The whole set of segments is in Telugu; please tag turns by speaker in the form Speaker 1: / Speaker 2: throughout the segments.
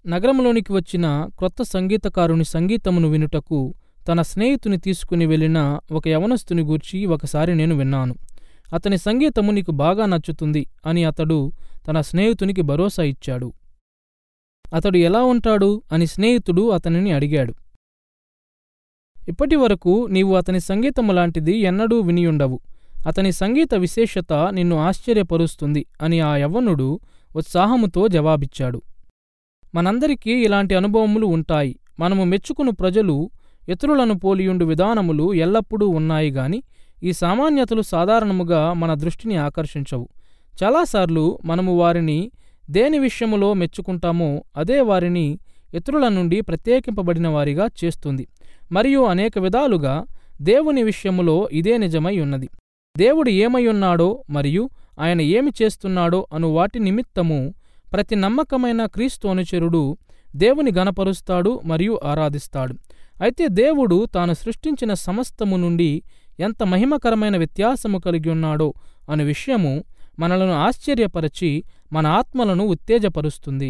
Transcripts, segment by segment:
Speaker 1: నగరంలోనికి వచ్చిన క్రొత్త సంగీతకారుని సంగీతమును వినుటకు తన స్నేహితుని తీసుకుని వెళ్ళిన ఒక యవనస్తుని గూర్చి ఒకసారి నేను విన్నాను అతని సంగీతము నీకు బాగా నచ్చుతుంది అని అతడు తన స్నేహితునికి భరోసా ఇచ్చాడు అతడు ఎలా ఉంటాడు అని స్నేహితుడు అతనిని అడిగాడు ఇప్పటి వరకు నీవు అతని సంగీతము లాంటిది ఎన్నడూ వినియుండవు అతని సంగీత విశేషత నిన్ను ఆశ్చర్యపరుస్తుంది అని ఆ యవ్వనుడు ఉత్సాహముతో జవాబిచ్చాడు మనందరికీ ఇలాంటి అనుభవములు ఉంటాయి మనము మెచ్చుకుని ప్రజలు ఇతరులను పోలియుండు విధానములు ఎల్లప్పుడూ ఉన్నాయి గాని ఈ సామాన్యతలు సాధారణముగా మన దృష్టిని ఆకర్షించవు చాలాసార్లు మనము వారిని దేని విషయములో మెచ్చుకుంటామో అదే వారిని ఇతరుల నుండి ప్రత్యేకింపబడిన వారిగా చేస్తుంది మరియు అనేక విధాలుగా దేవుని విషయములో ఇదే నిజమై ఉన్నది దేవుడు ఏమై ఉన్నాడో మరియు ఆయన ఏమి చేస్తున్నాడో అను వాటి నిమిత్తము ప్రతి నమ్మకమైన క్రీస్తు అనుచరుడు దేవుని గనపరుస్తాడు మరియు ఆరాధిస్తాడు అయితే దేవుడు తాను సృష్టించిన సమస్తము నుండి ఎంత మహిమకరమైన వ్యత్యాసము కలిగి ఉన్నాడో అను విషయము మనలను ఆశ్చర్యపరచి మన ఆత్మలను ఉత్తేజపరుస్తుంది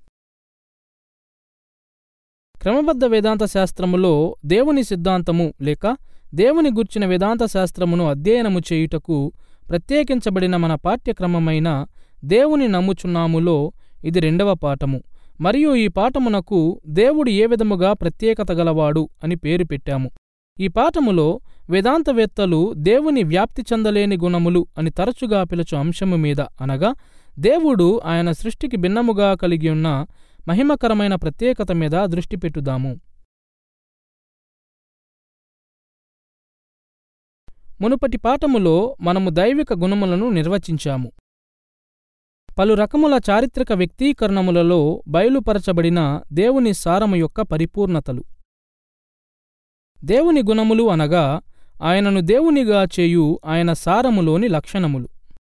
Speaker 1: క్రమబద్ధ వేదాంత శాస్త్రములో దేవుని సిద్ధాంతము లేక దేవుని గుర్చిన వేదాంత శాస్త్రమును అధ్యయనము చేయుటకు ప్రత్యేకించబడిన మన పాఠ్యక్రమమైన దేవుని నమ్ముచున్నాములో ఇది రెండవ పాఠము మరియు ఈ పాఠమునకు దేవుడు ఏ విధముగా ప్రత్యేకత గలవాడు అని పేరు పెట్టాము ఈ పాఠములో వేదాంతవేత్తలు దేవుని వ్యాప్తి చెందలేని గుణములు అని తరచుగా పిలుచు అంశము మీద అనగా దేవుడు ఆయన సృష్టికి భిన్నముగా కలిగి ఉన్న మహిమకరమైన ప్రత్యేకత మీద దృష్టి పెట్టుదాము మునుపటి పాఠములో మనము దైవిక గుణములను నిర్వచించాము పలు రకముల చారిత్రక వ్యక్తీకరణములలో బయలుపరచబడిన దేవుని సారము యొక్క పరిపూర్ణతలు దేవుని గుణములు అనగా ఆయనను దేవునిగా చేయు ఆయన సారములోని లక్షణములు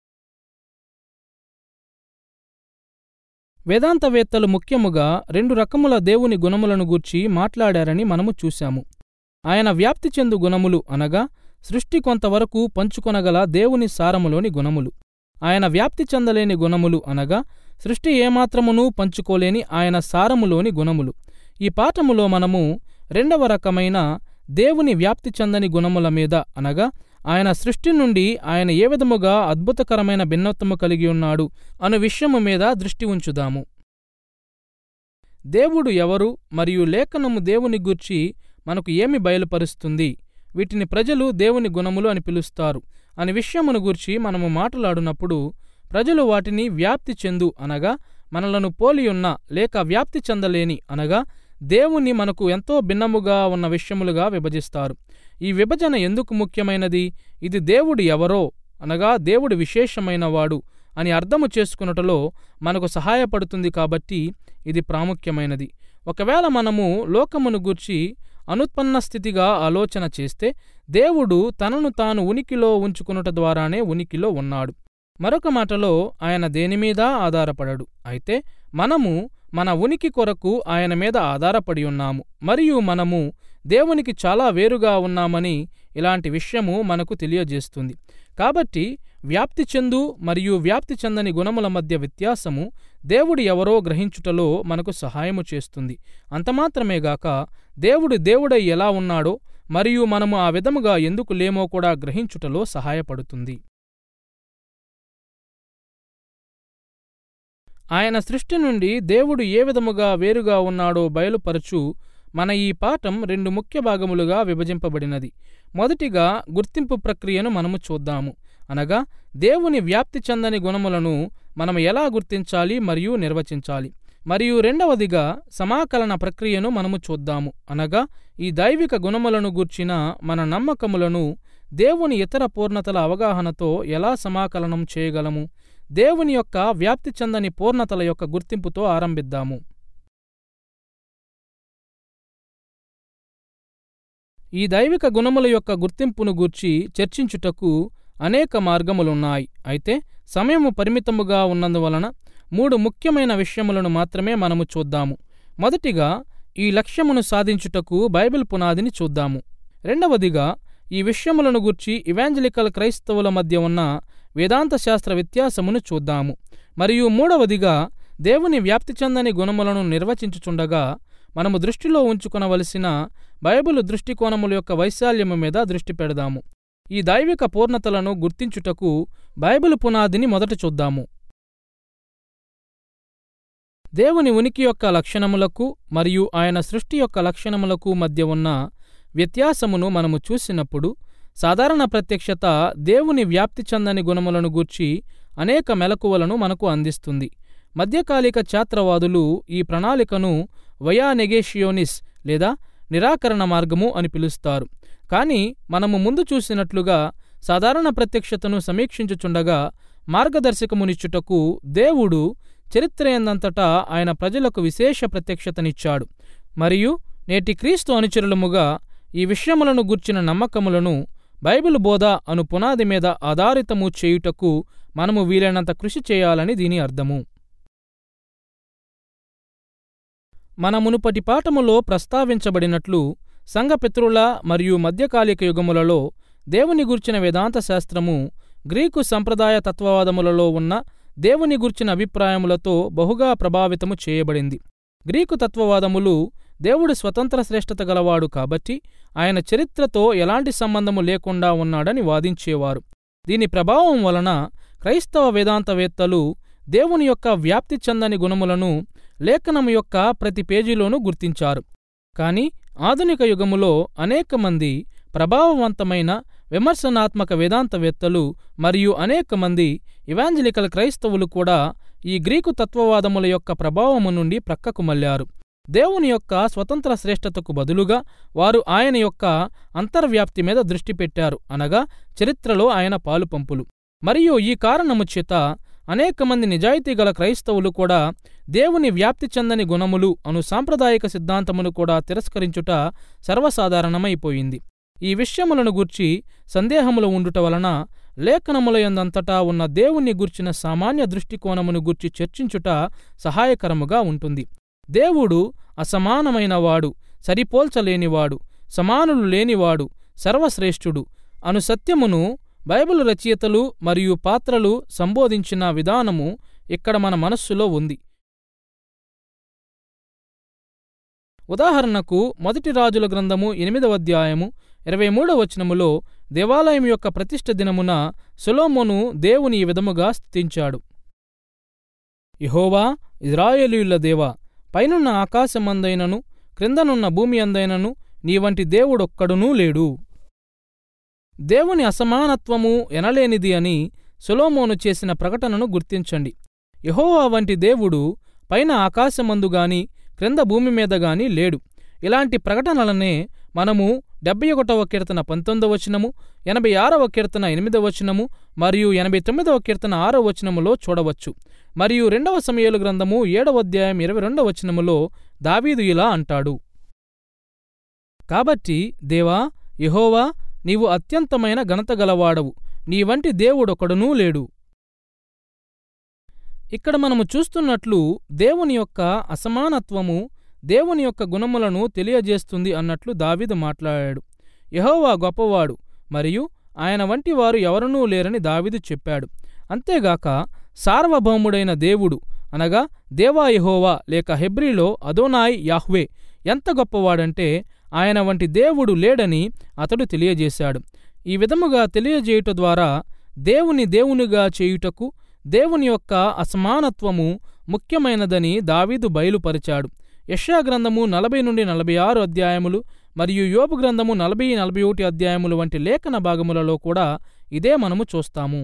Speaker 1: వేదాంతవేత్తలు ముఖ్యముగా రెండు రకముల దేవుని గుణములను గూర్చి మాట్లాడారని మనము చూశాము ఆయన వ్యాప్తి చెందు గుణములు అనగా సృష్టి కొంతవరకు పంచుకొనగల దేవుని సారములోని గుణములు ఆయన వ్యాప్తి చెందలేని గుణములు అనగా సృష్టి ఏమాత్రమునూ పంచుకోలేని ఆయన సారములోని గుణములు ఈ పాఠములో మనము రెండవ రకమైన దేవుని వ్యాప్తి చెందని గుణముల మీద అనగా ఆయన సృష్టి నుండి ఆయన ఏ విధముగా అద్భుతకరమైన భిన్నత్వము కలిగి ఉన్నాడు అను విషయము మీద దృష్టి ఉంచుదాము దేవుడు ఎవరు మరియు లేఖనము దేవుని గూర్చి మనకు ఏమి బయలుపరుస్తుంది వీటిని ప్రజలు దేవుని గుణములు అని పిలుస్తారు అని విషయమును గూర్చి మనము మాట్లాడునప్పుడు ప్రజలు వాటిని వ్యాప్తి చెందు అనగా మనలను పోలియున్న లేక వ్యాప్తి చెందలేని అనగా దేవుని మనకు ఎంతో భిన్నముగా ఉన్న విషయములుగా విభజిస్తారు ఈ విభజన ఎందుకు ముఖ్యమైనది ఇది దేవుడు ఎవరో అనగా దేవుడు విశేషమైనవాడు అని అర్థము చేసుకున్నటలో మనకు సహాయపడుతుంది కాబట్టి ఇది ప్రాముఖ్యమైనది ఒకవేళ మనము లోకమును గూర్చి అనుత్పన్న స్థితిగా ఆలోచన చేస్తే దేవుడు తనను తాను ఉనికిలో ఉంచుకునుట ద్వారానే ఉనికిలో ఉన్నాడు మరొక మాటలో ఆయన దేనిమీద ఆధారపడడు అయితే మనము మన ఉనికి కొరకు ఆయన మీద ఆధారపడి ఉన్నాము మరియు మనము దేవునికి చాలా వేరుగా ఉన్నామని ఇలాంటి విషయము మనకు తెలియజేస్తుంది కాబట్టి వ్యాప్తి చెందు మరియు వ్యాప్తి చెందని గుణముల మధ్య వ్యత్యాసము దేవుడు ఎవరో గ్రహించుటలో మనకు సహాయము చేస్తుంది అంతమాత్రమేగాక దేవుడు దేవుడై ఎలా ఉన్నాడో మరియు మనము ఆ విధముగా ఎందుకు లేమో కూడా గ్రహించుటలో సహాయపడుతుంది ఆయన సృష్టి నుండి దేవుడు ఏ విధముగా వేరుగా ఉన్నాడో బయలుపరచు మన ఈ పాఠం రెండు ముఖ్య భాగములుగా విభజింపబడినది మొదటిగా గుర్తింపు ప్రక్రియను మనము చూద్దాము అనగా దేవుని వ్యాప్తి చెందని గుణములను మనం ఎలా గుర్తించాలి మరియు నిర్వచించాలి మరియు రెండవదిగా సమాకలన ప్రక్రియను మనము చూద్దాము అనగా ఈ దైవిక గుణములను గూర్చిన మన నమ్మకములను దేవుని ఇతర పూర్ణతల అవగాహనతో ఎలా సమాకలనం చేయగలము దేవుని యొక్క వ్యాప్తి చెందని పూర్ణతల యొక్క గుర్తింపుతో ఆరంభిద్దాము ఈ దైవిక గుణముల యొక్క గుర్తింపును గూర్చి చర్చించుటకు అనేక మార్గములున్నాయి అయితే సమయము పరిమితముగా ఉన్నందువలన మూడు ముఖ్యమైన విషయములను మాత్రమే మనము చూద్దాము మొదటిగా ఈ లక్ష్యమును సాధించుటకు బైబిల్ పునాదిని చూద్దాము రెండవదిగా ఈ విషయములను గూర్చి ఇవాంజలికల్ క్రైస్తవుల మధ్య ఉన్న వేదాంత శాస్త్ర వ్యత్యాసమును చూద్దాము మరియు మూడవదిగా దేవుని వ్యాప్తి చెందని గుణములను నిర్వచించుచుండగా మనము దృష్టిలో ఉంచుకొనవలసిన బైబిల్ దృష్టికోణముల యొక్క వైశాల్యము మీద దృష్టి పెడదాము ఈ దైవిక పూర్ణతలను గుర్తించుటకు బైబిల్ పునాదిని మొదట చూద్దాము దేవుని ఉనికి యొక్క లక్షణములకు మరియు ఆయన సృష్టి యొక్క లక్షణములకు మధ్య ఉన్న వ్యత్యాసమును మనము చూసినప్పుడు సాధారణ ప్రత్యక్షత దేవుని వ్యాప్తి చెందని గుణములను గూర్చి అనేక మెలకువలను మనకు అందిస్తుంది మధ్యకాలిక ఛాత్రవాదులు ఈ ప్రణాళికను వయా నెగేషియోనిస్ లేదా నిరాకరణ మార్గము అని పిలుస్తారు కానీ మనము ముందు చూసినట్లుగా సాధారణ ప్రత్యక్షతను సమీక్షించుచుండగా మార్గదర్శకమునిచ్చుటకు దేవుడు చరిత్రయందంతటా ఆయన ప్రజలకు విశేష ప్రత్యక్షతనిచ్చాడు మరియు నేటి క్రీస్తు అనుచరులముగా ఈ విషయములను గుర్చిన నమ్మకములను బైబిల్ బోధ అను పునాది మీద ఆధారితము చేయుటకు మనము వీలైనంత కృషి చేయాలని దీని అర్థము మన మునుపటి పాఠములో ప్రస్తావించబడినట్లు సంఘపితృల మరియు మధ్యకాలిక యుగములలో దేవుని గుర్చిన వేదాంత శాస్త్రము గ్రీకు సంప్రదాయ తత్వవాదములలో ఉన్న దేవుని గుర్చిన అభిప్రాయములతో బహుగా ప్రభావితము చేయబడింది గ్రీకు తత్వవాదములు దేవుడు స్వతంత్ర శ్రేష్టత గలవాడు కాబట్టి ఆయన చరిత్రతో ఎలాంటి సంబంధము లేకుండా ఉన్నాడని వాదించేవారు దీని ప్రభావం వలన క్రైస్తవ వేదాంతవేత్తలు దేవుని యొక్క వ్యాప్తి చెందని గుణములను లేఖనము యొక్క ప్రతి పేజీలోనూ గుర్తించారు కాని ఆధునిక యుగములో అనేక మంది ప్రభావవంతమైన విమర్శనాత్మక వేదాంతవేత్తలు మరియు అనేక మంది ఇవాంజలికల్ క్రైస్తవులు కూడా ఈ గ్రీకు తత్వవాదముల యొక్క ప్రభావము నుండి ప్రక్కకు మళ్లారు దేవుని యొక్క స్వతంత్ర శ్రేష్టతకు బదులుగా వారు ఆయన యొక్క అంతర్వ్యాప్తి మీద దృష్టి పెట్టారు అనగా చరిత్రలో ఆయన పాలుపంపులు మరియు ఈ కారణము చేత అనేక మంది నిజాయితీ గల క్రైస్తవులు కూడా దేవుని వ్యాప్తి చెందని గుణములు అను సాంప్రదాయిక సిద్ధాంతమును కూడా తిరస్కరించుట సర్వసాధారణమైపోయింది ఈ విషయములను గూర్చి సందేహములు ఉండుట వలన లేఖనములయందంతటా ఉన్న దేవుణ్ణి గూర్చిన సామాన్య దృష్టికోణమును గూర్చి చర్చించుట సహాయకరముగా ఉంటుంది దేవుడు అసమానమైనవాడు సరిపోల్చలేనివాడు సమానులు లేనివాడు సర్వశ్రేష్ఠుడు అను సత్యమును బైబిల్ రచయితలు మరియు పాత్రలు సంబోధించిన విధానము ఇక్కడ మన మనస్సులో ఉంది ఉదాహరణకు మొదటి రాజుల గ్రంథము ఎనిమిదవ అధ్యాయము ఇరవై మూడవ వచనములో దేవాలయం యొక్క ప్రతిష్ఠ దినమున సొలోమోను దేవుని ఈ విధముగా స్థుతించాడు యహోవా ఇజ్రాయేలీయుల దేవా పైనున్న ఆకాశమందైనను క్రిందనున్న భూమి అందైనను నీ వంటి దేవుడొక్కడునూ లేడు దేవుని అసమానత్వము ఎనలేనిది అని సొలోమోను చేసిన ప్రకటనను గుర్తించండి యహోవా వంటి దేవుడు పైన ఆకాశమందుగాని క్రింద భూమి మీద గాని లేడు ఇలాంటి ప్రకటనలనే మనము డెబ్బై ఒకటవ కీర్తన పంతొమ్మిదవ వచనము ఎనభై ఆరవ కీర్తన ఎనిమిదవ వచనము మరియు ఎనభై తొమ్మిదవ కీర్తన ఆరవ వచనములో చూడవచ్చు మరియు రెండవ సమయాలు గ్రంథము ఏడవ అధ్యాయం ఇరవై రెండవ వచనములో దావీదు ఇలా అంటాడు కాబట్టి దేవా యహోవా నీవు అత్యంతమైన ఘనత గలవాడవు నీ వంటి దేవుడొకడునూ లేడు ఇక్కడ మనము చూస్తున్నట్లు దేవుని యొక్క అసమానత్వము దేవుని యొక్క గుణములను తెలియజేస్తుంది అన్నట్లు దావీదు మాట్లాడాడు యహోవా గొప్పవాడు మరియు ఆయన వంటి వారు ఎవరనూ లేరని దావీదు చెప్పాడు అంతేగాక సార్వభౌముడైన దేవుడు అనగా దేవా యహోవా లేక హెబ్రిలో అదోనాయ్ యాహ్వే ఎంత గొప్పవాడంటే ఆయన వంటి దేవుడు లేడని అతడు తెలియజేశాడు ఈ విధముగా తెలియజేయుట ద్వారా దేవుని దేవునిగా చేయుటకు దేవుని యొక్క అసమానత్వము ముఖ్యమైనదని దావీదు బయలుపరిచాడు యెషయా గ్రంథము నలభై నుండి నలభై ఆరు అధ్యాయములు మరియు యోబు గ్రంథము నలభై నలభై ఒకటి అధ్యాయములు వంటి లేఖన భాగములలో కూడా ఇదే మనము చూస్తాము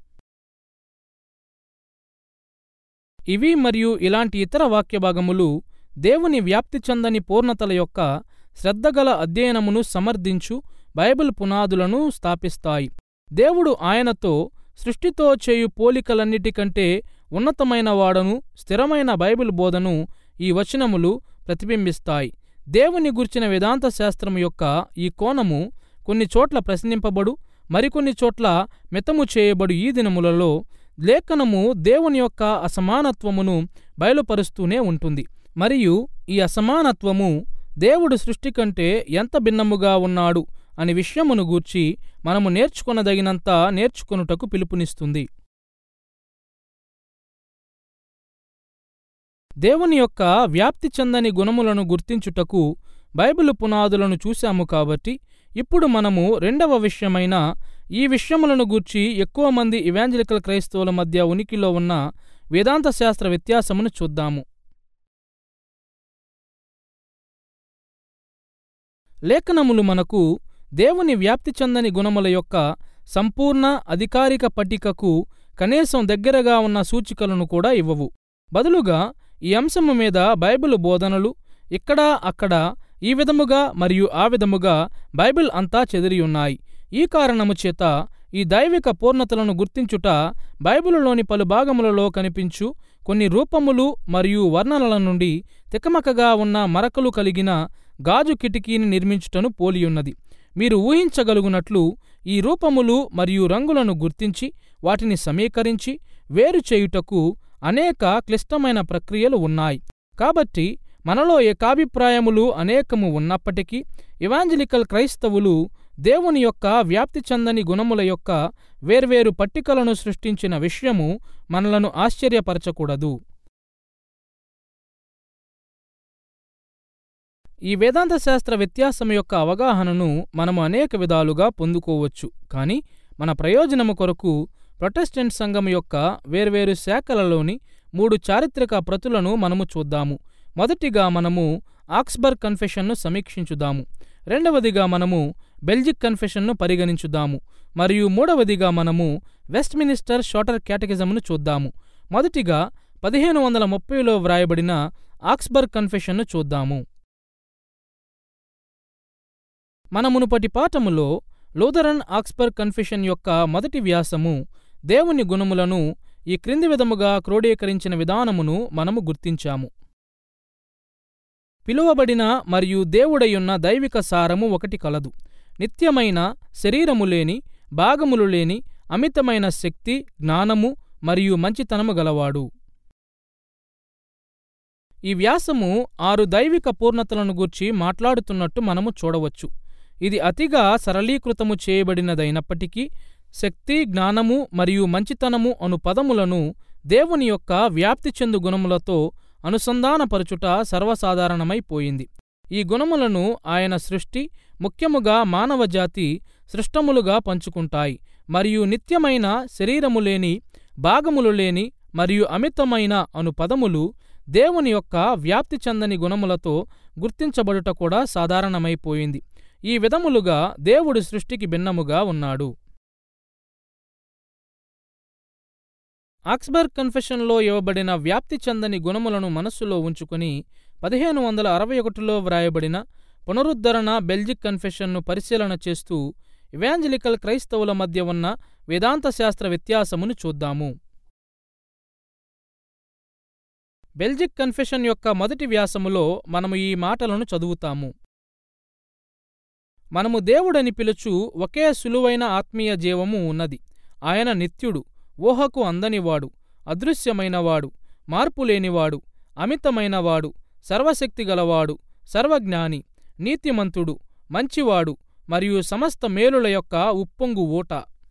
Speaker 1: ఇవి మరియు ఇలాంటి ఇతర వాక్య భాగములు దేవుని వ్యాప్తి చెందని పూర్ణతల యొక్క శ్రద్ధగల అధ్యయనమును సమర్థించు బైబిల్ పునాదులను స్థాపిస్తాయి దేవుడు ఆయనతో సృష్టితో చేయు పోలికలన్నిటికంటే ఉన్నతమైన వాడను స్థిరమైన బైబిల్ బోధను ఈ వచనములు ప్రతిబింబిస్తాయి దేవుని గుర్చిన వేదాంత శాస్త్రము యొక్క ఈ కోణము కొన్ని చోట్ల ప్రశ్నింపబడు మరికొన్ని చోట్ల మితము చేయబడు ఈ దినములలో లేఖనము దేవుని యొక్క అసమానత్వమును బయలుపరుస్తూనే ఉంటుంది మరియు ఈ అసమానత్వము దేవుడు సృష్టి కంటే ఎంత భిన్నముగా ఉన్నాడు అని విషయమును గూర్చి మనము నేర్చుకొనదగినంత నేర్చుకొనుటకు పిలుపునిస్తుంది దేవుని యొక్క వ్యాప్తి చెందని గుణములను గుర్తించుటకు బైబిలు పునాదులను చూశాము కాబట్టి ఇప్పుడు మనము రెండవ విషయమైన ఈ విషయములను గూర్చి ఎక్కువ మంది ఇవాంజలికల్ క్రైస్తవుల మధ్య ఉనికిలో ఉన్న వేదాంత శాస్త్ర వ్యత్యాసమును చూద్దాము లేఖనములు మనకు దేవుని వ్యాప్తి చెందని గుణముల యొక్క సంపూర్ణ అధికారిక పట్టికకు కనీసం దగ్గరగా ఉన్న సూచికలను కూడా ఇవ్వవు బదులుగా ఈ అంశము మీద బైబిల్ బోధనలు ఇక్కడా అక్కడ ఈ విధముగా మరియు ఆ విధముగా బైబిల్ అంతా చెదిరియున్నాయి ఈ కారణము చేత ఈ దైవిక పూర్ణతలను గుర్తించుట బైబిలులోని పలు భాగములలో కనిపించు కొన్ని రూపములు మరియు వర్ణనల నుండి తికమకగా ఉన్న మరకలు కలిగిన గాజు కిటికీని నిర్మించుటను పోలియున్నది మీరు ఊహించగలుగునట్లు ఈ రూపములు మరియు రంగులను గుర్తించి వాటిని సమీకరించి వేరు చేయుటకు అనేక క్లిష్టమైన ప్రక్రియలు ఉన్నాయి కాబట్టి మనలో ఏకాభిప్రాయములు అనేకము ఉన్నప్పటికీ ఇవాంజలికల్ క్రైస్తవులు దేవుని యొక్క వ్యాప్తి చెందని గుణముల యొక్క వేర్వేరు పట్టికలను సృష్టించిన విషయము మనలను ఆశ్చర్యపరచకూడదు ఈ వేదాంత శాస్త్ర వ్యత్యాసం యొక్క అవగాహనను మనము అనేక విధాలుగా పొందుకోవచ్చు కానీ మన ప్రయోజనము కొరకు ప్రొటెస్టెంట్ సంఘం యొక్క వేర్వేరు శాఖలలోని మూడు చారిత్రక ప్రతులను మనము చూద్దాము మొదటిగా మనము ఆక్స్బర్గ్ కన్ఫెషన్ను సమీక్షించుదాము రెండవదిగా మనము బెల్జిక్ కన్ఫెషన్ను పరిగణించుదాము మరియు మూడవదిగా మనము వెస్ట్మినిస్టర్ షార్టర్ క్యాటగిజంను చూద్దాము మొదటిగా పదిహేను వందల ముప్పైలో వ్రాయబడిన ఆక్స్బర్గ్ కన్ఫెషన్ను చూద్దాము మన మునుపటి పాఠములో లూథరన్ ఆక్స్బర్గ్ కన్ఫెషన్ యొక్క మొదటి వ్యాసము దేవుని గుణములను ఈ క్రింది విధముగా క్రోడీకరించిన విధానమును మనము గుర్తించాము పిలువబడిన మరియు దేవుడయున్న దైవిక సారము ఒకటి కలదు నిత్యమైన శరీరము లేని భాగములు లేని అమితమైన శక్తి జ్ఞానము మరియు మంచితనము గలవాడు ఈ వ్యాసము ఆరు దైవిక పూర్ణతలను గూర్చి మాట్లాడుతున్నట్టు మనము చూడవచ్చు ఇది అతిగా సరళీకృతము చేయబడినదైనప్పటికీ శక్తి జ్ఞానము మరియు మంచితనము అను పదములను దేవుని యొక్క వ్యాప్తి చెందు గుణములతో అనుసంధానపరచుట సర్వసాధారణమైపోయింది ఈ గుణములను ఆయన సృష్టి ముఖ్యముగా మానవజాతి సృష్టములుగా పంచుకుంటాయి మరియు నిత్యమైన శరీరము లేని భాగములు లేని మరియు అమితమైన అను పదములు దేవుని యొక్క వ్యాప్తి చెందని గుణములతో గుర్తించబడుట కూడా సాధారణమైపోయింది ఈ విధములుగా దేవుడు సృష్టికి భిన్నముగా ఉన్నాడు ఆక్స్బర్గ్ కన్ఫెషన్లో ఇవ్వబడిన వ్యాప్తి చెందని గుణములను మనస్సులో ఉంచుకుని పదిహేను వందల అరవై ఒకటిలో వ్రాయబడిన పునరుద్ధరణ బెల్జిక్ కన్ఫెషన్ను పరిశీలన చేస్తూ ఇవాంజలికల్ క్రైస్తవుల మధ్య ఉన్న వేదాంత శాస్త్ర వ్యత్యాసమును చూద్దాము బెల్జిక్ కన్ఫెషన్ యొక్క మొదటి వ్యాసములో మనము ఈ మాటలను చదువుతాము మనము దేవుడని పిలుచు ఒకే సులువైన ఆత్మీయ జీవము ఉన్నది ఆయన నిత్యుడు ఊహకు అందనివాడు అదృశ్యమైనవాడు మార్పులేనివాడు అమితమైనవాడు సర్వశక్తిగలవాడు సర్వజ్ఞాని నీతిమంతుడు మంచివాడు మరియు సమస్త మేలుల యొక్క ఉప్పొంగు ఊట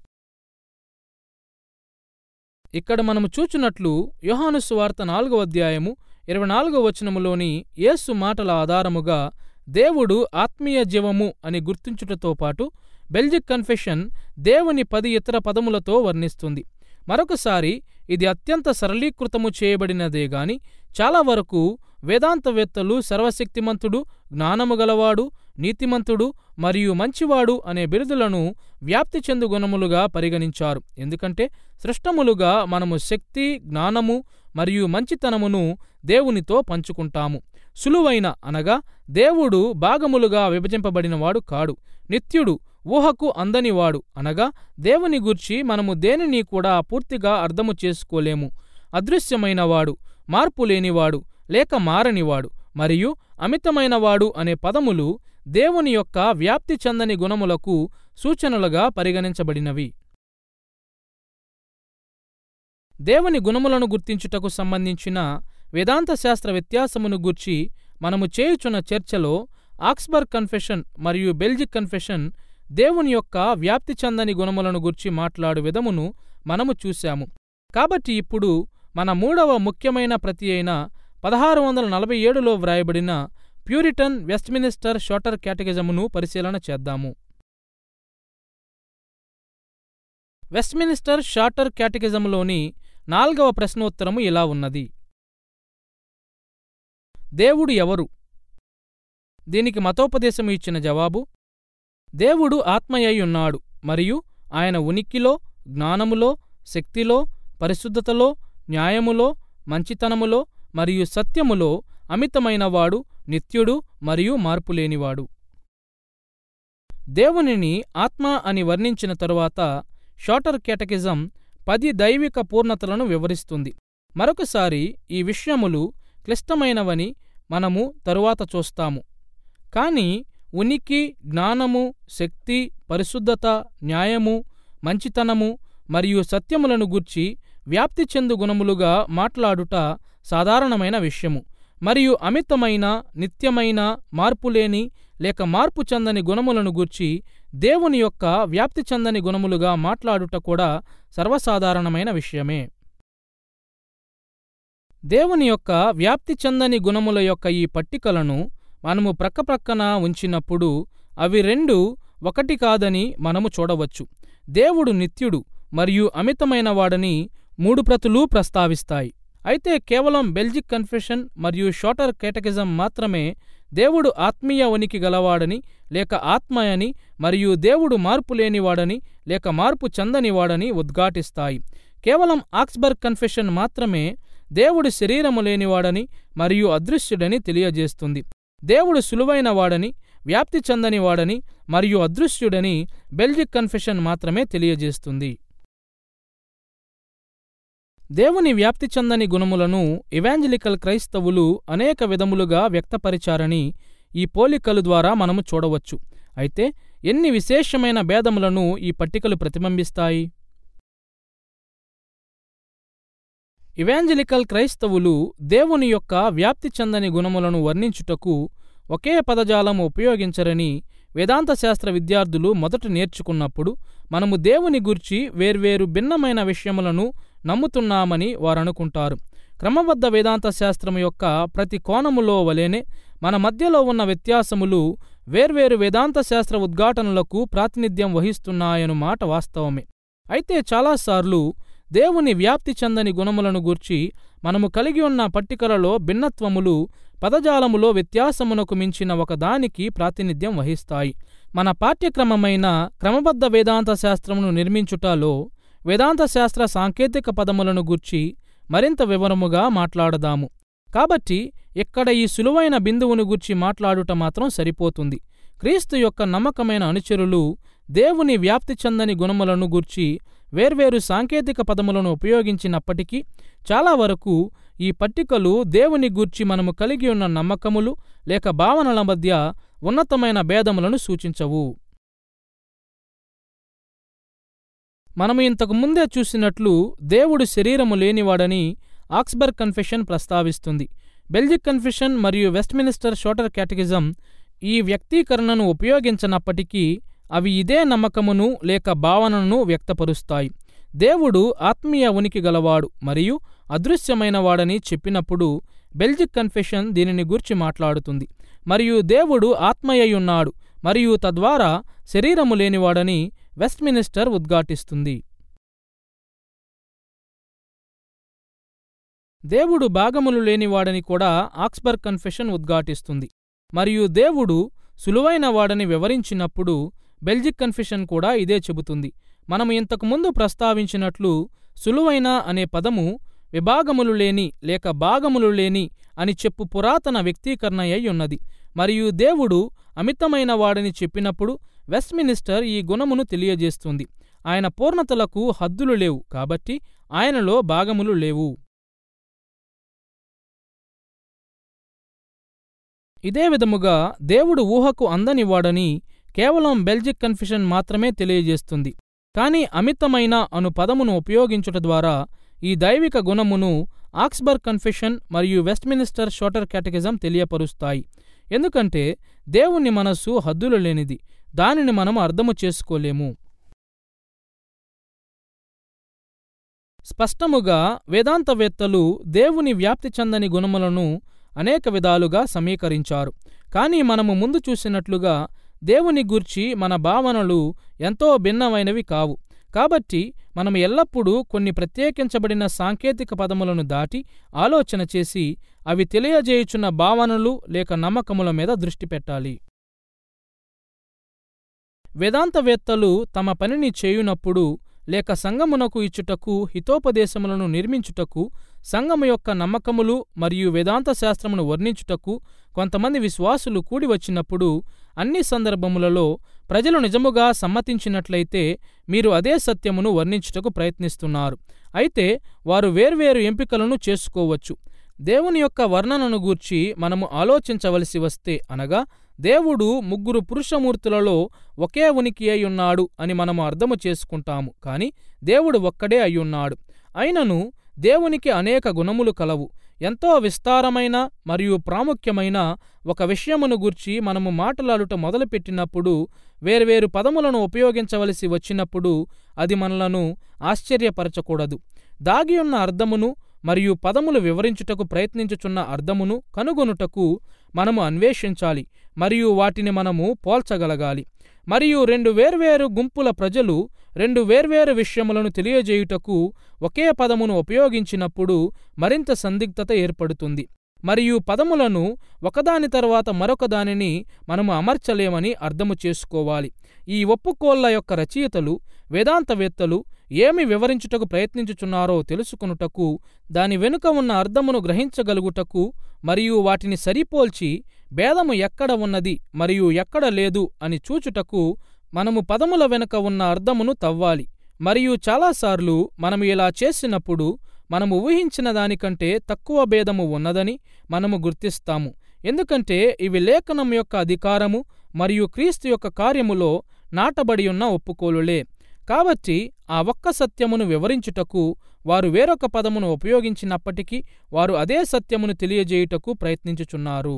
Speaker 1: ఇక్కడ మనము చూచున్నట్లు యోహాను సువార్త నాలుగవ అధ్యాయము ఇరవై నాలుగవ వచనములోని యేసు మాటల ఆధారముగా దేవుడు ఆత్మీయ జీవము అని గుర్తించుటతో పాటు బెల్జిక్ కన్ఫెషన్ దేవుని పది ఇతర పదములతో వర్ణిస్తుంది మరొకసారి ఇది అత్యంత సరళీకృతము చేయబడినదే గాని చాలా వరకు వేదాంతవేత్తలు సర్వశక్తిమంతుడు జ్ఞానము గలవాడు నీతిమంతుడు మరియు మంచివాడు అనే బిరుదులను వ్యాప్తి చెందు గుణములుగా పరిగణించారు ఎందుకంటే సృష్టములుగా మనము శక్తి జ్ఞానము మరియు మంచితనమును దేవునితో పంచుకుంటాము సులువైన అనగా దేవుడు భాగములుగా విభజింపబడినవాడు కాడు నిత్యుడు ఊహకు అందనివాడు అనగా దేవుని గూర్చి మనము దేనిని కూడా పూర్తిగా అర్థము చేసుకోలేము అదృశ్యమైనవాడు మార్పు లేనివాడు లేక మారనివాడు మరియు అమితమైనవాడు అనే పదములు దేవుని యొక్క వ్యాప్తి చెందని గుణములకు సూచనలుగా పరిగణించబడినవి దేవుని గుణములను గుర్తించుటకు సంబంధించిన వేదాంత శాస్త్ర వ్యత్యాసమును గూర్చి మనము చేయుచున్న చర్చలో ఆక్స్బర్గ్ కన్ఫెషన్ మరియు బెల్జిక్ కన్ఫెషన్ దేవుని యొక్క వ్యాప్తి చెందని గుణములను గుర్చి మాట్లాడు విధమును మనము చూశాము కాబట్టి ఇప్పుడు మన మూడవ ముఖ్యమైన ప్రతి అయిన పదహారు వందల నలభై ఏడులో వ్రాయబడిన ప్యూరిటన్ వెస్ట్మినిస్టర్ షార్టర్ క్యాటగిజమును పరిశీలన చేద్దాము వెస్ట్మినిస్టర్ షార్టర్ క్యాటగిజంలోని నాల్గవ ప్రశ్నోత్తరము ఇలా ఉన్నది దేవుడు ఎవరు దీనికి మతోపదేశము ఇచ్చిన జవాబు దేవుడు ఆత్మయ్య ఉన్నాడు మరియు ఆయన ఉనికిలో జ్ఞానములో శక్తిలో పరిశుద్ధతలో న్యాయములో మంచితనములో మరియు సత్యములో అమితమైనవాడు నిత్యుడు మరియు మార్పులేనివాడు దేవునిని ఆత్మ అని వర్ణించిన తరువాత షార్టర్ కేటకిజం పది దైవిక పూర్ణతలను వివరిస్తుంది మరొకసారి ఈ విషయములు క్లిష్టమైనవని మనము తరువాత చూస్తాము కాని ఉనికి జ్ఞానము శక్తి పరిశుద్ధత న్యాయము మంచితనము మరియు సత్యములను గూర్చి వ్యాప్తి చెందు గుణములుగా మాట్లాడుట సాధారణమైన విషయము మరియు అమితమైన నిత్యమైన మార్పులేని లేక మార్పు చెందని గుణములను గూర్చి దేవుని యొక్క వ్యాప్తి చెందని గుణములుగా మాట్లాడుట కూడా సర్వసాధారణమైన విషయమే దేవుని యొక్క వ్యాప్తి చెందని గుణముల యొక్క ఈ పట్టికలను మనము ప్రక్కప్రక్కన ఉంచినప్పుడు అవి రెండు ఒకటి కాదని మనము చూడవచ్చు దేవుడు నిత్యుడు మరియు అమితమైన వాడని మూడు ప్రతులు ప్రస్తావిస్తాయి అయితే కేవలం బెల్జిక్ కన్ఫెషన్ మరియు షార్టర్ కేటకిజం మాత్రమే దేవుడు ఆత్మీయ ఉనికి గలవాడని లేక ఆత్మయని మరియు దేవుడు మార్పు లేనివాడని లేక మార్పు చెందనివాడని ఉద్ఘాటిస్తాయి కేవలం ఆక్స్బర్గ్ కన్ఫెషన్ మాత్రమే దేవుడు శరీరము లేనివాడని మరియు అదృశ్యుడని తెలియజేస్తుంది దేవుడు సులువైన వాడని వ్యాప్తి చెందని వాడని మరియు అదృశ్యుడని బెల్జిక్ కన్ఫెషన్ మాత్రమే తెలియజేస్తుంది దేవుని వ్యాప్తి చెందని గుణములను ఇవాంజలికల్ క్రైస్తవులు అనేక విధములుగా వ్యక్తపరిచారని ఈ పోలికలు ద్వారా మనము చూడవచ్చు అయితే ఎన్ని విశేషమైన భేదములను ఈ పట్టికలు ప్రతిబింబిస్తాయి ఇవాంజలికల్ క్రైస్తవులు దేవుని యొక్క వ్యాప్తి చెందని గుణములను వర్ణించుటకు ఒకే పదజాలం ఉపయోగించరని వేదాంత శాస్త్ర విద్యార్థులు మొదట నేర్చుకున్నప్పుడు మనము దేవుని గూర్చి వేర్వేరు భిన్నమైన విషయములను నమ్ముతున్నామని వారనుకుంటారు క్రమబద్ధ వేదాంత శాస్త్రము యొక్క ప్రతి కోణములో వలెనే మన మధ్యలో ఉన్న వ్యత్యాసములు వేర్వేరు వేదాంత శాస్త్ర ఉద్ఘాటనలకు ప్రాతినిధ్యం వహిస్తున్నాయను మాట వాస్తవమే అయితే చాలాసార్లు దేవుని వ్యాప్తి చెందని గుణములను గూర్చి మనము కలిగి ఉన్న పట్టికలలో భిన్నత్వములు పదజాలములో వ్యత్యాసమునకు మించిన ఒకదానికి ప్రాతినిధ్యం వహిస్తాయి మన పాఠ్యక్రమమైన క్రమబద్ధ వేదాంత శాస్త్రమును నిర్మించుటలో వేదాంత శాస్త్ర సాంకేతిక పదములను గూర్చి మరింత వివరముగా మాట్లాడదాము కాబట్టి ఇక్కడ ఈ సులువైన బిందువును గూర్చి మాట్లాడుట మాత్రం సరిపోతుంది క్రీస్తు యొక్క నమ్మకమైన అనుచరులు దేవుని వ్యాప్తి చెందని గుణములను గూర్చి వేర్వేరు సాంకేతిక పదములను ఉపయోగించినప్పటికీ చాలా వరకు ఈ పట్టికలు దేవుని గూర్చి మనము కలిగి ఉన్న నమ్మకములు లేక భావనల మధ్య ఉన్నతమైన భేదములను సూచించవు మనము ఇంతకు ముందే చూసినట్లు దేవుడు శరీరము లేనివాడని ఆక్స్బర్గ్ కన్ఫెషన్ ప్రస్తావిస్తుంది బెల్జిక్ కన్ఫెషన్ మరియు వెస్ట్మినిస్టర్ షోటర్ క్యాటగిజం ఈ వ్యక్తీకరణను ఉపయోగించనప్పటికీ అవి ఇదే నమ్మకమును లేక భావనను వ్యక్తపరుస్తాయి దేవుడు ఆత్మీయ ఉనికి గలవాడు మరియు అదృశ్యమైనవాడని చెప్పినప్పుడు బెల్జిక్ కన్ఫెషన్ దీనిని గూర్చి మాట్లాడుతుంది మరియు దేవుడు ఆత్మయ్యున్నాడు మరియు తద్వారా శరీరము లేనివాడని వెస్ట్మినిస్టర్ ఉద్ఘాటిస్తుంది దేవుడు భాగములు లేనివాడని కూడా ఆక్స్బర్గ్ కన్ఫెషన్ ఉద్ఘాటిస్తుంది మరియు దేవుడు సులువైన వాడని వివరించినప్పుడు బెల్జిక్ కన్ఫెషన్ కూడా ఇదే చెబుతుంది మనము ఇంతకుముందు ప్రస్తావించినట్లు సులువైన అనే పదము విభాగములు లేని లేక భాగములు లేని అని చెప్పు పురాతన వ్యక్తీకరణ అయి ఉన్నది మరియు దేవుడు అమితమైన వాడని చెప్పినప్పుడు వెస్ట్మినిస్టర్ ఈ గుణమును తెలియజేస్తుంది ఆయన పూర్ణతలకు హద్దులు లేవు కాబట్టి ఆయనలో భాగములు లేవు ఇదే విధముగా దేవుడు ఊహకు అందనివాడని కేవలం బెల్జిక్ కన్ఫెషన్ మాత్రమే తెలియజేస్తుంది కాని అమితమైన అను పదమును ఉపయోగించుట ద్వారా ఈ దైవిక గుణమును ఆక్స్బర్గ్ కన్ఫెషన్ మరియు వెస్ట్మినిస్టర్ షోటర్ క్యాటగిజం తెలియపరుస్తాయి ఎందుకంటే దేవుని మనస్సు హద్దులు లేనిది దానిని మనం అర్థము చేసుకోలేము స్పష్టముగా వేదాంతవేత్తలు దేవుని వ్యాప్తి చెందని గుణములను అనేక విధాలుగా సమీకరించారు కానీ మనము ముందు చూసినట్లుగా దేవుని గూర్చి మన భావనలు ఎంతో భిన్నమైనవి కావు కాబట్టి మనం ఎల్లప్పుడూ కొన్ని ప్రత్యేకించబడిన సాంకేతిక పదములను దాటి ఆలోచన చేసి అవి తెలియజేయుచున్న భావనలు లేక నమ్మకముల మీద దృష్టి పెట్టాలి వేదాంతవేత్తలు తమ పనిని చేయునప్పుడు లేక సంగమునకు ఇచ్చుటకు హితోపదేశములను నిర్మించుటకు సంగము యొక్క నమ్మకములు మరియు వేదాంత శాస్త్రమును వర్ణించుటకు కొంతమంది విశ్వాసులు కూడి వచ్చినప్పుడు అన్ని సందర్భములలో ప్రజలు నిజముగా సమ్మతించినట్లయితే మీరు అదే సత్యమును వర్ణించుటకు ప్రయత్నిస్తున్నారు అయితే వారు వేర్వేరు ఎంపికలను చేసుకోవచ్చు దేవుని యొక్క వర్ణనను గూర్చి మనము ఆలోచించవలసి వస్తే అనగా దేవుడు ముగ్గురు పురుషమూర్తులలో ఒకే ఉనికి అయ్యున్నాడు అని మనము అర్థము చేసుకుంటాము కాని దేవుడు ఒక్కడే అయ్యున్నాడు అయినను దేవునికి అనేక గుణములు కలవు ఎంతో విస్తారమైన మరియు ప్రాముఖ్యమైన ఒక విషయమును గూర్చి మనము మాట్లాడుట మొదలుపెట్టినప్పుడు వేర్వేరు పదములను ఉపయోగించవలసి వచ్చినప్పుడు అది మనలను ఆశ్చర్యపరచకూడదు దాగియున్న అర్థమును మరియు పదములు వివరించుటకు ప్రయత్నించుచున్న అర్థమును కనుగొనుటకు మనము అన్వేషించాలి మరియు వాటిని మనము పోల్చగలగాలి మరియు రెండు వేర్వేరు గుంపుల ప్రజలు రెండు వేర్వేరు విషయములను తెలియజేయుటకు ఒకే పదమును ఉపయోగించినప్పుడు మరింత సందిగ్ధత ఏర్పడుతుంది మరియు పదములను ఒకదాని తర్వాత మరొక దానిని మనము అమర్చలేమని అర్థము చేసుకోవాలి ఈ ఒప్పుకోళ్ల యొక్క రచయితలు వేదాంతవేత్తలు ఏమి వివరించుటకు ప్రయత్నించుచున్నారో తెలుసుకొనుటకు దాని వెనుక ఉన్న అర్థమును గ్రహించగలుగుటకు మరియు వాటిని సరిపోల్చి భేదము ఎక్కడ ఉన్నది మరియు ఎక్కడ లేదు అని చూచుటకు మనము పదముల వెనుక ఉన్న అర్థమును తవ్వాలి మరియు చాలాసార్లు మనము ఇలా చేసినప్పుడు మనము ఊహించిన దానికంటే తక్కువ భేదము ఉన్నదని మనము గుర్తిస్తాము ఎందుకంటే ఇవి లేఖనం యొక్క అధికారము మరియు క్రీస్తు యొక్క కార్యములో నాటబడి ఉన్న ఒప్పుకోలులే కాబట్టి ఆ ఒక్క సత్యమును వివరించుటకు వారు వేరొక పదమును ఉపయోగించినప్పటికీ వారు అదే సత్యమును తెలియజేయుటకు ప్రయత్నించుచున్నారు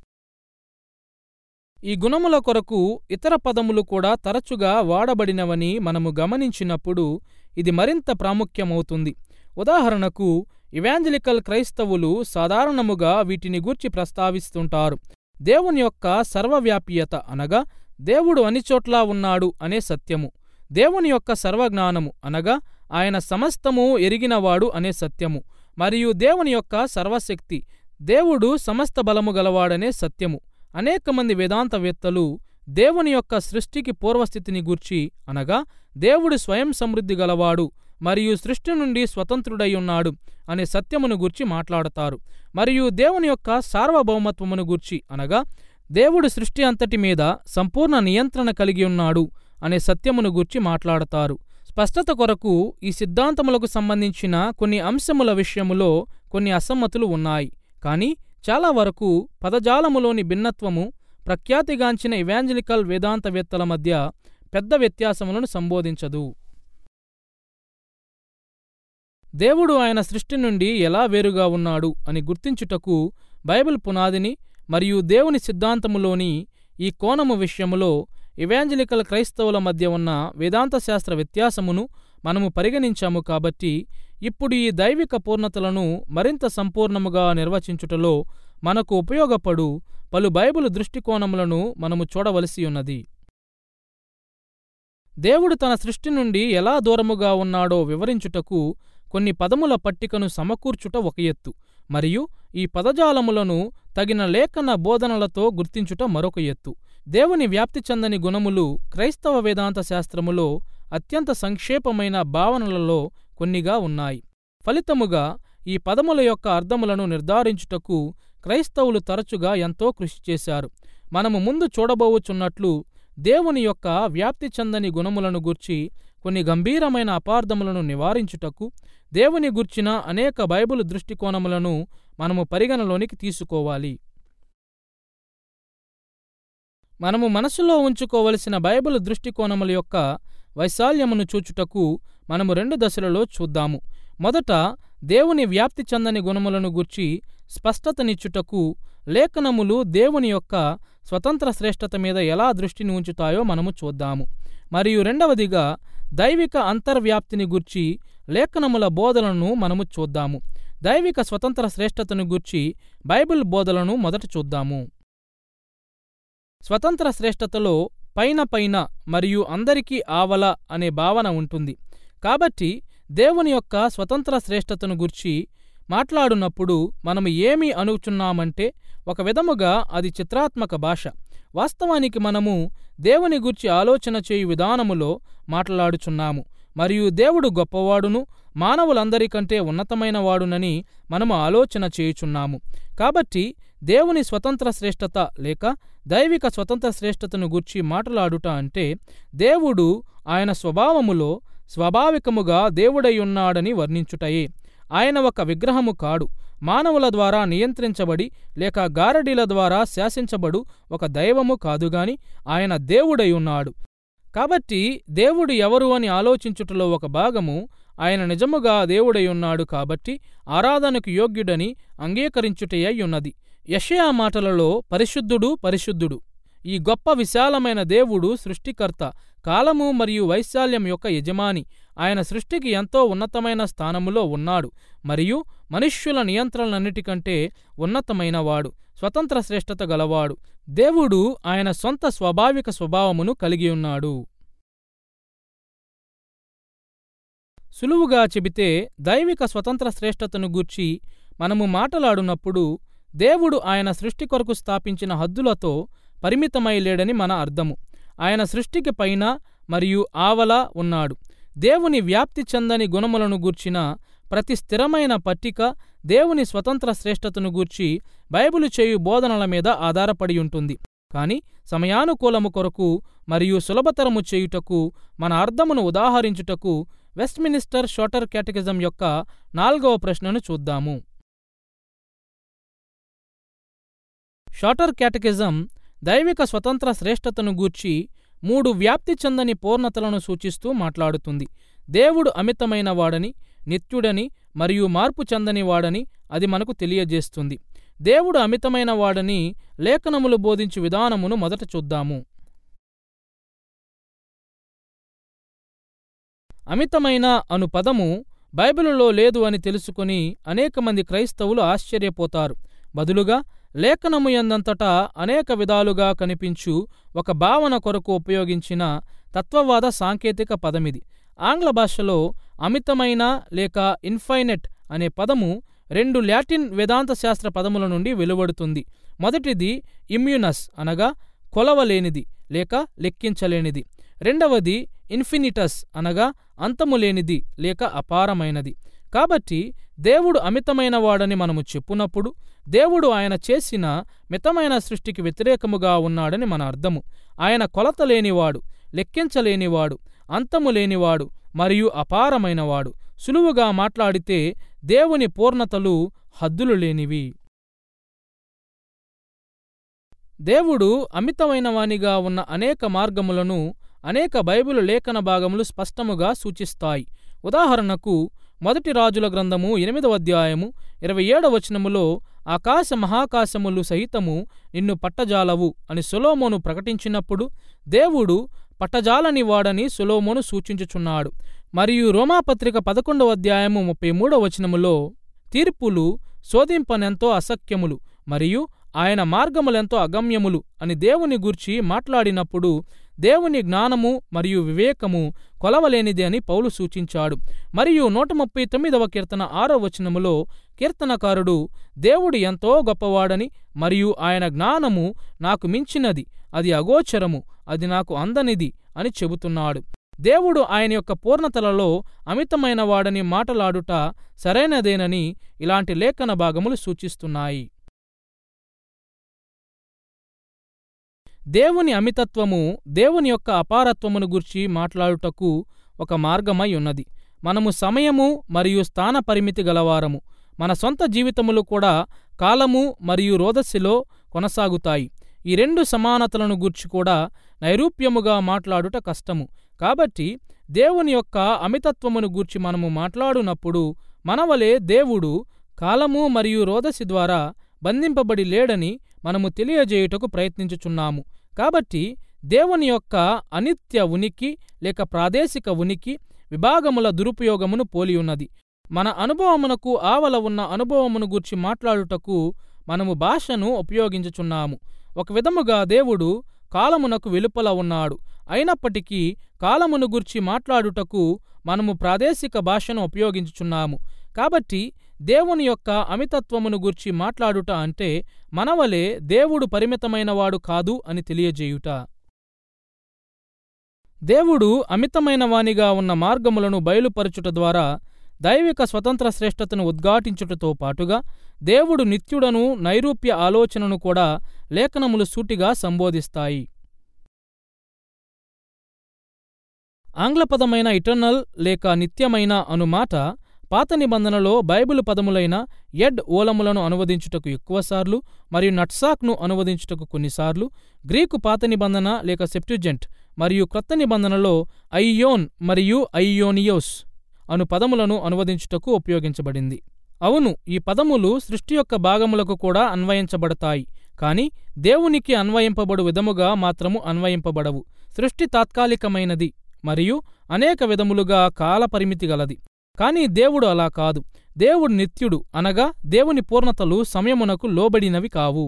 Speaker 1: ఈ గుణముల కొరకు ఇతర పదములు కూడా తరచుగా వాడబడినవని మనము గమనించినప్పుడు ఇది మరింత ప్రాముఖ్యమవుతుంది ఉదాహరణకు ఇవాంజలికల్ క్రైస్తవులు సాధారణముగా వీటిని గూర్చి ప్రస్తావిస్తుంటారు దేవుని యొక్క సర్వవ్యాపీయత అనగా దేవుడు అనిచోట్లా ఉన్నాడు అనే సత్యము దేవుని యొక్క సర్వజ్ఞానము అనగా ఆయన సమస్తము ఎరిగినవాడు అనే సత్యము మరియు దేవుని యొక్క సర్వశక్తి దేవుడు సమస్త బలము గలవాడనే సత్యము అనేక మంది వేదాంతవేత్తలు దేవుని యొక్క సృష్టికి పూర్వస్థితిని గూర్చి అనగా దేవుడు స్వయం సమృద్ధి గలవాడు మరియు సృష్టి నుండి స్వతంత్రుడై ఉన్నాడు అనే సత్యమును గూర్చి మాట్లాడతారు మరియు దేవుని యొక్క సార్వభౌమత్వమును గూర్చి అనగా దేవుడు సృష్టి అంతటి మీద సంపూర్ణ నియంత్రణ కలిగి ఉన్నాడు అనే సత్యమును గూర్చి మాట్లాడతారు స్పష్టత కొరకు ఈ సిద్ధాంతములకు సంబంధించిన కొన్ని అంశముల విషయములో కొన్ని అసమ్మతులు ఉన్నాయి కానీ చాలా వరకు పదజాలములోని భిన్నత్వము ప్రఖ్యాతిగాంచిన ఇవాంజలికల్ వేదాంతవేత్తల మధ్య పెద్ద వ్యత్యాసములను సంబోధించదు దేవుడు ఆయన సృష్టి నుండి ఎలా వేరుగా ఉన్నాడు అని గుర్తించుటకు బైబిల్ పునాదిని మరియు దేవుని సిద్ధాంతములోని ఈ కోణము విషయములో ఇవాంజలికల్ క్రైస్తవుల మధ్య ఉన్న వేదాంత శాస్త్ర వ్యత్యాసమును మనము పరిగణించాము కాబట్టి ఇప్పుడు ఈ దైవిక పూర్ణతలను మరింత సంపూర్ణముగా నిర్వచించుటలో మనకు ఉపయోగపడు పలు బైబిలు దృష్టికోణములను మనము చూడవలసి ఉన్నది దేవుడు తన సృష్టి నుండి ఎలా దూరముగా ఉన్నాడో వివరించుటకు కొన్ని పదముల పట్టికను సమకూర్చుట ఒక ఎత్తు మరియు ఈ పదజాలములను తగిన లేఖన బోధనలతో గుర్తించుట మరొక ఎత్తు దేవుని వ్యాప్తి చెందని గుణములు క్రైస్తవ వేదాంత శాస్త్రములో అత్యంత సంక్షేపమైన భావనలలో కొన్నిగా ఉన్నాయి ఫలితముగా ఈ పదముల యొక్క అర్థములను నిర్ధారించుటకు క్రైస్తవులు తరచుగా ఎంతో కృషి చేశారు మనము ముందు చూడబోవుచున్నట్లు దేవుని యొక్క వ్యాప్తి చెందని గుణములను గూర్చి కొన్ని గంభీరమైన అపార్థములను నివారించుటకు దేవుని గూర్చిన అనేక బైబిల్ దృష్టికోణములను మనము పరిగణలోనికి తీసుకోవాలి మనము మనసులో ఉంచుకోవలసిన బైబిల్ దృష్టికోణముల యొక్క వైశాల్యమును చూచుటకు మనము రెండు దశలలో చూద్దాము మొదట దేవుని వ్యాప్తి చెందని గుణములను గూర్చి స్పష్టతనిచ్చుటకు లేఖనములు దేవుని యొక్క స్వతంత్ర శ్రేష్టత మీద ఎలా దృష్టిని ఉంచుతాయో మనము చూద్దాము మరియు రెండవదిగా దైవిక అంతర్వ్యాప్తిని గూర్చి లేఖనముల బోధలను మనము చూద్దాము దైవిక స్వతంత్ర శ్రేష్టతను గూర్చి బైబిల్ బోధలను మొదట చూద్దాము స్వతంత్ర శ్రేష్టతలో పైన పైన మరియు అందరికీ ఆవల అనే భావన ఉంటుంది కాబట్టి దేవుని యొక్క స్వతంత్ర శ్రేష్టతను గుర్చి మాట్లాడునప్పుడు మనము ఏమి అనుచున్నామంటే ఒక విధముగా అది చిత్రాత్మక భాష వాస్తవానికి మనము దేవుని గుర్చి ఆలోచన చేయు విధానములో మాట్లాడుచున్నాము మరియు దేవుడు గొప్పవాడును మానవులందరికంటే ఉన్నతమైన వాడునని మనము ఆలోచన చేయుచున్నాము కాబట్టి దేవుని స్వతంత్ర శ్రేష్టత లేక దైవిక స్వతంత్ర శ్రేష్టతను గూర్చి మాట్లాడుట అంటే దేవుడు ఆయన స్వభావములో స్వాభావికముగా దేవుడై వర్ణించుటయే ఆయన ఒక విగ్రహము కాడు మానవుల ద్వారా నియంత్రించబడి లేక గారడీల ద్వారా శాసించబడు ఒక దైవము కాదుగాని ఆయన దేవుడై ఉన్నాడు కాబట్టి దేవుడు ఎవరు అని ఆలోచించుటలో ఒక భాగము ఆయన నిజముగా దేవుడై ఉన్నాడు కాబట్టి ఆరాధనకు యోగ్యుడని అంగీకరించుటయ్యై ఉన్నది యషయా మాటలలో పరిశుద్ధుడు పరిశుద్ధుడు ఈ గొప్ప విశాలమైన దేవుడు సృష్టికర్త కాలము మరియు వైశాల్యం యొక్క యజమాని ఆయన సృష్టికి ఎంతో ఉన్నతమైన స్థానములో ఉన్నాడు మరియు మనుష్యుల నియంత్రణలన్నిటికంటే ఉన్నతమైనవాడు స్వతంత్ర శ్రేష్టత గలవాడు దేవుడు ఆయన సొంత స్వాభావిక స్వభావమును కలిగి ఉన్నాడు సులువుగా చెబితే దైవిక స్వతంత్ర శ్రేష్టతను గూర్చి మనము మాటలాడునప్పుడు దేవుడు ఆయన సృష్టి కొరకు స్థాపించిన హద్దులతో పరిమితమై లేడని మన అర్థము ఆయన సృష్టికి పైన మరియు ఆవల ఉన్నాడు దేవుని వ్యాప్తి చెందని గుణములను గూర్చిన ప్రతి స్థిరమైన పట్టిక దేవుని స్వతంత్ర శ్రేష్టతను గూర్చి బైబిలు చేయు బోధనల మీద ఆధారపడి ఉంటుంది కాని సమయానుకూలము కొరకు మరియు సులభతరము చేయుటకు మన అర్థమును ఉదాహరించుటకు వెస్ట్మినిస్టర్ షోటర్ కేటగిజం యొక్క నాల్గవ ప్రశ్నను చూద్దాము షార్టర్ కేటకిజం దైవిక స్వతంత్ర శ్రేష్టతను గూర్చి మూడు వ్యాప్తి చెందని పూర్ణతలను సూచిస్తూ మాట్లాడుతుంది దేవుడు అమితమైన వాడని నిత్యుడని మరియు మార్పు చెందని వాడని అది మనకు తెలియజేస్తుంది దేవుడు అమితమైన వాడని లేఖనములు బోధించు విధానమును మొదట చూద్దాము అమితమైన అను పదము బైబిలులో లేదు అని తెలుసుకుని అనేక మంది క్రైస్తవులు ఆశ్చర్యపోతారు బదులుగా లేఖనము ఎందంతటా అనేక విధాలుగా కనిపించు ఒక భావన కొరకు ఉపయోగించిన తత్వవాద సాంకేతిక పదమిది ఆంగ్ల భాషలో అమితమైన లేక ఇన్ఫైనెట్ అనే పదము రెండు లాటిన్ వేదాంత శాస్త్ర పదముల నుండి వెలువడుతుంది మొదటిది ఇమ్యూనస్ అనగా కొలవలేనిది లేక లెక్కించలేనిది రెండవది ఇన్ఫినిటస్ అనగా అంతము లేనిది లేక అపారమైనది కాబట్టి దేవుడు అమితమైన వాడని మనము చెప్పునప్పుడు దేవుడు ఆయన చేసిన మితమైన సృష్టికి వ్యతిరేకముగా ఉన్నాడని మన అర్థము ఆయన కొలత లేనివాడు లెక్కించలేనివాడు అంతము లేనివాడు మరియు అపారమైనవాడు సులువుగా మాట్లాడితే దేవుని పూర్ణతలు హద్దులు లేనివి దేవుడు అమితమైన వానిగా ఉన్న అనేక మార్గములను అనేక బైబిలు లేఖన భాగములు స్పష్టముగా సూచిస్తాయి ఉదాహరణకు మొదటి రాజుల గ్రంథము ఎనిమిదవ అధ్యాయము ఇరవై ఏడవ వచనములో ఆకాశ మహాకాశములు సహితము నిన్ను పట్టజాలవు అని సొలోమోను ప్రకటించినప్పుడు దేవుడు పట్టజాలని వాడని సొలోమోను సూచించుచున్నాడు మరియు రోమాపత్రిక పదకొండవ అధ్యాయము ముప్పై మూడవ వచనములో తీర్పులు శోధింపనెంతో అసఖ్యములు మరియు ఆయన మార్గములెంతో అగమ్యములు అని దేవుని గూర్చి మాట్లాడినప్పుడు దేవుని జ్ఞానము మరియు వివేకము కొలవలేనిది అని పౌలు సూచించాడు మరియు నూట ముప్పై తొమ్మిదవ కీర్తన ఆరో వచనములో కీర్తనకారుడు దేవుడు ఎంతో గొప్పవాడని మరియు ఆయన జ్ఞానము నాకు మించినది అది అగోచరము అది నాకు అందనిది అని చెబుతున్నాడు దేవుడు ఆయన యొక్క పూర్ణతలలో అమితమైన వాడని మాటలాడుట సరైనదేనని ఇలాంటి లేఖన భాగములు సూచిస్తున్నాయి దేవుని అమితత్వము దేవుని యొక్క అపారత్వమును గుర్చి మాట్లాడుటకు ఒక మార్గమై ఉన్నది మనము సమయము మరియు స్థాన పరిమితి గలవారము మన సొంత జీవితములు కూడా కాలము మరియు రోదస్సులో కొనసాగుతాయి ఈ రెండు సమానతలను గూర్చి కూడా నైరూప్యముగా మాట్లాడుట కష్టము కాబట్టి దేవుని యొక్క అమితత్వమును గూర్చి మనము మాట్లాడునప్పుడు మనవలే దేవుడు కాలము మరియు రోదసి ద్వారా బంధింపబడి లేడని మనము తెలియజేయుటకు ప్రయత్నించుచున్నాము కాబట్టి దేవుని యొక్క అనిత్య ఉనికి లేక ప్రాదేశిక ఉనికి విభాగముల దురుపయోగమును పోలియున్నది మన అనుభవమునకు ఆవల ఉన్న అనుభవమును గూర్చి మాట్లాడుటకు మనము భాషను ఉపయోగించుచున్నాము ఒక విధముగా దేవుడు కాలమునకు వెలుపల ఉన్నాడు అయినప్పటికీ కాలమును గూర్చి మాట్లాడుటకు మనము ప్రాదేశిక భాషను ఉపయోగించుచున్నాము కాబట్టి దేవుని యొక్క అమితత్వమును గూర్చి మాట్లాడుట అంటే మనవలే దేవుడు పరిమితమైనవాడు కాదు అని తెలియజేయుట దేవుడు అమితమైన వానిగా ఉన్న మార్గములను బయలుపరచుట ద్వారా దైవిక స్వతంత్ర శ్రేష్టతను ఉద్ఘాటించుటతో పాటుగా దేవుడు నిత్యుడను నైరూప్య ఆలోచనను కూడా లేఖనములు సూటిగా సంబోధిస్తాయి ఆంగ్లపదమైన ఇటర్నల్ లేక నిత్యమైన అను మాట పాత నిబంధనలో బైబిల్ పదములైన ఎడ్ ఓలములను అనువదించుటకు ఎక్కువసార్లు మరియు నట్సాక్ను అనువదించుటకు కొన్నిసార్లు గ్రీకు పాత నిబంధన లేక సెప్ట్యుజెంట్ మరియు క్రొత్త నిబంధనలో అయ్యోన్ మరియు అయ్యోనియోస్ అను పదములను అనువదించుటకు ఉపయోగించబడింది అవును ఈ పదములు సృష్టి యొక్క భాగములకు కూడా అన్వయించబడతాయి కాని దేవునికి అన్వయింపబడు విధముగా మాత్రము అన్వయింపబడవు సృష్టి తాత్కాలికమైనది మరియు అనేక విధములుగా కాలపరిమితి గలది కాని దేవుడు అలా కాదు దేవుడు నిత్యుడు అనగా దేవుని పూర్ణతలు సమయమునకు లోబడినవి కావు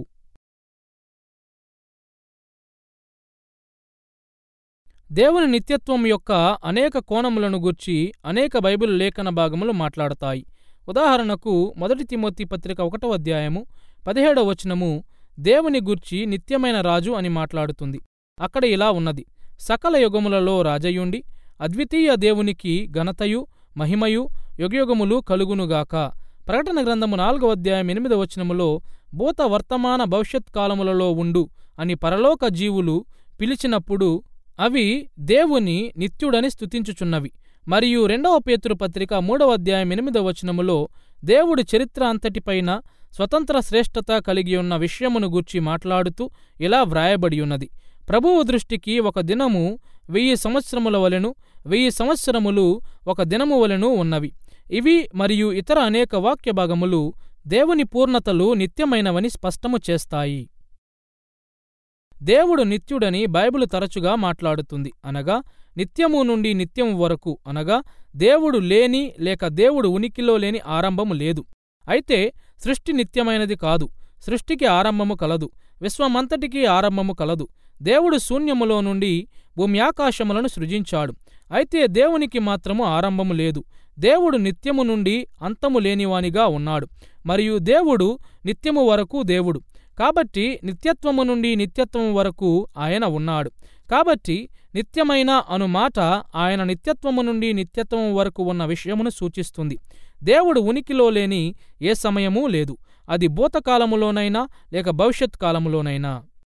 Speaker 1: దేవుని నిత్యత్వం యొక్క అనేక కోణములను గూర్చి అనేక బైబిల్ లేఖన భాగములు మాట్లాడతాయి ఉదాహరణకు మొదటి తిమోతి పత్రిక ఒకటో అధ్యాయము పదిహేడవ వచనము దేవుని గూర్చి నిత్యమైన రాజు అని మాట్లాడుతుంది అక్కడ ఇలా ఉన్నది సకల యుగములలో రాజయుండి అద్వితీయ దేవునికి ఘనతయు మహిమయు యుగయుగములు కలుగునుగాక ప్రకటన గ్రంథము నాలుగవ అధ్యాయం ఎనిమిదవ వచనములో భూత వర్తమాన భవిష్యత్ కాలములలో ఉండు అని పరలోక జీవులు పిలిచినప్పుడు అవి దేవుని నిత్యుడని స్తుతించుచున్నవి మరియు రెండవ పేతురు పత్రిక మూడవ అధ్యాయం ఎనిమిదవ వచనములో దేవుడు చరిత్ర అంతటిపైన స్వతంత్ర శ్రేష్టత కలిగి ఉన్న విషయమును గూర్చి మాట్లాడుతూ ఇలా వ్రాయబడి ఉన్నది ప్రభువు దృష్టికి ఒక దినము వెయ్యి సంవత్సరముల వలెను వెయ్యి సంవత్సరములు ఒక దినము వలెను ఉన్నవి ఇవి మరియు ఇతర అనేక వాక్య భాగములు దేవుని పూర్ణతలు నిత్యమైనవని స్పష్టము చేస్తాయి దేవుడు నిత్యుడని బైబిలు తరచుగా మాట్లాడుతుంది అనగా నిత్యము నుండి నిత్యము వరకు అనగా దేవుడు లేని లేక దేవుడు ఉనికిలో లేని ఆరంభము లేదు అయితే సృష్టి నిత్యమైనది కాదు సృష్టికి ఆరంభము కలదు విశ్వమంతటికీ ఆరంభము కలదు దేవుడు శూన్యములో నుండి భూమ్యాకాశములను సృజించాడు అయితే దేవునికి మాత్రము ఆరంభము లేదు దేవుడు నిత్యము నుండి అంతము లేనివానిగా ఉన్నాడు మరియు దేవుడు నిత్యము వరకు దేవుడు కాబట్టి నిత్యత్వము నుండి నిత్యత్వము వరకు ఆయన ఉన్నాడు కాబట్టి నిత్యమైన అను మాట ఆయన నిత్యత్వము నుండి నిత్యత్వము వరకు ఉన్న విషయమును సూచిస్తుంది దేవుడు ఉనికిలో లేని ఏ సమయమూ లేదు అది భూతకాలములోనైనా లేక భవిష్యత్ కాలములోనైనా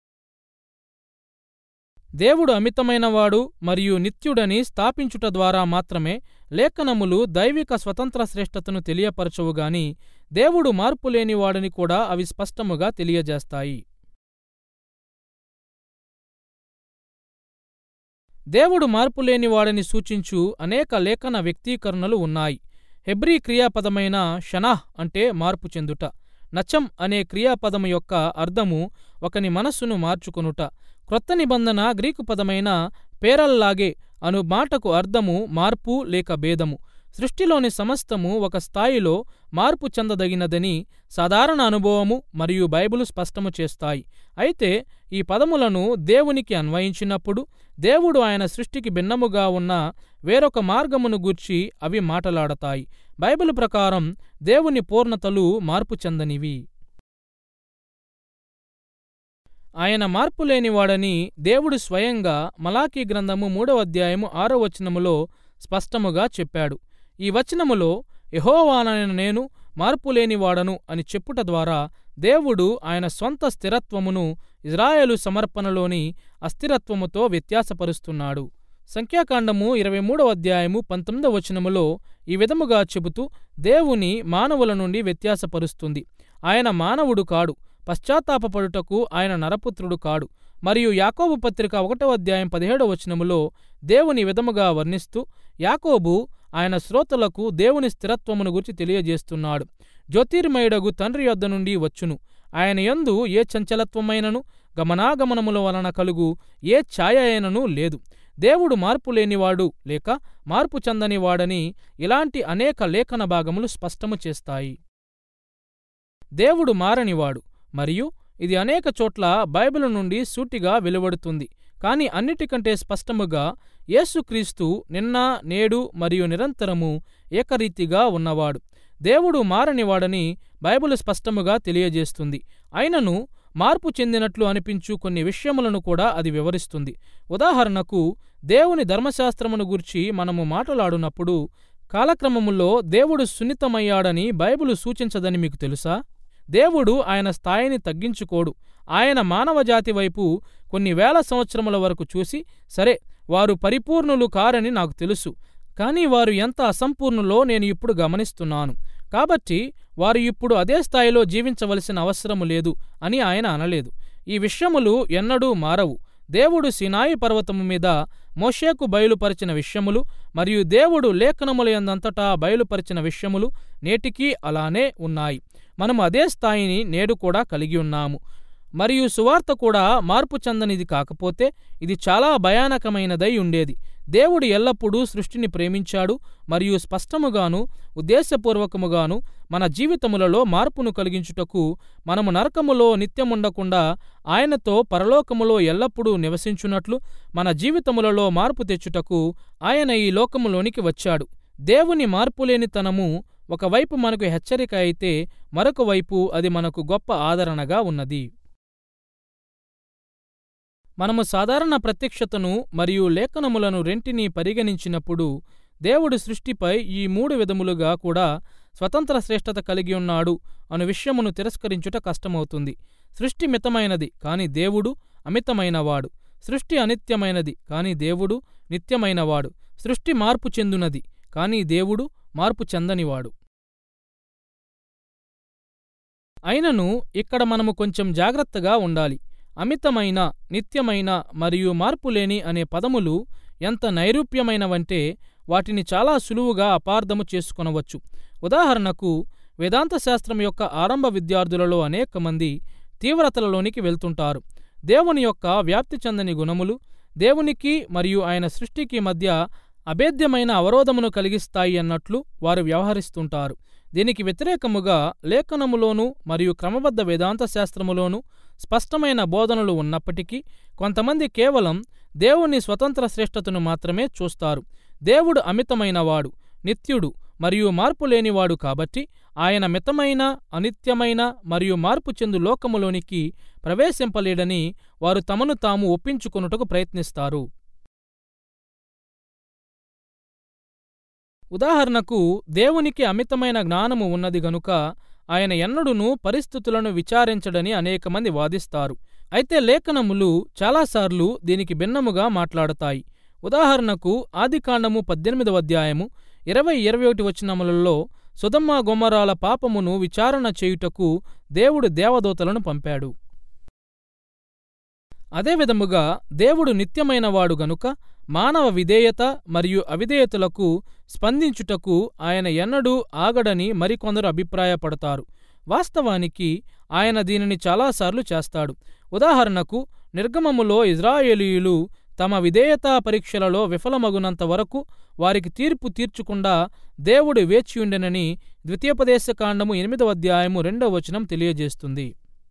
Speaker 1: దేవుడు అమితమైనవాడు మరియు నిత్యుడని స్థాపించుట ద్వారా మాత్రమే లేఖనములు దైవిక స్వతంత్ర శ్రేష్టతను తెలియపరచవుగాని దేవుడు మార్పులేనివాడని కూడా అవి స్పష్టముగా తెలియజేస్తాయి దేవుడు మార్పులేనివాడని సూచించు అనేక లేఖన వ్యక్తీకరణలు ఉన్నాయి హెబ్రీ క్రియాపదమైన షనాహ్ అంటే మార్పు చెందుట నచం అనే క్రియాపదము యొక్క అర్థము ఒకని మనస్సును మార్చుకొనుట క్రొత్త నిబంధన గ్రీకు పదమైన పేరల్లాగే అను మాటకు అర్థము మార్పు లేక భేదము సృష్టిలోని సమస్తము ఒక స్థాయిలో మార్పు చెందదగినదని సాధారణ అనుభవము మరియు బైబిలు స్పష్టము చేస్తాయి అయితే ఈ పదములను దేవునికి అన్వయించినప్పుడు దేవుడు ఆయన సృష్టికి భిన్నముగా ఉన్న వేరొక మార్గమును గూర్చి అవి మాటలాడతాయి బైబిల్ ప్రకారం దేవుని పూర్ణతలు మార్పు చెందనివి ఆయన మార్పులేనివాడని దేవుడు స్వయంగా మలాకీ గ్రంథము మూడవ అధ్యాయము ఆరో వచనములో స్పష్టముగా చెప్పాడు ఈ వచనములో యహోవానైన నేను మార్పులేనివాడను అని చెప్పుట ద్వారా దేవుడు ఆయన స్వంత స్థిరత్వమును ఇజ్రాయేలు సమర్పణలోని అస్థిరత్వముతో వ్యత్యాసపరుస్తున్నాడు సంఖ్యాకాండము ఇరవై మూడవ అధ్యాయము పంతొమ్మిదవ వచనములో ఈ విధముగా చెబుతూ దేవుని మానవుల నుండి వ్యత్యాసపరుస్తుంది ఆయన మానవుడు కాడు పశ్చాత్తాపపడుటకు ఆయన నరపుత్రుడు కాడు మరియు యాకోబు పత్రిక ఒకటవ అధ్యాయం పదిహేడవ వచనములో దేవుని విధముగా వర్ణిస్తూ యాకోబు ఆయన శ్రోతలకు దేవుని స్థిరత్వమును గురించి తెలియజేస్తున్నాడు జ్యోతిర్మయుడగు తండ్రి యొద్ద నుండి వచ్చును ఆయన యందు ఏ చంచలత్వమైనను గమనాగమనముల వలన కలుగు ఏ ఛాయ అయినను లేదు దేవుడు మార్పు లేనివాడు లేక మార్పు చెందనివాడని ఇలాంటి అనేక లేఖన భాగములు స్పష్టము చేస్తాయి దేవుడు మారనివాడు మరియు ఇది అనేక చోట్ల బైబిల్ నుండి సూటిగా వెలువడుతుంది కానీ అన్నిటికంటే స్పష్టముగా యేసుక్రీస్తు నిన్న నేడు మరియు నిరంతరము ఏకరీతిగా ఉన్నవాడు దేవుడు మారనివాడని బైబిల్ స్పష్టముగా తెలియజేస్తుంది అయినను మార్పు చెందినట్లు అనిపించు కొన్ని విషయములను కూడా అది వివరిస్తుంది ఉదాహరణకు దేవుని ధర్మశాస్త్రమును గురించి మనము మాట్లాడునప్పుడు కాలక్రమములో దేవుడు సున్నితమయ్యాడని బైబిలు సూచించదని మీకు తెలుసా దేవుడు ఆయన స్థాయిని తగ్గించుకోడు ఆయన మానవజాతి వైపు కొన్ని వేల సంవత్సరముల వరకు చూసి సరే వారు పరిపూర్ణులు కారని నాకు తెలుసు కానీ వారు ఎంత అసంపూర్ణులో నేను ఇప్పుడు గమనిస్తున్నాను కాబట్టి వారు ఇప్పుడు అదే స్థాయిలో జీవించవలసిన అవసరము లేదు అని ఆయన అనలేదు ఈ విషయములు ఎన్నడూ మారవు దేవుడు సినాయి పర్వతము మీద మోషేకు బయలుపరిచిన విషయములు మరియు దేవుడు లేఖనములయందంతటా బయలుపరిచిన విషయములు నేటికీ అలానే ఉన్నాయి మనము అదే స్థాయిని నేడు కూడా కలిగి ఉన్నాము మరియు సువార్త కూడా మార్పు చెందనిది కాకపోతే ఇది చాలా భయానకమైనదై ఉండేది దేవుడు ఎల్లప్పుడూ సృష్టిని ప్రేమించాడు మరియు స్పష్టముగాను ఉద్దేశపూర్వకముగాను మన జీవితములలో మార్పును కలిగించుటకు మనము నరకములో నిత్యముండకుండా ఆయనతో పరలోకములో ఎల్లప్పుడూ నివసించున్నట్లు మన జీవితములలో మార్పు తెచ్చుటకు ఆయన ఈ లోకములోనికి వచ్చాడు దేవుని మార్పులేనితనము ఒకవైపు మనకు హెచ్చరిక అయితే మరొక వైపు అది మనకు గొప్ప ఆదరణగా ఉన్నది మనము సాధారణ ప్రత్యక్షతను మరియు లేఖనములను రెంటిని పరిగణించినప్పుడు దేవుడు సృష్టిపై ఈ మూడు విధములుగా కూడా స్వతంత్ర శ్రేష్టత కలిగి ఉన్నాడు అను విషయమును తిరస్కరించుట కష్టమవుతుంది సృష్టి మితమైనది కాని దేవుడు అమితమైనవాడు సృష్టి అనిత్యమైనది కాని దేవుడు నిత్యమైనవాడు సృష్టి మార్పు చెందునది కాని దేవుడు మార్పు చెందనివాడు అయినను ఇక్కడ మనము కొంచెం జాగ్రత్తగా ఉండాలి అమితమైన నిత్యమైన మరియు మార్పులేని అనే పదములు ఎంత నైరూప్యమైనవంటే వాటిని చాలా సులువుగా అపార్థము చేసుకొనవచ్చు ఉదాహరణకు వేదాంత శాస్త్రం యొక్క ఆరంభ విద్యార్థులలో అనేక మంది తీవ్రతలలోనికి వెళ్తుంటారు దేవుని యొక్క వ్యాప్తి చెందని గుణములు దేవునికి మరియు ఆయన సృష్టికి మధ్య అభేద్యమైన అవరోధమును కలిగిస్తాయి అన్నట్లు వారు వ్యవహరిస్తుంటారు దీనికి వ్యతిరేకముగా లేఖనములోను మరియు క్రమబద్ధ వేదాంత శాస్త్రములోను స్పష్టమైన బోధనలు ఉన్నప్పటికీ కొంతమంది కేవలం దేవుని స్వతంత్ర శ్రేష్టతను మాత్రమే చూస్తారు దేవుడు అమితమైనవాడు నిత్యుడు మరియు మార్పు లేనివాడు కాబట్టి ఆయన మితమైన అనిత్యమైన మరియు మార్పు చెందు లోకములోనికి ప్రవేశింపలేడని వారు తమను తాము ఒప్పించుకొనుటకు ప్రయత్నిస్తారు ఉదాహరణకు దేవునికి అమితమైన జ్ఞానము ఉన్నది గనుక ఆయన ఎన్నడూనూ పరిస్థితులను విచారించడని అనేకమంది వాదిస్తారు అయితే లేఖనములు చాలాసార్లు దీనికి భిన్నముగా మాట్లాడతాయి ఉదాహరణకు ఆదికాండము పద్దెనిమిదవ అధ్యాయము ఇరవై ఇరవై ఒకటి వచనములలో సుధమ్మ గొమరాల పాపమును విచారణ చేయుటకు దేవుడు దేవదూతలను పంపాడు అదేవిధముగా దేవుడు నిత్యమైనవాడు గనుక మానవ విధేయత మరియు అవిధేయతలకు స్పందించుటకు ఆయన ఎన్నడూ ఆగడని మరికొందరు అభిప్రాయపడతారు వాస్తవానికి ఆయన దీనిని చాలాసార్లు చేస్తాడు ఉదాహరణకు నిర్గమములో ఇజ్రాయేలీయులు తమ విధేయతా పరీక్షలలో విఫలమగునంత వరకు వారికి తీర్పు తీర్చకుండా దేవుడు వేచియుండెనని ద్వితీయోపదేశకాండము ఎనిమిదవ అధ్యాయము రెండవ వచనం తెలియజేస్తుంది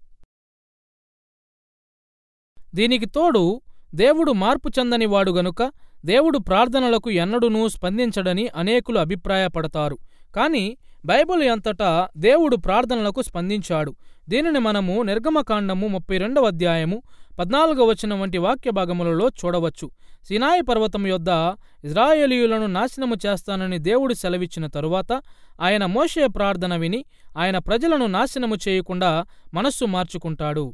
Speaker 1: దీనికి తోడు దేవుడు మార్పు చెందనివాడు గనుక దేవుడు ప్రార్థనలకు ఎన్నడూనూ స్పందించడని అనేకులు అభిప్రాయపడతారు కాని బైబిల్ అంతటా దేవుడు ప్రార్థనలకు స్పందించాడు దీనిని మనము నిర్గమకాండము ముప్పై రెండవ అధ్యాయము పద్నాలుగవ వచనం వంటి వాక్య భాగములలో చూడవచ్చు సినాయి పర్వతం యొద్ద ఇజ్రాయేలీయులను నాశనము చేస్తానని దేవుడు సెలవిచ్చిన తరువాత ఆయన మోషే ప్రార్థన విని ఆయన ప్రజలను నాశనము చేయకుండా మనస్సు మార్చుకుంటాడు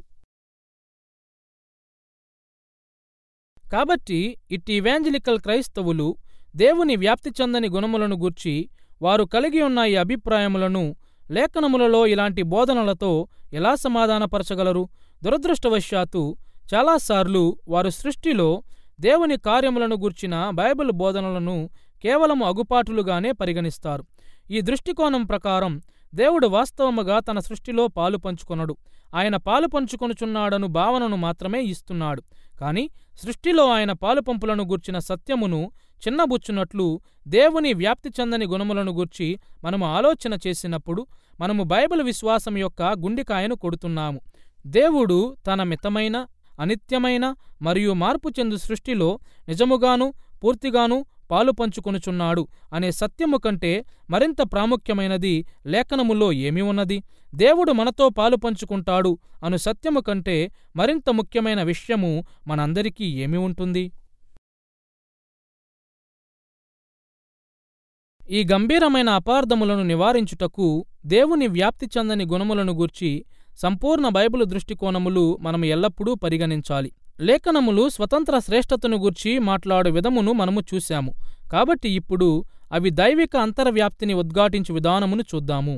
Speaker 1: కాబట్టి ఇట్టి ఇవాంజలికల్ క్రైస్తవులు దేవుని వ్యాప్తి చెందని గుణములను గూర్చి వారు కలిగి ఉన్న ఈ అభిప్రాయములను లేఖనములలో ఇలాంటి బోధనలతో ఎలా సమాధానపరచగలరు దురదృష్టవశాత్తు చాలాసార్లు వారు సృష్టిలో దేవుని కార్యములను గూర్చిన బైబిల్ బోధనలను కేవలము అగుపాటులుగానే పరిగణిస్తారు ఈ దృష్టికోణం ప్రకారం దేవుడు వాస్తవముగా తన సృష్టిలో పాలు పంచుకొనడు ఆయన పాలు పంచుకొనుచున్నాడను భావనను మాత్రమే ఇస్తున్నాడు కాని సృష్టిలో ఆయన పాలుపంపులను గూర్చిన సత్యమును చిన్నబుచ్చునట్లు దేవుని వ్యాప్తి చెందని గుణములను గూర్చి మనము ఆలోచన చేసినప్పుడు మనము బైబిల్ విశ్వాసం యొక్క గుండికాయను కొడుతున్నాము దేవుడు తన మితమైన అనిత్యమైన మరియు మార్పు చెందు సృష్టిలో నిజముగాను పూర్తిగాను పాలు పంచుకొనుచున్నాడు అనే సత్యము కంటే మరింత ప్రాముఖ్యమైనది లేఖనములో ఏమి ఉన్నది దేవుడు మనతో పాలు పంచుకుంటాడు అను సత్యము కంటే మరింత ముఖ్యమైన విషయము మనందరికీ ఏమి ఉంటుంది ఈ గంభీరమైన అపార్థములను నివారించుటకు దేవుని వ్యాప్తి చెందని గుణములను గూర్చి సంపూర్ణ బైబిలు దృష్టికోణములు మనం ఎల్లప్పుడూ పరిగణించాలి లేఖనములు స్వతంత్ర శ్రేష్టతను గూర్చి మాట్లాడు విధమును మనము చూశాము కాబట్టి ఇప్పుడు అవి దైవిక అంతర్వ్యాప్తిని ఉద్ఘాటించు విధానమును చూద్దాము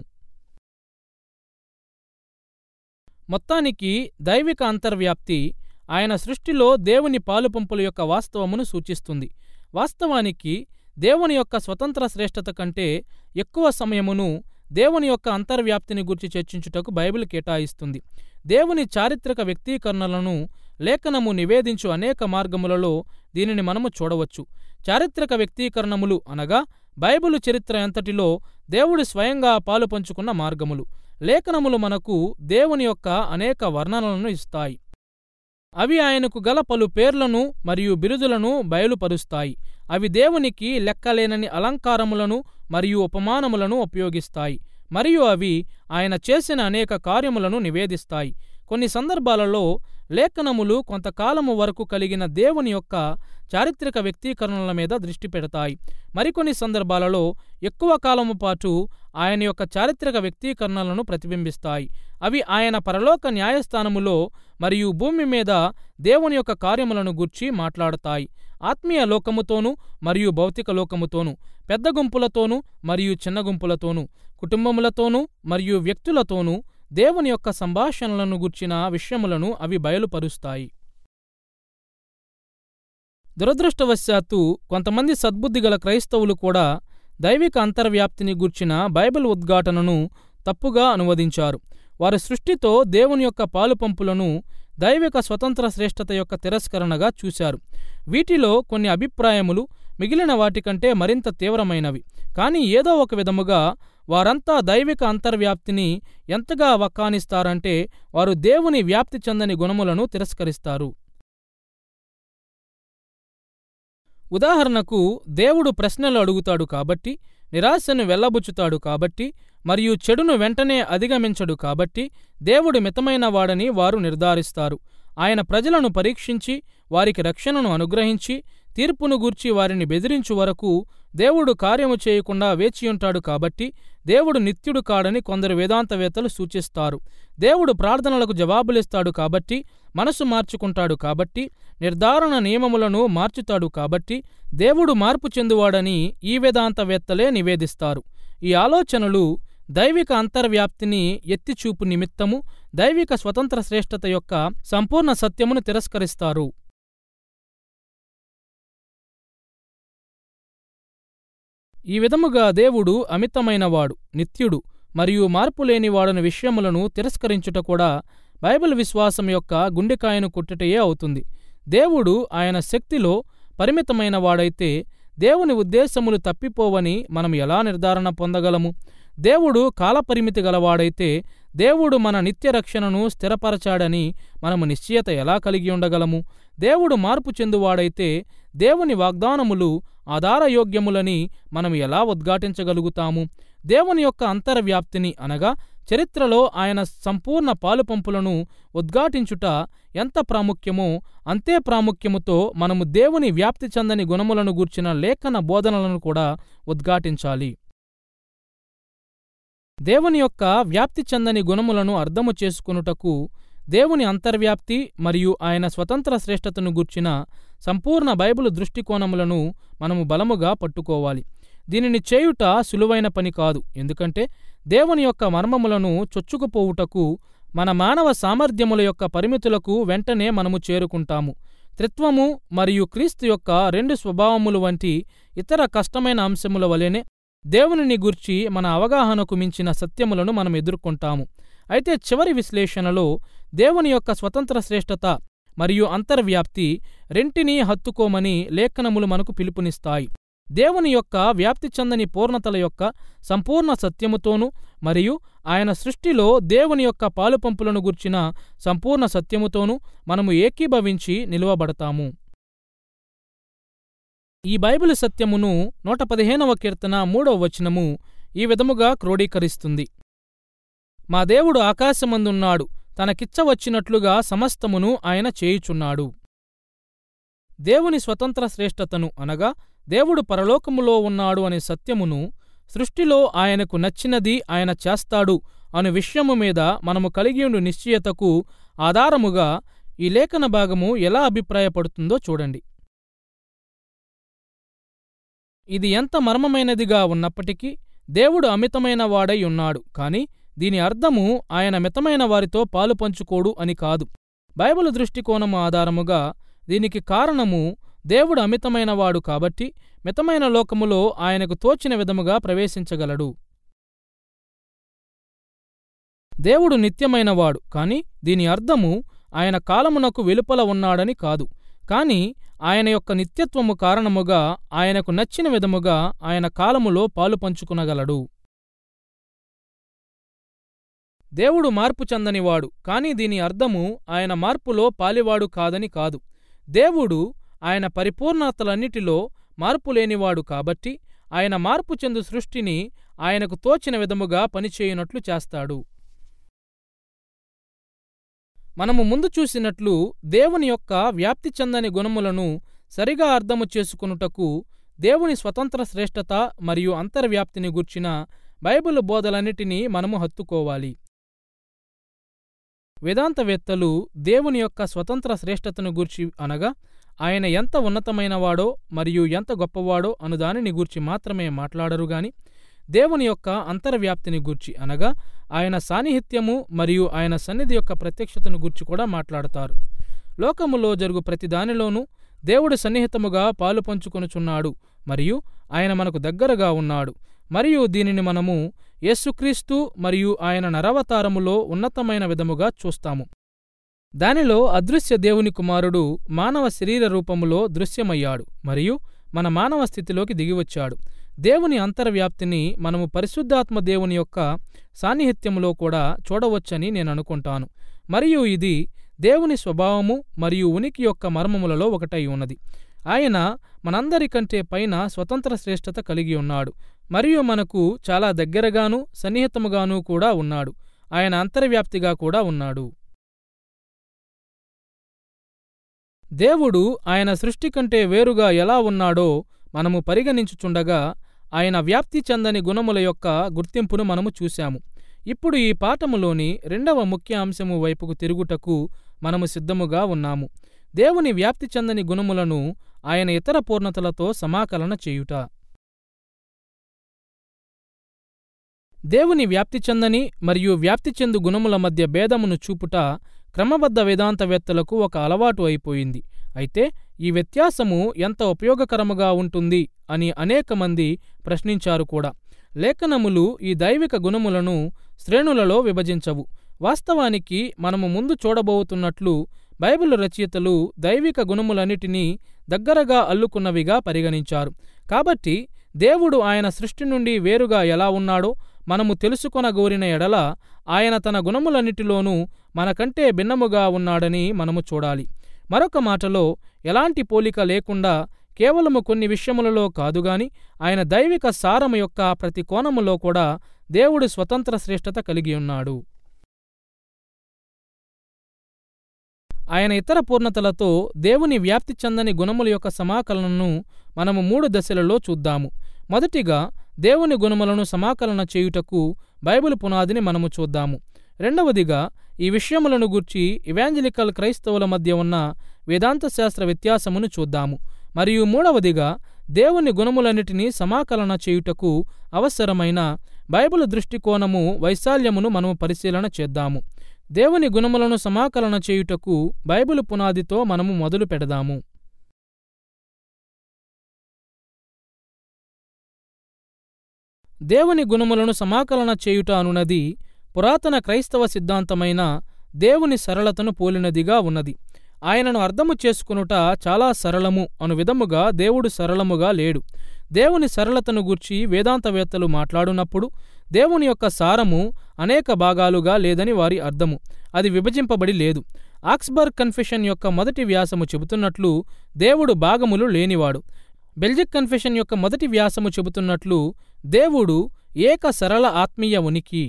Speaker 1: మొత్తానికి దైవిక అంతర్వ్యాప్తి ఆయన సృష్టిలో దేవుని పాలుపంపుల యొక్క వాస్తవమును సూచిస్తుంది వాస్తవానికి దేవుని యొక్క స్వతంత్ర శ్రేష్టత కంటే ఎక్కువ సమయమును దేవుని యొక్క అంతర్వ్యాప్తిని గురించి చర్చించుటకు బైబిల్ కేటాయిస్తుంది దేవుని చారిత్రక వ్యక్తీకరణలను లేఖనము నివేదించు అనేక మార్గములలో దీనిని మనము చూడవచ్చు చారిత్రక వ్యక్తీకరణములు అనగా బైబిలు చరిత్ర ఎంతటిలో దేవుడు స్వయంగా పాలు పంచుకున్న మార్గములు లేఖనములు మనకు దేవుని యొక్క అనేక వర్ణనలను ఇస్తాయి అవి ఆయనకు గల పలు పేర్లను మరియు బిరుదులను బయలుపరుస్తాయి అవి దేవునికి లెక్కలేనని అలంకారములను మరియు ఉపమానములను ఉపయోగిస్తాయి మరియు అవి ఆయన చేసిన అనేక కార్యములను నివేదిస్తాయి కొన్ని సందర్భాలలో లేఖనములు కొంతకాలము వరకు కలిగిన దేవుని యొక్క చారిత్రక వ్యక్తీకరణల మీద దృష్టి పెడతాయి మరికొన్ని సందర్భాలలో ఎక్కువ కాలము పాటు ఆయన యొక్క చారిత్రక వ్యక్తీకరణలను ప్రతిబింబిస్తాయి అవి ఆయన పరలోక న్యాయస్థానములో మరియు భూమి మీద దేవుని యొక్క కార్యములను గూర్చి మాట్లాడతాయి ఆత్మీయ లోకముతోనూ మరియు భౌతిక లోకముతోనూ పెద్ద గుంపులతోనూ మరియు చిన్న గుంపులతోనూ కుటుంబములతోనూ మరియు వ్యక్తులతోనూ దేవుని యొక్క సంభాషణలను గుర్చిన విషయములను అవి బయలుపరుస్తాయి దురదృష్టవశాత్తు కొంతమంది సద్బుద్ధిగల క్రైస్తవులు కూడా దైవిక అంతర్వ్యాప్తిని గూర్చిన బైబిల్ ఉద్ఘాటనను తప్పుగా అనువదించారు వారి సృష్టితో దేవుని యొక్క పాలుపంపులను దైవిక స్వతంత్ర శ్రేష్టత యొక్క తిరస్కరణగా చూశారు వీటిలో కొన్ని అభిప్రాయములు మిగిలిన వాటికంటే మరింత తీవ్రమైనవి కానీ ఏదో ఒక విధముగా వారంతా దైవిక అంతర్వ్యాప్తిని ఎంతగా వక్కానిస్తారంటే వారు దేవుని వ్యాప్తి చెందని గుణములను తిరస్కరిస్తారు ఉదాహరణకు దేవుడు ప్రశ్నలు అడుగుతాడు కాబట్టి నిరాశను వెళ్లబుచ్చుతాడు కాబట్టి మరియు చెడును వెంటనే అధిగమించడు కాబట్టి దేవుడు మితమైన వాడని వారు నిర్ధారిస్తారు ఆయన ప్రజలను పరీక్షించి వారికి రక్షణను అనుగ్రహించి తీర్పును గూర్చి వారిని బెదిరించు వరకు దేవుడు కార్యము చేయకుండా వేచియుంటాడు కాబట్టి దేవుడు నిత్యుడు కాడని కొందరు వేదాంతవేత్తలు సూచిస్తారు దేవుడు ప్రార్థనలకు జవాబులిస్తాడు కాబట్టి మనసు మార్చుకుంటాడు కాబట్టి నిర్ధారణ నియమములను మార్చుతాడు కాబట్టి దేవుడు మార్పు చెందువాడని ఈ వేదాంతవేత్తలే నివేదిస్తారు ఈ ఆలోచనలు దైవిక అంతర్వ్యాప్తిని ఎత్తిచూపు నిమిత్తము దైవిక స్వతంత్ర శ్రేష్టత యొక్క సంపూర్ణ సత్యమును తిరస్కరిస్తారు ఈ విధముగా దేవుడు అమితమైనవాడు నిత్యుడు మరియు మార్పులేనివాడని విషయములను తిరస్కరించుట కూడా బైబిల్ విశ్వాసం యొక్క గుండెకాయను కొట్టుటయే అవుతుంది దేవుడు ఆయన శక్తిలో పరిమితమైన వాడైతే దేవుని ఉద్దేశములు తప్పిపోవని మనం ఎలా నిర్ధారణ పొందగలము దేవుడు కాలపరిమితి గలవాడైతే దేవుడు మన నిత్య రక్షణను స్థిరపరచాడని మనము నిశ్చయత ఎలా కలిగి ఉండగలము దేవుడు మార్పు చెందువాడైతే దేవుని వాగ్దానములు ఆధారయోగ్యములని మనం ఎలా ఉద్ఘాటించగలుగుతాము దేవుని యొక్క అంతర్వ్యాప్తిని అనగా చరిత్రలో ఆయన సంపూర్ణ పాలుపంపులను ఉద్ఘాటించుట ఎంత ప్రాముఖ్యమో అంతే ప్రాముఖ్యముతో మనము దేవుని వ్యాప్తి చెందని గుణములను గూర్చిన లేఖన బోధనలను కూడా ఉద్ఘాటించాలి దేవుని యొక్క వ్యాప్తి చెందని గుణములను అర్థము చేసుకొనుటకు దేవుని అంతర్వ్యాప్తి మరియు ఆయన స్వతంత్ర శ్రేష్టతను గూర్చిన సంపూర్ణ బైబిలు దృష్టికోణములను మనము బలముగా పట్టుకోవాలి దీనిని చేయుట సులువైన పని కాదు ఎందుకంటే దేవుని యొక్క మర్మములను చొచ్చుకుపోవుటకు మన మానవ సామర్థ్యముల యొక్క పరిమితులకు వెంటనే మనము చేరుకుంటాము త్రిత్వము మరియు క్రీస్తు యొక్క రెండు స్వభావములు వంటి ఇతర కష్టమైన అంశముల వలెనే దేవునిని గూర్చి మన అవగాహనకు మించిన సత్యములను మనం ఎదుర్కొంటాము అయితే చివరి విశ్లేషణలో దేవుని యొక్క స్వతంత్ర శ్రేష్టత మరియు అంతర్వ్యాప్తి రెంటినీ హత్తుకోమని లేఖనములు మనకు పిలుపునిస్తాయి దేవుని యొక్క వ్యాప్తి చెందని పూర్ణతల యొక్క సంపూర్ణ సత్యముతోనూ మరియు ఆయన సృష్టిలో దేవుని యొక్క పాలుపంపులను గుర్చిన సంపూర్ణ సత్యముతోనూ మనము ఏకీభవించి నిలువబడతాము ఈ బైబిల్ సత్యమును నూట పదిహేనవ కీర్తన మూడవ వచనము ఈ విధముగా క్రోడీకరిస్తుంది మా దేవుడు ఆకాశమందున్నాడు తనకిచ్చవచ్చినట్లుగా సమస్తమును ఆయన చేయుచున్నాడు దేవుని స్వతంత్ర శ్రేష్టతను అనగా దేవుడు పరలోకములో ఉన్నాడు అనే సత్యమును సృష్టిలో ఆయనకు నచ్చినది ఆయన చేస్తాడు అను విషయము మీద మనము కలిగియుండు నిశ్చయతకు ఆధారముగా ఈ లేఖన భాగము ఎలా అభిప్రాయపడుతుందో చూడండి ఇది ఎంత మర్మమైనదిగా ఉన్నప్పటికీ దేవుడు అమితమైన వాడై ఉన్నాడు కాని దీని అర్థము ఆయన మితమైన వారితో పాలు పంచుకోడు అని కాదు బైబిల్ దృష్టికోణము ఆధారముగా దీనికి కారణము దేవుడు అమితమైనవాడు కాబట్టి మితమైన లోకములో ఆయనకు తోచిన విధముగా ప్రవేశించగలడు దేవుడు నిత్యమైనవాడు కాని దీని అర్థము ఆయన కాలమునకు వెలుపల ఉన్నాడని కాదు కాని ఆయన యొక్క నిత్యత్వము కారణముగా ఆయనకు నచ్చిన విధముగా ఆయన కాలములో పాలు పంచుకునగలడు దేవుడు మార్పు చెందనివాడు కాని దీని అర్థము ఆయన మార్పులో పాలివాడు కాదని కాదు దేవుడు ఆయన పరిపూర్ణతలన్నిటిలో మార్పు లేనివాడు కాబట్టి ఆయన మార్పు చెందు సృష్టిని ఆయనకు తోచిన విధముగా పనిచేయునట్లు చేస్తాడు మనము ముందు చూసినట్లు దేవుని యొక్క వ్యాప్తి చెందని గుణములను సరిగా అర్థము చేసుకునుటకు దేవుని స్వతంత్ర శ్రేష్టత మరియు అంతర్వ్యాప్తిని గుర్చిన బైబిల్ బోధలన్నిటినీ మనము హత్తుకోవాలి వేదాంతవేత్తలు దేవుని యొక్క స్వతంత్ర శ్రేష్టతను గూర్చి అనగా ఆయన ఎంత ఉన్నతమైనవాడో మరియు ఎంత గొప్పవాడో అను దానిని గూర్చి మాత్రమే మాట్లాడరు గాని దేవుని యొక్క అంతర్వ్యాప్తిని గూర్చి అనగా ఆయన సాన్నిహిత్యము మరియు ఆయన సన్నిధి యొక్క ప్రత్యక్షతను గూర్చి కూడా మాట్లాడతారు లోకములో జరుగు ప్రతి దానిలోనూ దేవుడు సన్నిహితముగా పాలు పంచుకొనుచున్నాడు మరియు ఆయన మనకు దగ్గరగా ఉన్నాడు మరియు దీనిని మనము యేసుక్రీస్తు మరియు ఆయన నరవతారములో ఉన్నతమైన విధముగా చూస్తాము దానిలో అదృశ్య దేవుని కుమారుడు మానవ శరీర రూపములో దృశ్యమయ్యాడు మరియు మన మానవ స్థితిలోకి దిగివచ్చాడు దేవుని అంతర్వ్యాప్తిని మనము పరిశుద్ధాత్మ దేవుని యొక్క సాన్నిహిత్యములో కూడా చూడవచ్చని నేను అనుకుంటాను మరియు ఇది దేవుని స్వభావము మరియు ఉనికి యొక్క మర్మములలో ఒకటై ఉన్నది ఆయన మనందరికంటే పైన స్వతంత్ర శ్రేష్టత కలిగి ఉన్నాడు మరియు మనకు చాలా దగ్గరగాను సన్నిహితముగాను కూడా ఉన్నాడు ఆయన అంతర్వ్యాప్తిగా కూడా ఉన్నాడు దేవుడు ఆయన సృష్టి కంటే వేరుగా ఎలా ఉన్నాడో మనము పరిగణించుచుండగా ఆయన వ్యాప్తి చెందని గుణముల యొక్క గుర్తింపును మనము చూశాము ఇప్పుడు ఈ పాఠములోని రెండవ ముఖ్య అంశము వైపుకు తిరుగుటకు మనము సిద్ధముగా ఉన్నాము దేవుని వ్యాప్తి చెందని గుణములను ఆయన ఇతర పూర్ణతలతో సమాకలన చేయుట దేవుని వ్యాప్తి చెందని మరియు వ్యాప్తి చెందు గుణముల మధ్య భేదమును చూపుట క్రమబద్ధ వేదాంతవేత్తలకు ఒక అలవాటు అయిపోయింది అయితే ఈ వ్యత్యాసము ఎంత ఉపయోగకరముగా ఉంటుంది అని అనేక మంది ప్రశ్నించారు కూడా లేఖనములు ఈ దైవిక గుణములను శ్రేణులలో విభజించవు వాస్తవానికి మనము ముందు చూడబోతున్నట్లు బైబిల్ రచయితలు దైవిక గుణములన్నిటినీ దగ్గరగా అల్లుకున్నవిగా పరిగణించారు కాబట్టి దేవుడు ఆయన సృష్టి నుండి వేరుగా ఎలా ఉన్నాడో మనము తెలుసుకొనగోరిన ఎడల ఆయన తన గుణములన్నిటిలోనూ మనకంటే భిన్నముగా ఉన్నాడని మనము చూడాలి మరొక మాటలో ఎలాంటి పోలిక లేకుండా కేవలము కొన్ని విషయములలో కాదుగాని ఆయన దైవిక సారము యొక్క ప్రతి కోణములో కూడా దేవుడు స్వతంత్ర శ్రేష్టత కలిగి ఉన్నాడు ఆయన ఇతర పూర్ణతలతో దేవుని వ్యాప్తి చెందని గుణముల యొక్క సమాకలనను మనము మూడు దశలలో చూద్దాము మొదటిగా దేవుని గుణములను సమాకలన చేయుటకు బైబిల్ పునాదిని మనము చూద్దాము రెండవదిగా ఈ విషయములను గూర్చి ఇవాంజలికల్ క్రైస్తవుల మధ్య ఉన్న వేదాంత శాస్త్ర వ్యత్యాసమును చూద్దాము మరియు మూడవదిగా దేవుని గుణములన్నిటినీ సమాకలన చేయుటకు అవసరమైన బైబిల్ దృష్టికోణము వైశాల్యమును మనము పరిశీలన చేద్దాము దేవుని గుణములను సమాకలన చేయుటకు బైబిల్ పునాదితో మనము మొదలు పెడదాము దేవుని గుణములను సమాకలన చేయుట అనున్నది పురాతన క్రైస్తవ సిద్ధాంతమైన దేవుని సరళతను పోలినదిగా ఉన్నది ఆయనను అర్థము చేసుకునుట చాలా సరళము అను విధముగా దేవుడు సరళముగా లేడు దేవుని సరళతను గూర్చి వేదాంతవేత్తలు మాట్లాడునప్పుడు దేవుని యొక్క సారము అనేక భాగాలుగా లేదని వారి అర్థము అది విభజింపబడి లేదు ఆక్స్బర్గ్ కన్ఫెషన్ యొక్క మొదటి వ్యాసము చెబుతున్నట్లు దేవుడు భాగములు లేనివాడు బెల్జిక్ కన్ఫెషన్ యొక్క మొదటి వ్యాసము చెబుతున్నట్లు దేవుడు ఏక సరళ ఆత్మీయ ఉనికి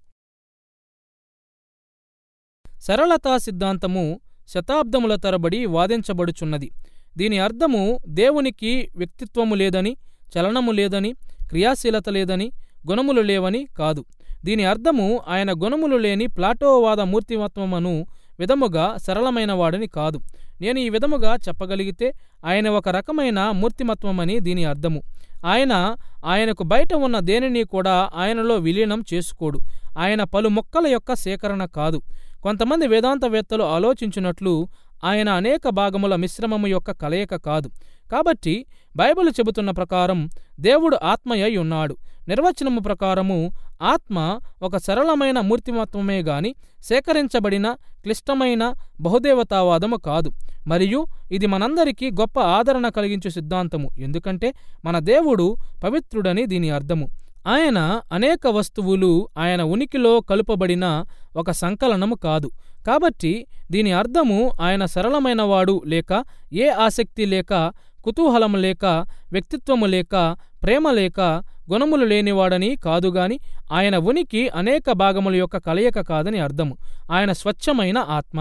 Speaker 1: సరళతా సిద్ధాంతము శతాబ్దముల తరబడి వాదించబడుచున్నది దీని అర్థము దేవునికి వ్యక్తిత్వము లేదని చలనము లేదని క్రియాశీలత లేదని గుణములు లేవని కాదు దీని అర్థము ఆయన గుణములు లేని ప్లాటోవాద మూర్తిమత్వమను విధముగా సరళమైన వాడని కాదు నేను ఈ విధముగా చెప్పగలిగితే ఆయన ఒక రకమైన మూర్తిమత్వమని దీని అర్థము ఆయన ఆయనకు బయట ఉన్న దేనిని కూడా ఆయనలో విలీనం చేసుకోడు ఆయన పలు మొక్కల యొక్క సేకరణ కాదు కొంతమంది వేదాంతవేత్తలు ఆలోచించినట్లు ఆయన అనేక భాగముల మిశ్రమము యొక్క కలయిక కాదు కాబట్టి బైబిల్ చెబుతున్న ప్రకారం దేవుడు ఆత్మయై ఉన్నాడు నిర్వచనము ప్రకారము ఆత్మ ఒక సరళమైన మూర్తిమత్వమే గాని సేకరించబడిన క్లిష్టమైన బహుదేవతావాదము కాదు మరియు ఇది మనందరికీ గొప్ప ఆదరణ కలిగించు సిద్ధాంతము ఎందుకంటే మన దేవుడు పవిత్రుడని దీని అర్థము ఆయన అనేక వస్తువులు ఆయన ఉనికిలో కలుపబడిన ఒక సంకలనము కాదు కాబట్టి దీని అర్థము ఆయన సరళమైనవాడు లేక ఏ ఆసక్తి లేక కుతూహలము లేక వ్యక్తిత్వము లేక ప్రేమ లేక గుణములు లేనివాడని కాదుగాని ఆయన ఉనికి అనేక భాగముల యొక్క కలయిక కాదని అర్థము ఆయన స్వచ్ఛమైన ఆత్మ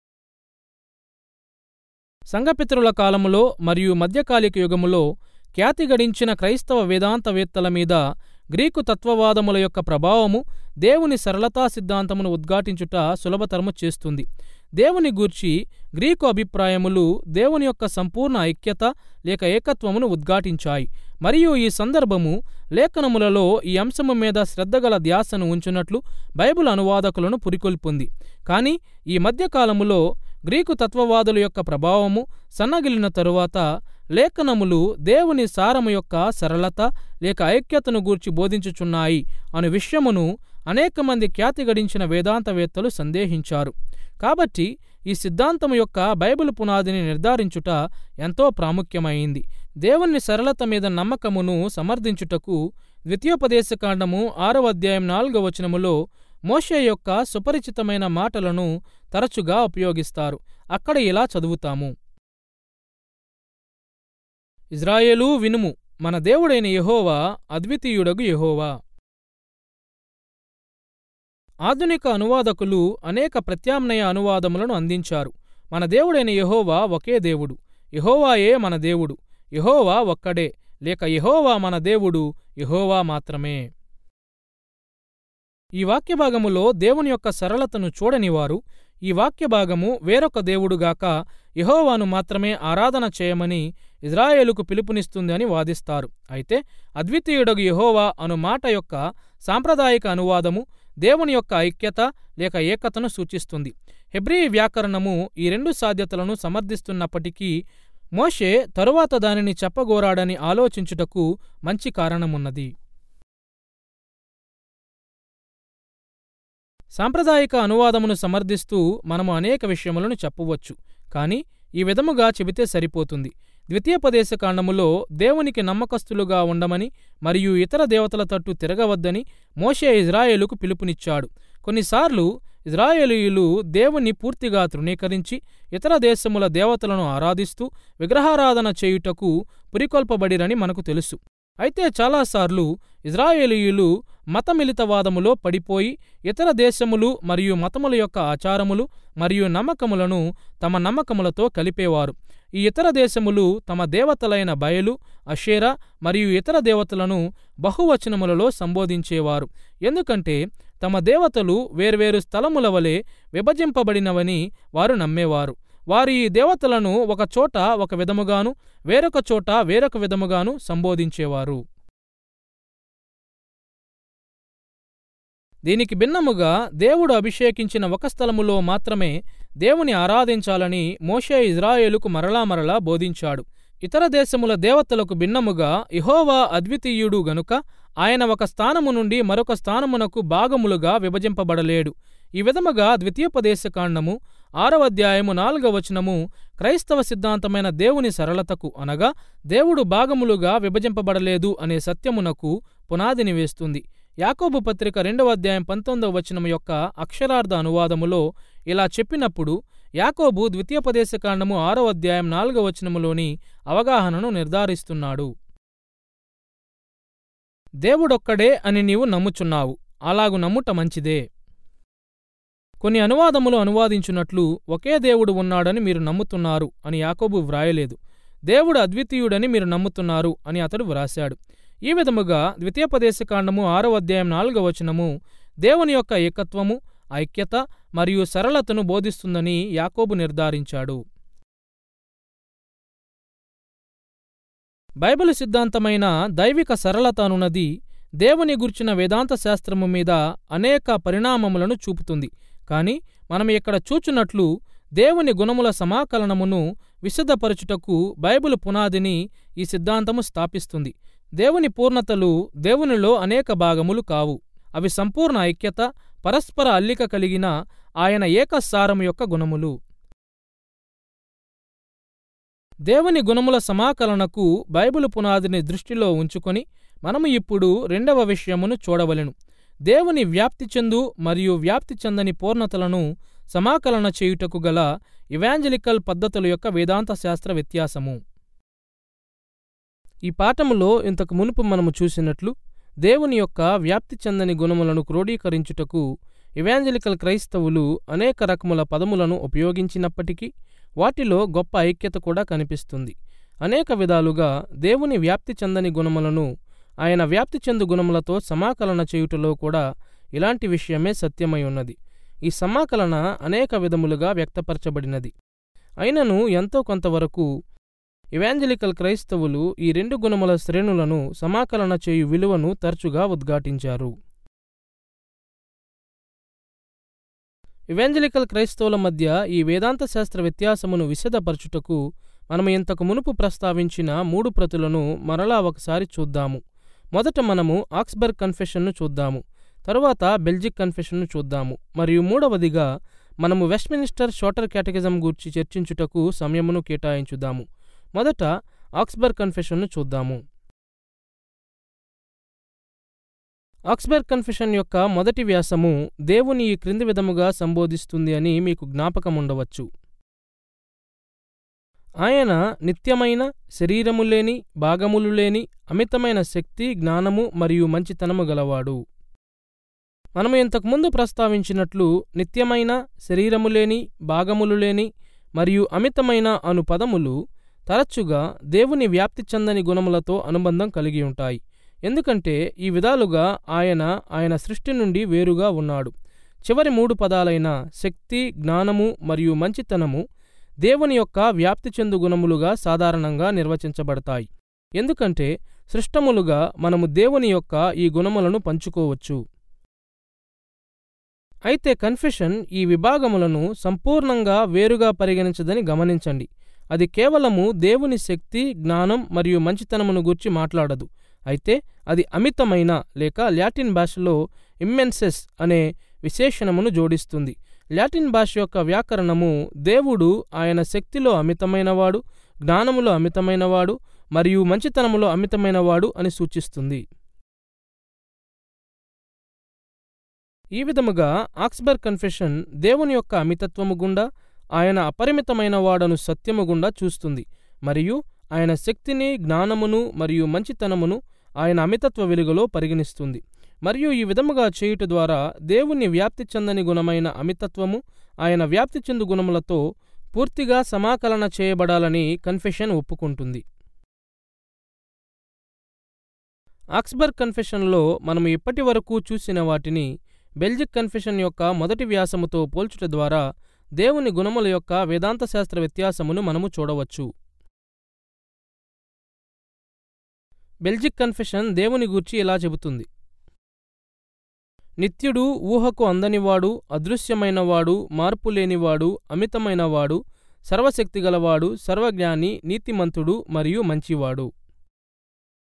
Speaker 1: సంఘపితరుల కాలములో మరియు మధ్యకాలిక యుగములో ఖ్యాతి గడించిన క్రైస్తవ వేదాంతవేత్తల మీద గ్రీకు తత్వవాదముల యొక్క ప్రభావము దేవుని సరళతా సిద్ధాంతమును ఉద్ఘాటించుట సులభతరము చేస్తుంది దేవుని గూర్చి గ్రీకు అభిప్రాయములు దేవుని యొక్క సంపూర్ణ ఐక్యత లేక ఏకత్వమును ఉద్ఘాటించాయి మరియు ఈ సందర్భము లేఖనములలో ఈ అంశము మీద శ్రద్ధగల ధ్యాసను ఉంచున్నట్లు బైబిల్ అనువాదకులను పురికొల్పుంది కానీ ఈ మధ్యకాలములో గ్రీకు తత్వవాదుల యొక్క ప్రభావము సన్నగిలిన తరువాత లేఖనములు దేవుని సారము యొక్క సరళత లేక ఐక్యతను గూర్చి బోధించుచున్నాయి అను విషయమును అనేక మంది ఖ్యాతి గడించిన వేదాంతవేత్తలు సందేహించారు కాబట్టి ఈ సిద్ధాంతము యొక్క బైబిల్ పునాదిని నిర్ధారించుట ఎంతో ప్రాముఖ్యమైంది దేవుని సరళత మీద నమ్మకమును సమర్థించుటకు ద్వితీయోపదేశకాండము ఆరవ అధ్యాయం నాలుగవ వచనములో మోషే యొక్క సుపరిచితమైన మాటలను తరచుగా ఉపయోగిస్తారు అక్కడ ఇలా చదువుతాము ఇజ్రాయేలు వినుము మన దేవుడైన యెహోవా అద్వితీయుడగు యెహోవా ఆధునిక అనువాదకులు అనేక ప్రత్యామ్నాయ అనువాదములను అందించారు మన దేవుడైన యెహోవా ఒకే దేవుడు యెహోవాయే మన దేవుడు యెహోవా ఒక్కడే లేక యెహోవా మన దేవుడు యెహోవా మాత్రమే ఈ వాక్యభాగములో దేవుని యొక్క సరళతను చూడనివారు ఈ వాక్యభాగము వేరొక దేవుడుగాక యెహోవాను మాత్రమే ఆరాధన చేయమని ఇజ్రాయేలుకు పిలుపునిస్తుంది అని వాదిస్తారు అయితే అద్వితీయుడగు యెహోవా అను మాట యొక్క సాంప్రదాయిక అనువాదము దేవుని యొక్క ఐక్యత లేక ఏకతను సూచిస్తుంది హెబ్రీ వ్యాకరణము ఈ రెండు సాధ్యతలను సమర్థిస్తున్నప్పటికీ మోషే తరువాత దానిని చెప్పగోరాడని ఆలోచించుటకు మంచి కారణమున్నది సాంప్రదాయిక అనువాదమును సమర్థిస్తూ మనము అనేక విషయములను చెప్పవచ్చు కాని ఈ విధముగా చెబితే సరిపోతుంది ద్వితీయోపదేశకాండములో దేవునికి నమ్మకస్తులుగా ఉండమని మరియు ఇతర దేవతల తట్టు తిరగవద్దని మోషే ఇజ్రాయేలుకు పిలుపునిచ్చాడు కొన్నిసార్లు ఇజ్రాయేలీయులు దేవుని పూర్తిగా తృణీకరించి ఇతర దేశముల దేవతలను ఆరాధిస్తూ విగ్రహారాధన చేయుటకు పురికొల్పబడిరని మనకు తెలుసు అయితే చాలాసార్లు ఇజ్రాయేలీయులు మతమిలితవాదములో పడిపోయి ఇతర దేశములు మరియు మతముల యొక్క ఆచారములు మరియు నమ్మకములను తమ నమ్మకములతో కలిపేవారు ఈ ఇతర దేశములు తమ దేవతలైన బయలు అషేరా మరియు ఇతర దేవతలను బహువచనములలో సంబోధించేవారు ఎందుకంటే తమ దేవతలు వేర్వేరు స్థలముల వలె విభజింపబడినవని వారు నమ్మేవారు వారు ఈ దేవతలను ఒక చోట ఒక విధముగాను వేరొక చోట వేరొక విధముగాను సంబోధించేవారు దీనికి భిన్నముగా దేవుడు అభిషేకించిన ఒక స్థలములో మాత్రమే దేవుని ఆరాధించాలని మోషే ఇజ్రాయేలుకు మరలా మరలా బోధించాడు ఇతర దేశముల దేవతలకు భిన్నముగా ఇహోవా అద్వితీయుడు గనుక ఆయన ఒక స్థానము నుండి మరొక స్థానమునకు భాగములుగా విభజింపబడలేడు ఈ విధముగా ద్వితీయోపదేశకాండము ఆరవ అధ్యాయము నాలుగవ వచనము క్రైస్తవ సిద్ధాంతమైన దేవుని సరళతకు అనగా దేవుడు భాగములుగా విభజింపబడలేదు అనే సత్యమునకు పునాదిని వేస్తుంది యాకోబు పత్రిక రెండవ అధ్యాయం పంతొమ్మిదవ వచనం యొక్క అక్షరార్థ అనువాదములో ఇలా చెప్పినప్పుడు యాకోబు ద్వితీయోపదేశకాండము ఆరో అధ్యాయం నాలుగవ వచనములోని అవగాహనను నిర్ధారిస్తున్నాడు దేవుడొక్కడే అని నీవు నమ్ముచున్నావు అలాగు నమ్ముట మంచిదే కొన్ని అనువాదములు అనువాదించున్నట్లు ఒకే దేవుడు ఉన్నాడని మీరు నమ్ముతున్నారు అని యాకోబు వ్రాయలేదు దేవుడు అద్వితీయుడని మీరు నమ్ముతున్నారు అని అతడు వ్రాశాడు ఈ విధముగా ద్వితీయోపదేశకాండము ఆరో అధ్యాయం నాలుగవ వచనము దేవుని యొక్క ఏకత్వము ఐక్యత మరియు సరళతను బోధిస్తుందని యాకోబు నిర్ధారించాడు బైబిల్ సిద్ధాంతమైన దైవిక సరళత అనున్నది దేవుని గుర్చిన వేదాంత శాస్త్రము మీద అనేక పరిణామములను చూపుతుంది కాని మనం ఇక్కడ చూచున్నట్లు దేవుని గుణముల సమాకలనమును విశుద్ధపరచుటకు బైబిల్ పునాదిని ఈ సిద్ధాంతము స్థాపిస్తుంది దేవుని పూర్ణతలు దేవునిలో అనేక భాగములు కావు అవి సంపూర్ణ ఐక్యత పరస్పర అల్లిక కలిగిన ఆయన ఏకసారము యొక్క గుణములు దేవుని గుణముల సమాకలనకు బైబిల్ పునాదిని దృష్టిలో ఉంచుకొని మనము ఇప్పుడు రెండవ విషయమును చూడవలెను దేవుని వ్యాప్తి చెందు మరియు వ్యాప్తి చెందని పూర్ణతలను సమాకలన చేయుటకు గల ఇవాంజలికల్ పద్ధతుల యొక్క వేదాంత శాస్త్ర వ్యత్యాసము ఈ పాఠములో ఇంతకు మునుపు మనము చూసినట్లు దేవుని యొక్క వ్యాప్తి చెందని గుణములను క్రోడీకరించుటకు ఇవాంజలికల్ క్రైస్తవులు అనేక రకముల పదములను ఉపయోగించినప్పటికీ వాటిలో గొప్ప ఐక్యత కూడా కనిపిస్తుంది అనేక విధాలుగా దేవుని వ్యాప్తి చెందని గుణములను ఆయన వ్యాప్తి చెందు గుణములతో సమాకలన చేయుటలో కూడా ఇలాంటి విషయమే సత్యమై ఉన్నది ఈ సమాకలన అనేక విధములుగా వ్యక్తపరచబడినది అయినను ఎంతో కొంతవరకు ఇవాంజలికల్ క్రైస్తవులు ఈ రెండు గుణముల శ్రేణులను సమాకలన చేయు విలువను తరచుగా ఉద్ఘాటించారు ఇవాంజలికల్ క్రైస్తవుల మధ్య ఈ వేదాంత శాస్త్ర వ్యత్యాసమును విశదపరచుటకు మనము ఇంతకు మునుపు ప్రస్తావించిన మూడు ప్రతులను మరలా ఒకసారి చూద్దాము మొదట మనము ఆక్స్బర్గ్ కన్ఫెషన్ను చూద్దాము తరువాత బెల్జిక్ కన్ఫెషన్ను చూద్దాము మరియు మూడవదిగా మనము వెస్ట్మినిస్టర్ షార్టర్ కేటగిజం గూర్చి చర్చించుటకు సమయమును కేటాయించుదాము మొదట ఆక్స్బర్గ్ కన్ఫెషన్ను చూద్దాము ఆక్స్బర్గ్ కన్ఫెషన్ యొక్క మొదటి వ్యాసము దేవుని ఈ క్రింది విధముగా సంబోధిస్తుంది అని మీకు జ్ఞాపకముండవచ్చు ఆయన నిత్యమైన శరీరము లేని భాగములు లేని అమితమైన శక్తి జ్ఞానము మరియు మంచితనము గలవాడు మనము ఇంతకుముందు ప్రస్తావించినట్లు నిత్యమైన శరీరము లేని భాగములు లేని మరియు అమితమైన అను పదములు తరచుగా దేవుని వ్యాప్తి చెందని గుణములతో అనుబంధం కలిగి ఉంటాయి ఎందుకంటే ఈ విధాలుగా ఆయన ఆయన సృష్టి నుండి వేరుగా ఉన్నాడు చివరి మూడు పదాలైన శక్తి జ్ఞానము మరియు మంచితనము దేవుని యొక్క వ్యాప్తి చెందు గుణములుగా సాధారణంగా నిర్వచించబడతాయి ఎందుకంటే సృష్టములుగా మనము దేవుని యొక్క ఈ గుణములను పంచుకోవచ్చు అయితే కన్ఫెషన్ ఈ విభాగములను సంపూర్ణంగా వేరుగా పరిగణించదని గమనించండి అది కేవలము దేవుని శక్తి జ్ఞానం మరియు మంచితనమును గూర్చి మాట్లాడదు అయితే అది అమితమైన లేక లాటిన్ భాషలో ఇమ్మెన్సెస్ అనే విశేషణమును జోడిస్తుంది లాటిన్ భాష యొక్క వ్యాకరణము దేవుడు ఆయన శక్తిలో అమితమైనవాడు జ్ఞానములో అమితమైనవాడు మరియు మంచితనములో అమితమైనవాడు అని సూచిస్తుంది ఈ విధముగా ఆక్స్బర్గ్ కన్ఫెషన్ దేవుని యొక్క అమితత్వము గుండా ఆయన అపరిమితమైన వాడను సత్యము గుండా చూస్తుంది మరియు ఆయన శక్తిని జ్ఞానమును మరియు మంచితనమును ఆయన అమితత్వ వెలుగులో పరిగణిస్తుంది మరియు ఈ విధముగా చేయుట ద్వారా దేవుని వ్యాప్తి చెందని గుణమైన అమితత్వము ఆయన వ్యాప్తి చెందు గుణములతో పూర్తిగా సమాకలన చేయబడాలని కన్ఫెషన్ ఒప్పుకుంటుంది ఆక్స్బర్గ్ కన్ఫెషన్లో మనము ఇప్పటి వరకు చూసిన వాటిని బెల్జిక్ కన్ఫెషన్ యొక్క మొదటి వ్యాసముతో పోల్చుట ద్వారా దేవుని గుణముల యొక్క వేదాంత శాస్త్ర వ్యత్యాసమును మనము చూడవచ్చు బెల్జిక్ కన్ఫెషన్ దేవుని గూర్చి ఇలా చెబుతుంది నిత్యుడు ఊహకు అందనివాడు అదృశ్యమైనవాడు మార్పులేనివాడు అమితమైనవాడు సర్వశక్తిగలవాడు సర్వజ్ఞాని నీతిమంతుడు మరియు మంచివాడు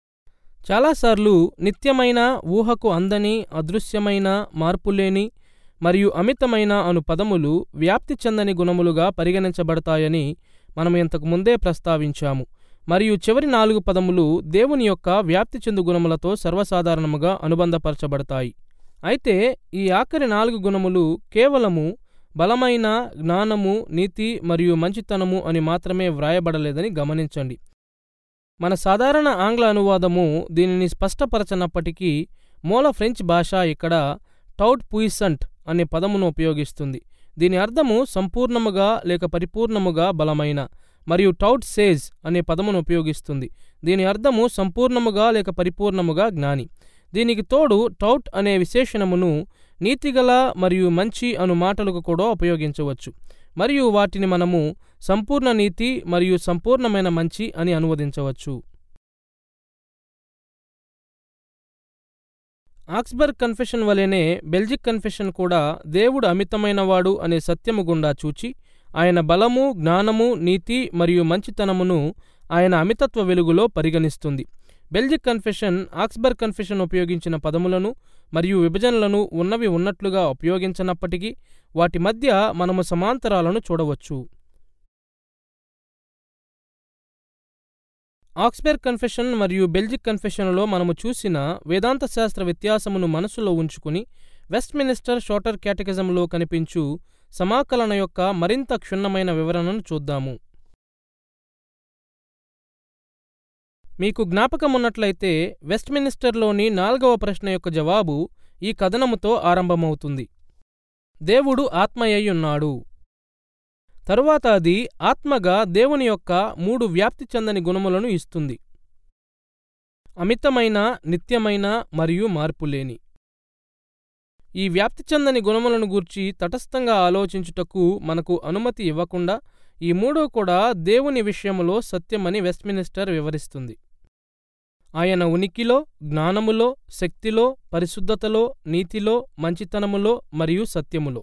Speaker 1: చాలాసార్లు నిత్యమైన ఊహకు అందని అదృశ్యమైన మార్పులేని మరియు అమితమైన అను పదములు వ్యాప్తి చెందని గుణములుగా పరిగణించబడతాయని మనం ఇంతకు ముందే ప్రస్తావించాము మరియు చివరి నాలుగు పదములు దేవుని యొక్క వ్యాప్తి చెందు గుణములతో సర్వసాధారణముగా అనుబంధపరచబడతాయి అయితే ఈ ఆఖరి నాలుగు గుణములు కేవలము బలమైన జ్ఞానము నీతి మరియు మంచితనము అని మాత్రమే వ్రాయబడలేదని గమనించండి మన సాధారణ ఆంగ్ల అనువాదము దీనిని స్పష్టపరచనప్పటికీ మూల ఫ్రెంచ్ భాష ఇక్కడ టౌట్ పుయిసంట్ అనే పదమును ఉపయోగిస్తుంది దీని అర్థము సంపూర్ణముగా లేక పరిపూర్ణముగా బలమైన మరియు టౌట్ సేజ్ అనే పదమును ఉపయోగిస్తుంది దీని అర్థము సంపూర్ణముగా లేక పరిపూర్ణముగా జ్ఞాని దీనికి తోడు టౌట్ అనే విశేషణమును నీతిగల మరియు మంచి అను మాటలకు కూడా ఉపయోగించవచ్చు మరియు వాటిని మనము సంపూర్ణ నీతి మరియు సంపూర్ణమైన మంచి అని అనువదించవచ్చు ఆక్స్బర్గ్ కన్ఫెషన్ వలెనే బెల్జిక్ కన్ఫెషన్ కూడా దేవుడు అమితమైనవాడు అనే సత్యము గుండా చూచి ఆయన బలము జ్ఞానము నీతి మరియు మంచితనమును ఆయన అమితత్వ వెలుగులో పరిగణిస్తుంది బెల్జిక్ కన్ఫెషన్ ఆక్స్బర్గ్ కన్ఫెషన్ ఉపయోగించిన పదములను మరియు విభజనలను ఉన్నవి ఉన్నట్లుగా ఉపయోగించనప్పటికీ వాటి మధ్య మనము సమాంతరాలను చూడవచ్చు ఆక్స్బర్గ్ కన్ఫెషన్ మరియు బెల్జిక్ కన్ఫెషన్లో మనము చూసిన వేదాంత శాస్త్ర వ్యత్యాసమును మనసులో ఉంచుకుని వెస్ట్మినిస్టర్ షార్టర్ క్యాటగిజంలో కనిపించు సమాకలన యొక్క మరింత క్షుణ్ణమైన వివరణను చూద్దాము మీకు జ్ఞాపకమున్నట్లయితే వెస్ట్మినిస్టర్లోని నాల్గవ ప్రశ్న యొక్క జవాబు ఈ కథనముతో ఆరంభమవుతుంది దేవుడు ఆత్మయ్యున్నాడు తరువాత అది ఆత్మగా దేవుని యొక్క మూడు వ్యాప్తి చెందని గుణములను ఇస్తుంది అమితమైన నిత్యమైన మరియు మార్పులేని ఈ వ్యాప్తి చెందని గుణములను గూర్చి తటస్థంగా ఆలోచించుటకు మనకు అనుమతి ఇవ్వకుండా ఈ మూడో కూడా దేవుని విషయములో సత్యమని వెస్ట్మినిస్టర్ వివరిస్తుంది ఆయన ఉనికిలో జ్ఞానములో శక్తిలో పరిశుద్ధతలో నీతిలో మంచితనములో మరియు సత్యములో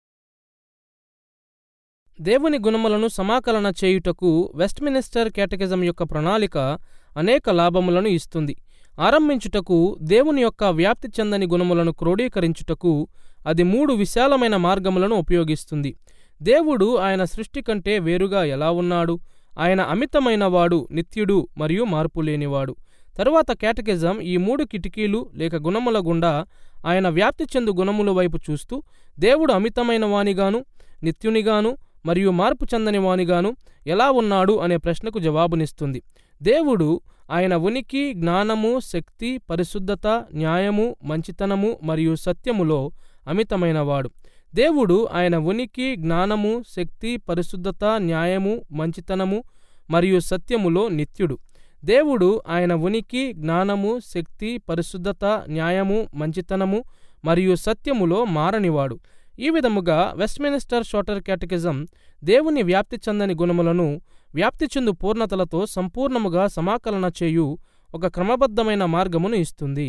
Speaker 1: దేవుని గుణములను సమాకలన చేయుటకు వెస్ట్మినిస్టర్ కేటగిజం యొక్క ప్రణాళిక అనేక లాభములను ఇస్తుంది ఆరంభించుటకు దేవుని యొక్క వ్యాప్తి చెందని గుణములను క్రోడీకరించుటకు అది మూడు విశాలమైన మార్గములను ఉపయోగిస్తుంది దేవుడు ఆయన సృష్టి కంటే వేరుగా ఎలా ఉన్నాడు ఆయన అమితమైనవాడు నిత్యుడు మరియు మార్పులేనివాడు తరువాత కేటగిజం ఈ మూడు కిటికీలు లేక గుణముల గుండా ఆయన వ్యాప్తి చెందు గుణముల వైపు చూస్తూ దేవుడు అమితమైన వానిగాను నిత్యునిగాను మరియు మార్పు చెందని వానిగాను ఎలా ఉన్నాడు అనే ప్రశ్నకు జవాబునిస్తుంది దేవుడు ఆయన ఉనికి జ్ఞానము శక్తి పరిశుద్ధత న్యాయము మంచితనము మరియు సత్యములో అమితమైనవాడు దేవుడు ఆయన ఉనికి జ్ఞానము శక్తి పరిశుద్ధత న్యాయము మంచితనము మరియు సత్యములో నిత్యుడు దేవుడు ఆయన ఉనికి జ్ఞానము శక్తి పరిశుద్ధత న్యాయము మంచితనము మరియు సత్యములో మారనివాడు ఈ విధముగా వెస్ట్మినిస్టర్ షార్టర్ క్యాటకిజం దేవుని వ్యాప్తి చెందని గుణములను వ్యాప్తి చెందు పూర్ణతలతో సంపూర్ణముగా సమాకలన చేయు ఒక క్రమబద్ధమైన మార్గమును ఇస్తుంది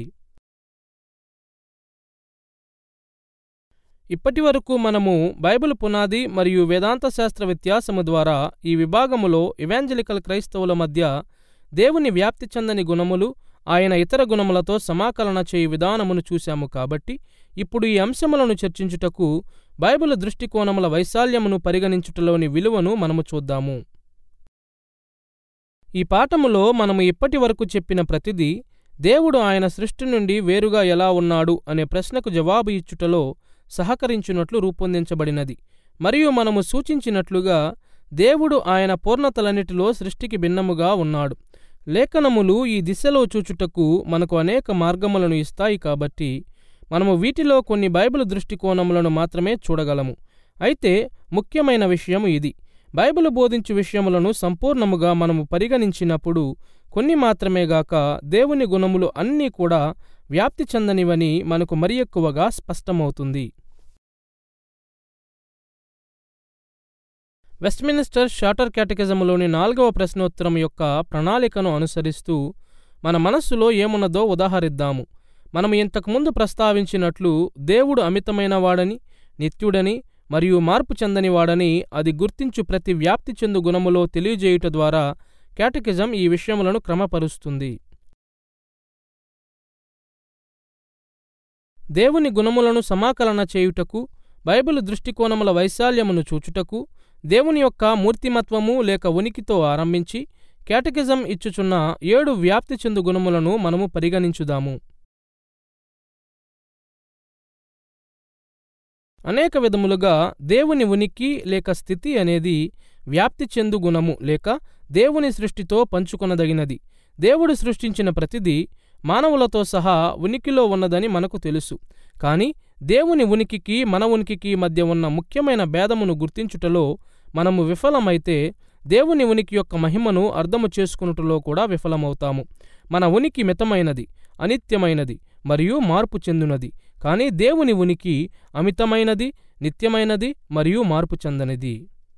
Speaker 1: ఇప్పటి వరకు మనము బైబిల్ పునాది మరియు వేదాంత శాస్త్ర వ్యత్యాసము ద్వారా ఈ విభాగములో ఇవాంజలికల్ క్రైస్తవుల మధ్య దేవుని వ్యాప్తి చెందని గుణములు ఆయన ఇతర గుణములతో సమాకలన చేయు విధానమును చూశాము కాబట్టి ఇప్పుడు ఈ అంశములను చర్చించుటకు బైబిల్ దృష్టికోణముల వైశాల్యమును పరిగణించుటలోని విలువను మనము చూద్దాము ఈ పాఠములో మనము ఇప్పటి వరకు చెప్పిన ప్రతిదీ దేవుడు ఆయన సృష్టి నుండి వేరుగా ఎలా ఉన్నాడు అనే ప్రశ్నకు జవాబు ఇచ్చుటలో సహకరించున్నట్లు రూపొందించబడినది మరియు మనము సూచించినట్లుగా దేవుడు ఆయన పూర్ణతలన్నిటిలో సృష్టికి భిన్నముగా ఉన్నాడు లేఖనములు ఈ దిశలో చూచుటకు మనకు అనేక మార్గములను ఇస్తాయి కాబట్టి మనము వీటిలో కొన్ని బైబిల్ దృష్టికోణములను మాత్రమే చూడగలము అయితే ముఖ్యమైన విషయం ఇది బైబిల్ బోధించు విషయములను సంపూర్ణముగా మనము పరిగణించినప్పుడు కొన్ని మాత్రమే గాక దేవుని గుణములు అన్నీ కూడా వ్యాప్తి చెందనివని మనకు మరి ఎక్కువగా స్పష్టమవుతుంది వెస్ట్మినిస్టర్ షార్టర్ క్యాటకిజములోని నాలుగవ ప్రశ్నోత్తరం యొక్క ప్రణాళికను అనుసరిస్తూ మన మనస్సులో ఏమున్నదో ఉదాహరిద్దాము మనము ఇంతకుముందు ప్రస్తావించినట్లు దేవుడు అమితమైన వాడని నిత్యుడని మరియు మార్పు చెందనివాడని అది గుర్తించు ప్రతి వ్యాప్తి చెందు గుణములో తెలియజేయుట ద్వారా క్యాటకిజం ఈ విషయములను క్రమపరుస్తుంది దేవుని గుణములను సమాకలన చేయుటకు బైబిల్ దృష్టికోణముల వైశాల్యమును చూచుటకు దేవుని యొక్క మూర్తిమత్వము లేక ఉనికితో ఆరంభించి కేటకిజం ఇచ్చుచున్న ఏడు వ్యాప్తి చెందు గుణములను మనము పరిగణించుదాము అనేక విధములుగా దేవుని ఉనికి లేక స్థితి అనేది వ్యాప్తి చెందు గుణము లేక దేవుని సృష్టితో పంచుకొనదగినది దేవుడు సృష్టించిన ప్రతిదీ మానవులతో సహా ఉనికిలో ఉన్నదని మనకు తెలుసు కాని దేవుని ఉనికికి మన ఉనికికి మధ్య ఉన్న ముఖ్యమైన భేదమును గుర్తించుటలో మనము విఫలమైతే దేవుని ఉనికి యొక్క మహిమను అర్థము చేసుకునుటలో కూడా విఫలమవుతాము మన ఉనికి మితమైనది అనిత్యమైనది మరియు మార్పు చెందునది కానీ దేవుని ఉనికి అమితమైనది నిత్యమైనది మరియు మార్పు చెందనిది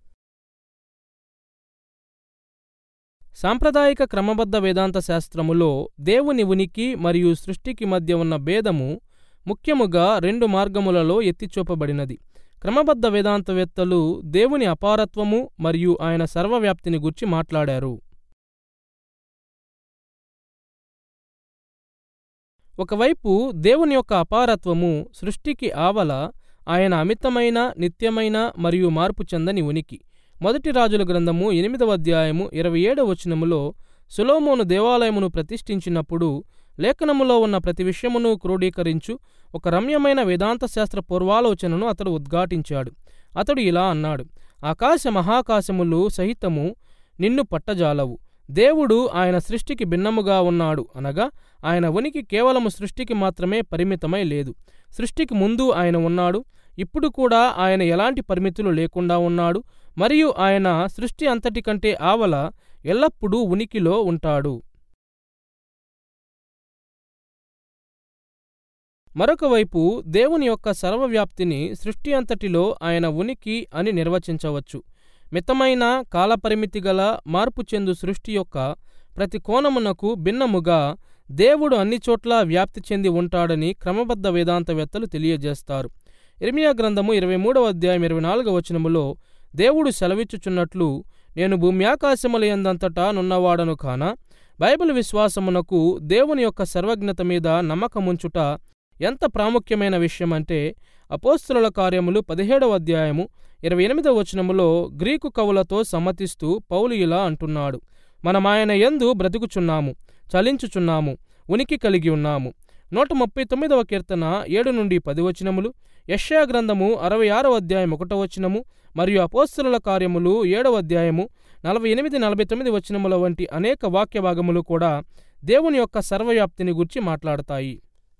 Speaker 1: సాంప్రదాయిక క్రమబద్ధ వేదాంత శాస్త్రములో దేవుని ఉనికి మరియు సృష్టికి మధ్య ఉన్న భేదము ముఖ్యముగా రెండు మార్గములలో ఎత్తిచూపబడినది క్రమబద్ధ వేదాంతవేత్తలు దేవుని అపారత్వము మరియు ఆయన సర్వవ్యాప్తిని గుర్చి మాట్లాడారు ఒకవైపు దేవుని యొక్క అపారత్వము సృష్టికి ఆవల ఆయన అమితమైన నిత్యమైన మరియు మార్పు చెందని ఉనికి మొదటి రాజుల గ్రంథము ఎనిమిదవ అధ్యాయము ఇరవై ఏడవ వచనములో సులోమోను దేవాలయమును ప్రతిష్ఠించినప్పుడు లేఖనములో ఉన్న ప్రతి విషయమును క్రోడీకరించు ఒక రమ్యమైన వేదాంత శాస్త్ర పూర్వాలోచనను అతడు ఉద్ఘాటించాడు అతడు ఇలా అన్నాడు ఆకాశ మహాకాశములు సహితము నిన్ను పట్టజాలవు దేవుడు ఆయన సృష్టికి భిన్నముగా ఉన్నాడు అనగా ఆయన ఉనికి కేవలము సృష్టికి మాత్రమే పరిమితమై లేదు సృష్టికి ముందు ఆయన ఉన్నాడు ఇప్పుడు కూడా ఆయన ఎలాంటి పరిమితులు లేకుండా ఉన్నాడు మరియు ఆయన సృష్టి అంతటి కంటే ఆవల ఎల్లప్పుడూ ఉనికిలో ఉంటాడు మరొక వైపు దేవుని యొక్క సర్వవ్యాప్తిని సృష్టి అంతటిలో ఆయన ఉనికి అని నిర్వచించవచ్చు మితమైన కాలపరిమితి గల మార్పు చెందు సృష్టి యొక్క ప్రతి కోణమునకు భిన్నముగా దేవుడు అన్ని చోట్ల వ్యాప్తి చెంది ఉంటాడని క్రమబద్ధ వేదాంతవేత్తలు తెలియజేస్తారు ఇర్మియా గ్రంథము ఇరవై మూడవ అధ్యాయం ఇరవై నాలుగవ వచనములో దేవుడు సెలవిచ్చుచున్నట్లు నేను భూమ్యాకాశముల ఎందంతటా నున్నవాడను కాన బైబిల్ విశ్వాసమునకు దేవుని యొక్క సర్వజ్ఞత మీద నమ్మకముంచుట ఎంత ప్రాముఖ్యమైన విషయమంటే అపోస్తుల కార్యములు పదిహేడవ అధ్యాయము ఇరవై ఎనిమిదవ వచనములో గ్రీకు కవులతో సమ్మతిస్తూ పౌలు ఇలా అంటున్నాడు మనమాయన యందు బ్రతుకుచున్నాము చలించుచున్నాము ఉనికి కలిగి ఉన్నాము నూట ముప్పై తొమ్మిదవ కీర్తన ఏడు నుండి పది వచనములు యష్యా గ్రంథము అరవై ఆరవ అధ్యాయం ఒకటో వచనము మరియు అపోస్తుల కార్యములు ఏడవ అధ్యాయము నలభై ఎనిమిది నలభై తొమ్మిది వచనముల వంటి అనేక వాక్య భాగములు కూడా దేవుని యొక్క సర్వవ్యాప్తిని గురించి మాట్లాడతాయి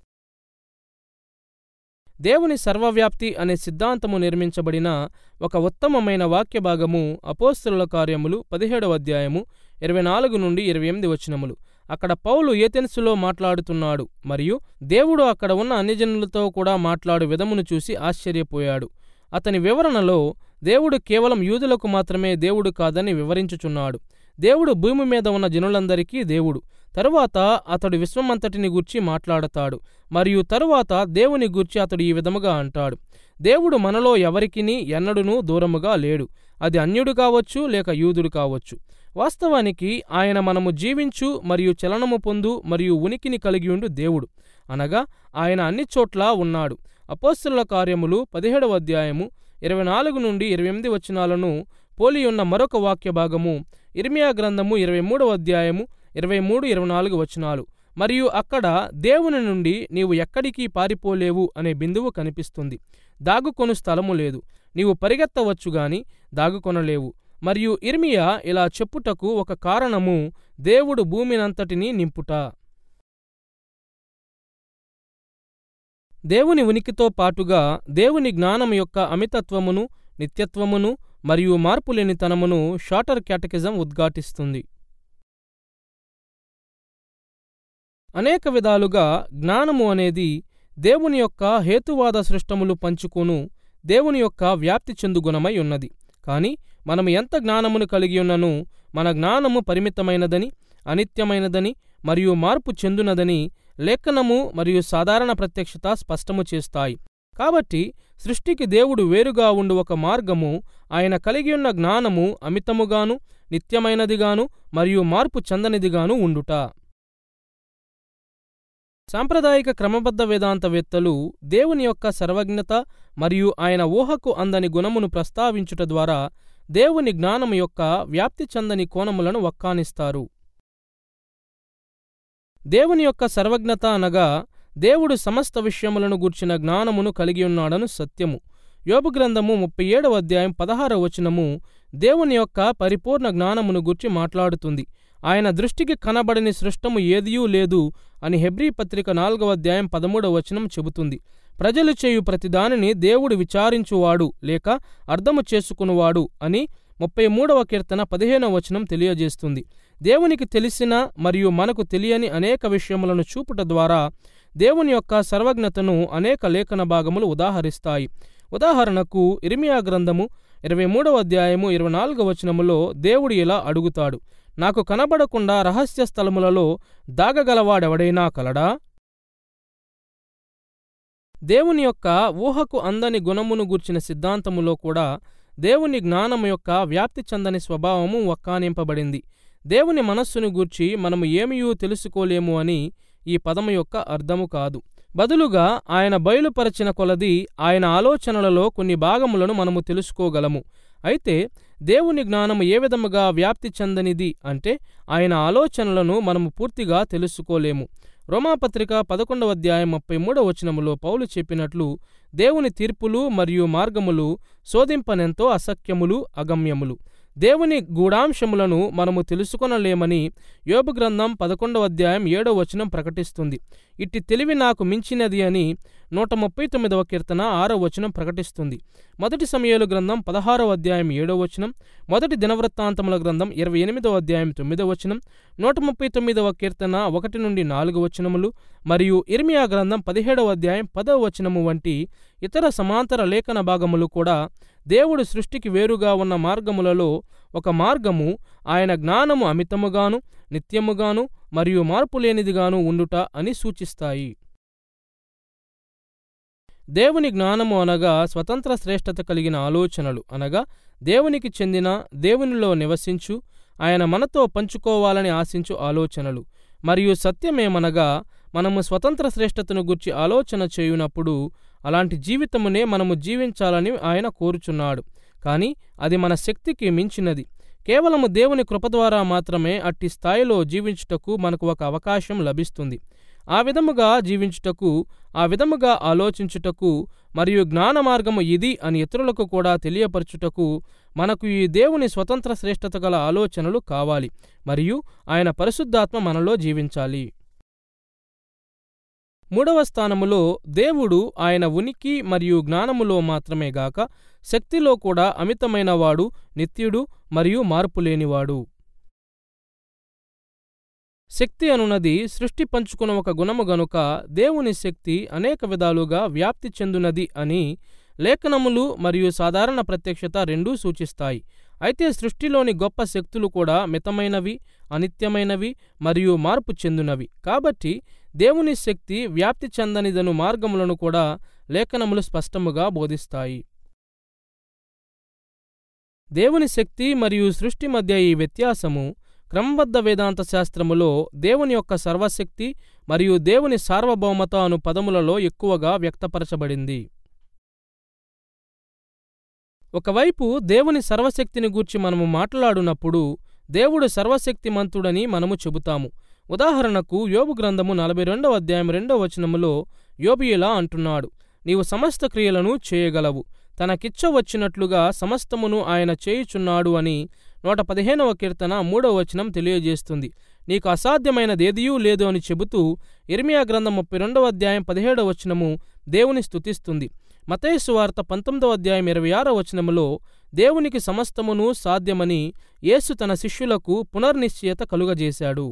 Speaker 1: దేవుని సర్వవ్యాప్తి అనే సిద్ధాంతము నిర్మించబడిన ఒక ఉత్తమమైన వాక్య భాగము అపోస్తుల కార్యములు పదిహేడవ అధ్యాయము ఇరవై నాలుగు నుండి ఇరవై ఎనిమిది వచనములు అక్కడ పౌలు ఏథెన్సులో మాట్లాడుతున్నాడు మరియు దేవుడు అక్కడ ఉన్న అన్యజనులతో కూడా మాట్లాడు విధమును చూసి ఆశ్చర్యపోయాడు అతని వివరణలో దేవుడు కేవలం యూదులకు మాత్రమే దేవుడు కాదని వివరించుచున్నాడు దేవుడు భూమి మీద ఉన్న జనులందరికీ దేవుడు తరువాత అతడు విశ్వమంతటిని గూర్చి మాట్లాడతాడు మరియు తరువాత దేవుని గూర్చి అతడు ఈ విధముగా అంటాడు దేవుడు మనలో ఎవరికిని ఎన్నడునూ దూరముగా లేడు అది అన్యుడు కావచ్చు లేక యూదుడు కావచ్చు వాస్తవానికి ఆయన మనము జీవించు మరియు చలనము పొందు మరియు ఉనికిని కలిగియుండు దేవుడు అనగా ఆయన అన్ని చోట్ల ఉన్నాడు అపోస్తుల కార్యములు పదిహేడవ అధ్యాయము ఇరవై నాలుగు నుండి ఇరవై ఎనిమిది వచనాలను పోలియున్న మరొక వాక్య భాగము ఇర్మియా గ్రంథము ఇరవై మూడవ అధ్యాయము ఇరవై మూడు ఇరవై నాలుగు వచనాలు మరియు అక్కడ దేవుని నుండి నీవు ఎక్కడికి పారిపోలేవు అనే బిందువు కనిపిస్తుంది దాగుకొను స్థలము లేదు నీవు పరిగెత్తవచ్చు గాని దాగుకొనలేవు మరియు ఇర్మియా ఇలా చెప్పుటకు ఒక కారణము దేవుడు భూమినంతటినీ నింపుట దేవుని ఉనికితో పాటుగా దేవుని జ్ఞానం యొక్క అమితత్వమును నిత్యత్వమును మరియు మార్పులేనితనమును షార్టర్ క్యాటకిజం ఉద్ఘాటిస్తుంది అనేక విధాలుగా జ్ఞానము అనేది దేవుని యొక్క హేతువాద సృష్టములు పంచుకొను దేవుని యొక్క వ్యాప్తి చెందు గుణమై ఉన్నది కాని మనము ఎంత జ్ఞానమును కలిగి ఉన్నను మన జ్ఞానము పరిమితమైనదని అనిత్యమైనదని మరియు మార్పు చెందునదని లేఖనము మరియు సాధారణ ప్రత్యక్షత స్పష్టము చేస్తాయి కాబట్టి సృష్టికి దేవుడు వేరుగా ఉండు ఒక మార్గము ఆయన కలిగి ఉన్న జ్ఞానము అమితముగాను నిత్యమైనదిగాను మరియు మార్పు చెందనిదిగాను ఉండుట సాంప్రదాయిక క్రమబద్ధ వేదాంతవేత్తలు దేవుని యొక్క సర్వజ్ఞత మరియు ఆయన ఊహకు అందని గుణమును ప్రస్తావించుట ద్వారా దేవుని జ్ఞానము యొక్క వ్యాప్తి చెందని కోణములను వక్కానిస్తారు దేవుని యొక్క సర్వజ్ఞత అనగా దేవుడు సమస్త విషయములను గూర్చిన జ్ఞానమును కలిగి ఉన్నాడను సత్యము యోబు గ్రంథము ముప్పై ఏడవ అధ్యాయం పదహార వచనము దేవుని యొక్క పరిపూర్ణ జ్ఞానమును గూర్చి మాట్లాడుతుంది ఆయన దృష్టికి కనబడని సృష్టము ఏదియూ లేదు అని హెబ్రీ పత్రిక నాలుగవ అధ్యాయం పదమూడవ వచనం చెబుతుంది ప్రజలు చేయు ప్రతిదానిని దేవుడు విచారించువాడు లేక అర్థము చేసుకునివాడు అని ముప్పై మూడవ కీర్తన పదిహేనవ వచనం తెలియజేస్తుంది దేవునికి తెలిసిన మరియు మనకు తెలియని అనేక విషయములను చూపుట ద్వారా దేవుని యొక్క సర్వజ్ఞతను అనేక లేఖన భాగములు ఉదాహరిస్తాయి ఉదాహరణకు ఇర్మియా గ్రంథము ఇరవై మూడవ అధ్యాయము ఇరవై నాలుగవ వచనములో దేవుడు ఇలా అడుగుతాడు నాకు కనబడకుండా రహస్య స్థలములలో దాగగలవాడెవడైనా కలడా దేవుని యొక్క ఊహకు అందని గుణమును గూర్చిన సిద్ధాంతములో కూడా దేవుని జ్ఞానము యొక్క వ్యాప్తి చెందని స్వభావము వక్కానింపబడింది దేవుని మనస్సును గూర్చి మనము ఏమియూ తెలుసుకోలేము అని ఈ పదము యొక్క అర్థము కాదు బదులుగా ఆయన బయలుపరచిన కొలది ఆయన ఆలోచనలలో కొన్ని భాగములను మనము తెలుసుకోగలము అయితే దేవుని జ్ఞానము ఏ విధముగా వ్యాప్తి చెందనిది అంటే ఆయన ఆలోచనలను మనము పూర్తిగా తెలుసుకోలేము రోమాపత్రిక పదకొండవ అధ్యాయం ముప్పై మూడవ వచనములో పౌలు చెప్పినట్లు దేవుని తీర్పులు మరియు మార్గములు శోధింపనెంతో అసఖ్యములు అగమ్యములు దేవుని గూఢాంశములను మనము తెలుసుకొనలేమని యోబు గ్రంథం పదకొండవ అధ్యాయం ఏడవ వచనం ప్రకటిస్తుంది ఇట్టి తెలివి నాకు మించినది అని నూట ముప్పై తొమ్మిదవ కీర్తన ఆరవ వచనం ప్రకటిస్తుంది మొదటి సమయాలు గ్రంథం పదహారవ అధ్యాయం ఏడవ వచనం మొదటి దినవృత్తాంతముల గ్రంథం ఇరవై ఎనిమిదవ అధ్యాయం తొమ్మిదవ వచనం నూట ముప్పై తొమ్మిదవ కీర్తన ఒకటి నుండి నాలుగు వచనములు మరియు ఇర్మియా గ్రంథం పదిహేడవ అధ్యాయం పదవ వచనము వంటి ఇతర సమాంతర లేఖన భాగములు కూడా దేవుడు సృష్టికి వేరుగా ఉన్న మార్గములలో ఒక మార్గము ఆయన జ్ఞానము అమితముగాను నిత్యముగాను మరియు మార్పులేనిదిగాను ఉండుట అని సూచిస్తాయి దేవుని జ్ఞానము అనగా స్వతంత్ర శ్రేష్టత కలిగిన ఆలోచనలు అనగా దేవునికి చెందిన దేవునిలో నివసించు ఆయన మనతో పంచుకోవాలని ఆశించు ఆలోచనలు మరియు సత్యమేమనగా మనము స్వతంత్ర శ్రేష్టతను గుర్చి ఆలోచన చేయునప్పుడు అలాంటి జీవితమునే మనము జీవించాలని ఆయన కోరుచున్నాడు కానీ అది మన శక్తికి మించినది కేవలము దేవుని కృప ద్వారా మాత్రమే అట్టి స్థాయిలో జీవించుటకు మనకు ఒక అవకాశం లభిస్తుంది ఆ విధముగా జీవించుటకు ఆ విధముగా ఆలోచించుటకు మరియు జ్ఞాన మార్గము ఇది అని ఇతరులకు కూడా తెలియపరచుటకు మనకు ఈ దేవుని స్వతంత్ర శ్రేష్టత గల ఆలోచనలు కావాలి మరియు ఆయన పరిశుద్ధాత్మ మనలో జీవించాలి మూడవ స్థానములో దేవుడు ఆయన ఉనికి మరియు జ్ఞానములో మాత్రమే గాక శక్తిలో కూడా అమితమైనవాడు నిత్యుడు మరియు మార్పులేనివాడు శక్తి అనున్నది సృష్టి పంచుకున్న ఒక గుణము గనుక దేవుని శక్తి అనేక విధాలుగా వ్యాప్తి చెందునది అని లేఖనములు మరియు సాధారణ ప్రత్యక్షత రెండూ సూచిస్తాయి అయితే సృష్టిలోని గొప్ప శక్తులు కూడా మితమైనవి అనిత్యమైనవి మరియు మార్పు చెందునవి కాబట్టి దేవుని శక్తి వ్యాప్తి చెందనిదను మార్గములను కూడా లేఖనములు స్పష్టముగా బోధిస్తాయి దేవుని శక్తి మరియు సృష్టి మధ్య ఈ వ్యత్యాసము క్రమబద్ధ వేదాంత శాస్త్రములో దేవుని యొక్క సర్వశక్తి మరియు దేవుని సార్వభౌమత అను పదములలో ఎక్కువగా వ్యక్తపరచబడింది ఒకవైపు దేవుని సర్వశక్తిని గూర్చి మనము మాట్లాడునప్పుడు దేవుడు సర్వశక్తిమంతుడని మనము చెబుతాము ఉదాహరణకు యోబు గ్రంథము నలభై రెండవ అధ్యాయం రెండవ వచనములో యోబు ఇలా అంటున్నాడు నీవు సమస్త క్రియలను చేయగలవు తనకిచ్చ వచ్చినట్లుగా సమస్తమును ఆయన చేయుచున్నాడు అని నూట పదిహేనవ కీర్తన మూడవ వచనం తెలియజేస్తుంది నీకు అసాధ్యమైనదేదియూ లేదు అని చెబుతూ ఇర్మియా గ్రంథం ముప్పై రెండవ అధ్యాయం పదిహేడవ వచనము దేవుని స్తుతిస్తుంది మతేసు వార్త పంతొమ్మిదవ అధ్యాయం ఇరవై ఆరవ వచనములో దేవునికి సమస్తమును సాధ్యమని యేసు తన శిష్యులకు పునర్నిశ్చయత కలుగజేశాడు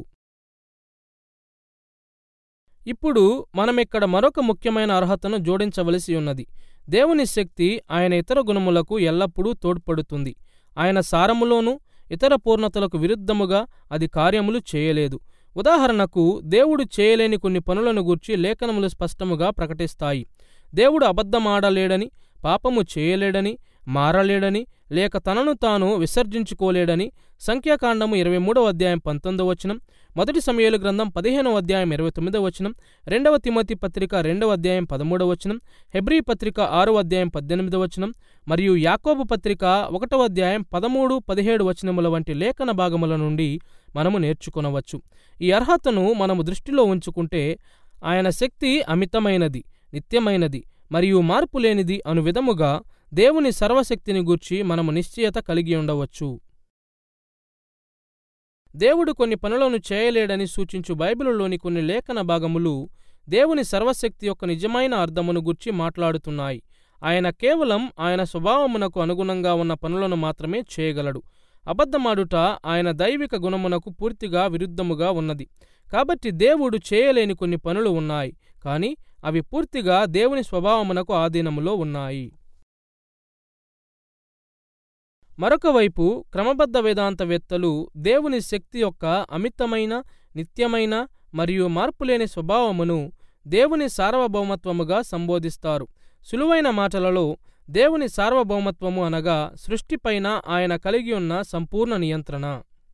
Speaker 1: ఇప్పుడు మనమిక్కడ మరొక ముఖ్యమైన అర్హతను జోడించవలసి ఉన్నది దేవుని శక్తి ఆయన ఇతర గుణములకు ఎల్లప్పుడూ తోడ్పడుతుంది ఆయన సారములోనూ ఇతర పూర్ణతలకు విరుద్ధముగా అది కార్యములు చేయలేదు ఉదాహరణకు దేవుడు చేయలేని కొన్ని పనులను గూర్చి లేఖనములు స్పష్టముగా ప్రకటిస్తాయి దేవుడు అబద్ధమాడలేడని పాపము చేయలేడని మారలేడని లేక తనను తాను విసర్జించుకోలేడని సంఖ్యాకాండము ఇరవై మూడవ అధ్యాయం పంతొమ్మిదవ వచనం మొదటి సమయాలు గ్రంథం పదిహేనవ అధ్యాయం ఇరవై తొమ్మిదవ వచనం రెండవ తిమోతి పత్రిక రెండవ అధ్యాయం పదమూడవ వచనం హెబ్రీ పత్రిక ఆరవ అధ్యాయం పద్దెనిమిదవ వచనం మరియు యాకోబు పత్రిక ఒకటవ అధ్యాయం పదమూడు పదిహేడు వచనముల వంటి లేఖన భాగముల నుండి మనము నేర్చుకొనవచ్చు ఈ అర్హతను మనము దృష్టిలో ఉంచుకుంటే ఆయన శక్తి అమితమైనది నిత్యమైనది మరియు మార్పు లేనిది అను విధముగా దేవుని సర్వశక్తిని గూర్చి మనము నిశ్చయత కలిగి ఉండవచ్చు దేవుడు కొన్ని పనులను చేయలేడని సూచించు బైబిలులోని కొన్ని లేఖన భాగములు దేవుని సర్వశక్తి యొక్క నిజమైన అర్థమును గుర్చి మాట్లాడుతున్నాయి ఆయన కేవలం ఆయన స్వభావమునకు అనుగుణంగా ఉన్న పనులను మాత్రమే చేయగలడు అబద్ధమాడుట ఆయన దైవిక గుణమునకు పూర్తిగా విరుద్ధముగా ఉన్నది కాబట్టి దేవుడు చేయలేని కొన్ని పనులు ఉన్నాయి కానీ అవి పూర్తిగా దేవుని స్వభావమునకు ఆధీనములో ఉన్నాయి మరొక వైపు క్రమబద్ధ వేదాంతవేత్తలు దేవుని శక్తి యొక్క అమితమైన నిత్యమైన మరియు మార్పులేని స్వభావమును దేవుని సార్వభౌమత్వముగా సంబోధిస్తారు సులువైన మాటలలో దేవుని సార్వభౌమత్వము అనగా సృష్టిపైన ఆయన కలిగి ఉన్న సంపూర్ణ నియంత్రణ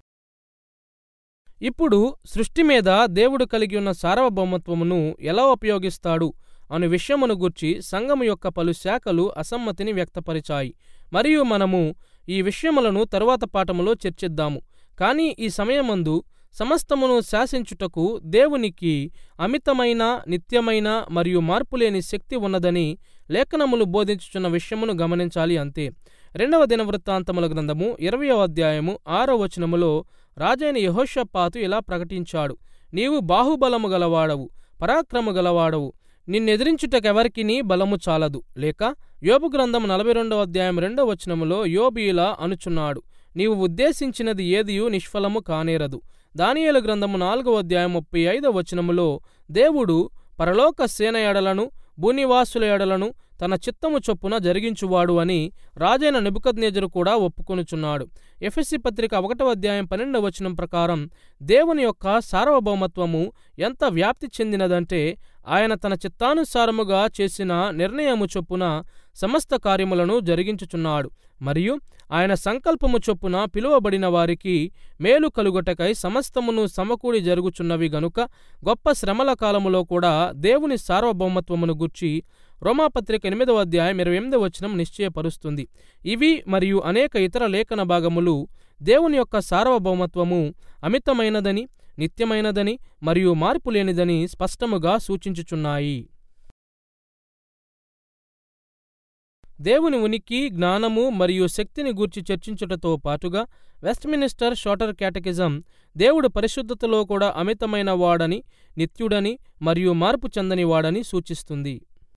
Speaker 1: ఇప్పుడు సృష్టి మీద దేవుడు కలిగి ఉన్న సార్వభౌమత్వమును ఎలా ఉపయోగిస్తాడు అను విషయమును గుర్చి సంఘము యొక్క పలు శాఖలు అసమ్మతిని వ్యక్తపరిచాయి మరియు మనము ఈ విషయములను తరువాత పాఠములో చర్చిద్దాము కానీ ఈ సమయమందు సమస్తమును శాసించుటకు దేవునికి అమితమైన నిత్యమైన మరియు మార్పులేని శక్తి ఉన్నదని లేఖనములు బోధించుచున్న విషయమును గమనించాలి అంతే రెండవ దినవృత్తాంతముల గ్రంథము ఇరవయో అధ్యాయము ఆరో వచనములో రాజైన యహోషపాతు ఇలా ప్రకటించాడు నీవు బాహుబలము గలవాడవు పరాక్రమ గలవాడవు నిన్నెదిరించుటకెవరికినీ బలము చాలదు లేక యోబు గ్రంథం నలభై రెండవ అధ్యాయం రెండవ వచనములో యోబు ఇలా అనుచున్నాడు నీవు ఉద్దేశించినది ఏదియు నిష్ఫలము కానేరదు దానియేలు గ్రంథము నాలుగవ అధ్యాయం ముప్పై ఐదవ వచనములో దేవుడు పరలోక సేన ఎడలను భూనివాసుల ఎడలను తన చిత్తము చొప్పున జరిగించువాడు అని రాజైన నిబుకద్నేజరు కూడా ఒప్పుకొనుచున్నాడు ఎఫ్ఎస్సి పత్రిక ఒకటవ అధ్యాయం పన్నెండవ వచనం ప్రకారం దేవుని యొక్క సార్వభౌమత్వము ఎంత వ్యాప్తి చెందినదంటే ఆయన తన చిత్తానుసారముగా చేసిన నిర్ణయము చొప్పున సమస్త కార్యములను జరిగించుచున్నాడు మరియు ఆయన సంకల్పము చొప్పున పిలువబడిన వారికి మేలు కలుగటకై సమస్తమును సమకూడి జరుగుచున్నవి గనుక గొప్ప శ్రమల కాలములో కూడా దేవుని సార్వభౌమత్వమును గుర్చి రోమాపత్రిక ఎనిమిదవ అధ్యాయం ఇరవై ఎనిమిదవ వచనం నిశ్చయపరుస్తుంది ఇవి మరియు అనేక ఇతర లేఖన భాగములు దేవుని యొక్క సార్వభౌమత్వము అమితమైనదని నిత్యమైనదని మరియు మార్పులేనిదని స్పష్టముగా సూచించుచున్నాయి దేవుని ఉనికి జ్ఞానము మరియు శక్తిని గూర్చి చర్చించుటతో పాటుగా వెస్ట్మినిస్టర్ షార్టర్ క్యాటకిజం దేవుడు పరిశుద్ధతలో కూడా అమితమైన వాడని నిత్యుడని మరియు మార్పు చెందని వాడని సూచిస్తుంది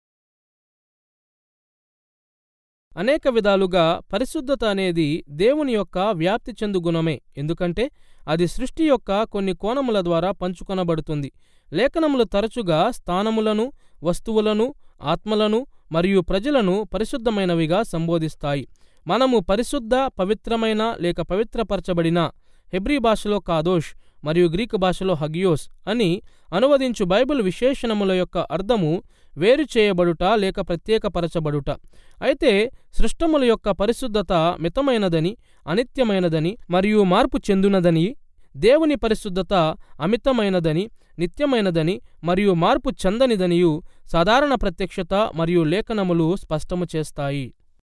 Speaker 1: అనేక విధాలుగా పరిశుద్ధత అనేది దేవుని యొక్క వ్యాప్తి చెందు గుణమే ఎందుకంటే అది సృష్టి యొక్క కొన్ని కోణముల ద్వారా పంచుకొనబడుతుంది లేఖనములు తరచుగా స్థానములను వస్తువులను ఆత్మలను మరియు ప్రజలను పరిశుద్ధమైనవిగా సంబోధిస్తాయి మనము పరిశుద్ధ పవిత్రమైన లేక పవిత్రపరచబడిన హెబ్రీ భాషలో కాదోష్ మరియు గ్రీకు భాషలో హగియోస్ అని అనువదించు బైబిల్ విశేషణముల యొక్క అర్థము వేరు చేయబడుట లేక ప్రత్యేకపరచబడుట అయితే సృష్టముల యొక్క పరిశుద్ధత మితమైనదని అనిత్యమైనదని మరియు మార్పు చెందునదని దేవుని పరిశుద్ధత అమితమైనదని నిత్యమైనదని మరియు మార్పు చెందనిదనియు సాధారణ ప్రత్యక్షత మరియు లేఖనములు స్పష్టము చేస్తాయి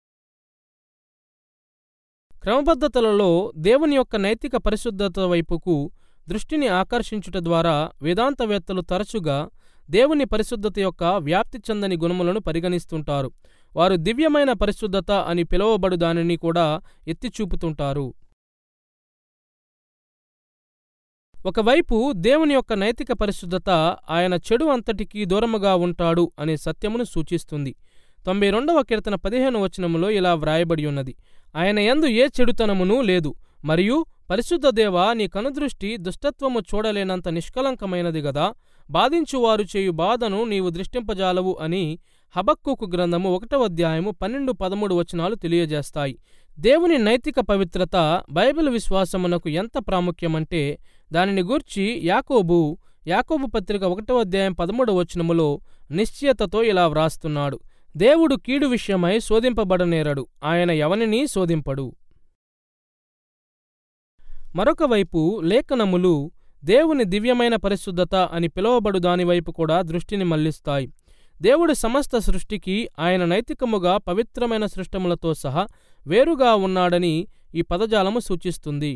Speaker 1: క్రమబద్ధతలలో దేవుని యొక్క నైతిక పరిశుద్ధత వైపుకు దృష్టిని ఆకర్షించుట ద్వారా వేదాంతవేత్తలు తరచుగా దేవుని పరిశుద్ధత యొక్క వ్యాప్తి చెందని గుణములను పరిగణిస్తుంటారు వారు దివ్యమైన పరిశుద్ధత అని పిలువబడు దానిని కూడా ఎత్తిచూపుతుంటారు ఒకవైపు దేవుని యొక్క నైతిక పరిశుద్ధత ఆయన చెడు అంతటికీ దూరముగా ఉంటాడు అనే సత్యమును సూచిస్తుంది తొంభై రెండవ కీర్తన పదిహేను వచనములో ఇలా వ్రాయబడి ఉన్నది ఆయన యందు ఏ చెడుతనమును లేదు మరియు పరిశుద్ధ దేవ నీ కనుదృష్టి దుష్టత్వము చూడలేనంత నిష్కలంకమైనది గదా బాధించువారు చేయు బాధను నీవు దృష్టింపజాలవు అని హబక్కుకు గ్రంథము ఒకటవ అధ్యాయము పన్నెండు పదమూడు వచనాలు తెలియజేస్తాయి దేవుని నైతిక పవిత్రత బైబిల్ విశ్వాసమునకు ఎంత ప్రాముఖ్యమంటే దానిని గూర్చి యాకోబు యాకోబు పత్రిక ఒకటవ అధ్యాయం పదమూడవ వచనములో నిశ్చయతతో ఇలా వ్రాస్తున్నాడు దేవుడు కీడు విషయమై శోధింపబడనేరడు ఆయన ఎవనినీ శోధింపడు మరొక వైపు లేఖనములు దేవుని దివ్యమైన పరిశుద్ధత అని పిలువబడు దానివైపు కూడా దృష్టిని మళ్లిస్తాయి దేవుడు సమస్త సృష్టికి ఆయన నైతికముగా పవిత్రమైన సృష్టములతో సహా వేరుగా ఉన్నాడని ఈ పదజాలము సూచిస్తుంది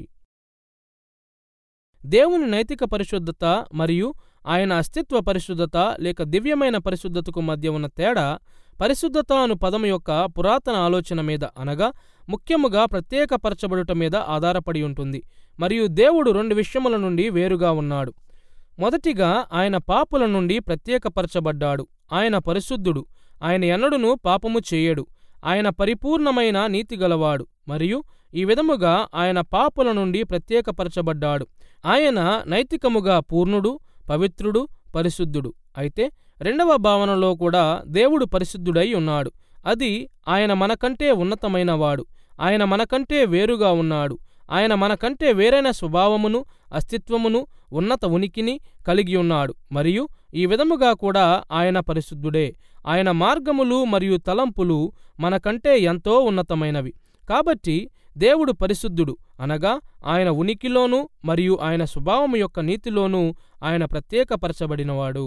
Speaker 1: దేవుని నైతిక పరిశుద్ధత మరియు ఆయన అస్తిత్వ పరిశుద్ధత లేక దివ్యమైన పరిశుద్ధతకు మధ్య ఉన్న తేడా పరిశుద్ధత అను పదము యొక్క పురాతన ఆలోచన మీద అనగా ముఖ్యముగా ప్రత్యేకపరచబడుట మీద ఆధారపడి ఉంటుంది మరియు దేవుడు రెండు విషయముల నుండి వేరుగా ఉన్నాడు మొదటిగా ఆయన పాపుల నుండి ప్రత్యేకపరచబడ్డాడు ఆయన పరిశుద్ధుడు ఆయన ఎన్నడును పాపము చేయడు ఆయన పరిపూర్ణమైన నీతిగలవాడు మరియు ఈ విధముగా ఆయన పాపుల నుండి ప్రత్యేకపరచబడ్డాడు ఆయన నైతికముగా పూర్ణుడు పవిత్రుడు పరిశుద్ధుడు అయితే రెండవ భావనలో కూడా దేవుడు పరిశుద్ధుడై ఉన్నాడు అది ఆయన మనకంటే ఉన్నతమైన వాడు ఆయన మనకంటే వేరుగా ఉన్నాడు ఆయన మనకంటే వేరైన స్వభావమును అస్తిత్వమును ఉన్నత ఉనికిని కలిగి ఉన్నాడు మరియు ఈ విధముగా కూడా ఆయన పరిశుద్ధుడే ఆయన మార్గములు మరియు తలంపులు మనకంటే ఎంతో ఉన్నతమైనవి కాబట్టి దేవుడు పరిశుద్ధుడు అనగా ఆయన ఉనికిలోనూ మరియు ఆయన స్వభావము యొక్క నీతిలోనూ ఆయన ప్రత్యేకపరచబడినవాడు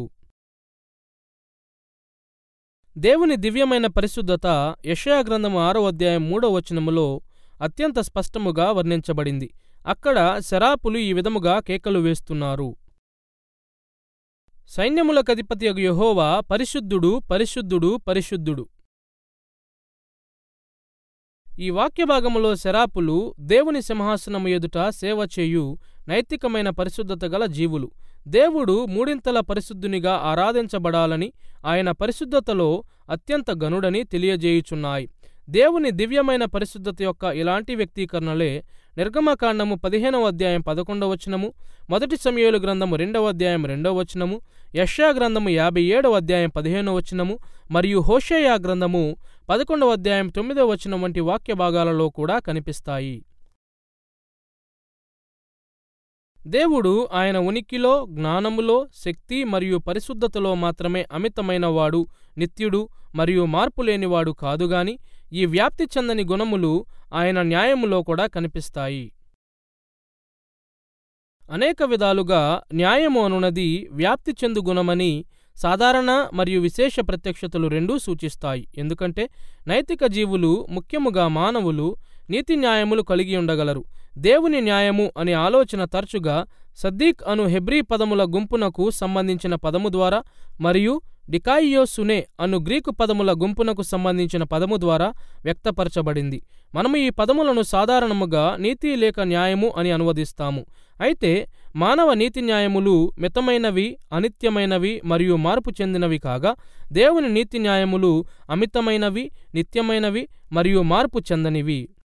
Speaker 1: దేవుని దివ్యమైన పరిశుద్ధత యషయా గ్రంథము ఆరో అధ్యాయం మూడో వచనములో అత్యంత స్పష్టముగా వర్ణించబడింది అక్కడ శరాపులు ఈ విధముగా కేకలు వేస్తున్నారు సైన్యములకధిపతి యహోవా పరిశుద్ధుడు పరిశుద్ధుడు పరిశుద్ధుడు ఈ వాక్యభాగములో శరాపులు దేవుని సింహాసనము ఎదుట సేవ చేయు నైతికమైన పరిశుద్ధత గల జీవులు దేవుడు మూడింతల పరిశుద్ధునిగా ఆరాధించబడాలని ఆయన పరిశుద్ధతలో అత్యంత గనుడని తెలియజేయుచున్నాయి దేవుని దివ్యమైన పరిశుద్ధత యొక్క ఇలాంటి వ్యక్తీకరణలే నిర్గమకాండము పదిహేనవ అధ్యాయం పదకొండవ వచనము మొదటి సమయాలు గ్రంథము రెండవ అధ్యాయం రెండవ వచనము యషా గ్రంథము యాభై ఏడవ అధ్యాయం పదిహేనవ వచనము మరియు హోషేయా గ్రంథము పదకొండవ అధ్యాయం తొమ్మిదవ వచనం వంటి వాక్య భాగాలలో కూడా కనిపిస్తాయి దేవుడు ఆయన ఉనికిలో జ్ఞానములో శక్తి మరియు పరిశుద్ధతలో మాత్రమే అమితమైనవాడు నిత్యుడు మరియు మార్పులేనివాడు కాదుగాని ఈ వ్యాప్తి చెందని గుణములు ఆయన న్యాయములో కూడా కనిపిస్తాయి అనేక విధాలుగా న్యాయము అనునది వ్యాప్తి చెందు గుణమని సాధారణ మరియు విశేష ప్రత్యక్షతలు రెండూ సూచిస్తాయి ఎందుకంటే నైతిక జీవులు ముఖ్యముగా మానవులు నీతి న్యాయములు కలిగి ఉండగలరు దేవుని న్యాయము అనే ఆలోచన తరచుగా సద్దీక్ అను హెబ్రీ పదముల గుంపునకు సంబంధించిన పదము ద్వారా మరియు డికాయియోసునే అను గ్రీకు పదముల గుంపునకు సంబంధించిన పదము ద్వారా వ్యక్తపరచబడింది మనము ఈ పదములను సాధారణముగా నీతి లేక న్యాయము అని అనువదిస్తాము అయితే మానవ నీతి న్యాయములు మితమైనవి అనిత్యమైనవి మరియు మార్పు చెందినవి కాగా దేవుని నీతి న్యాయములు అమితమైనవి నిత్యమైనవి మరియు మార్పు చెందనివి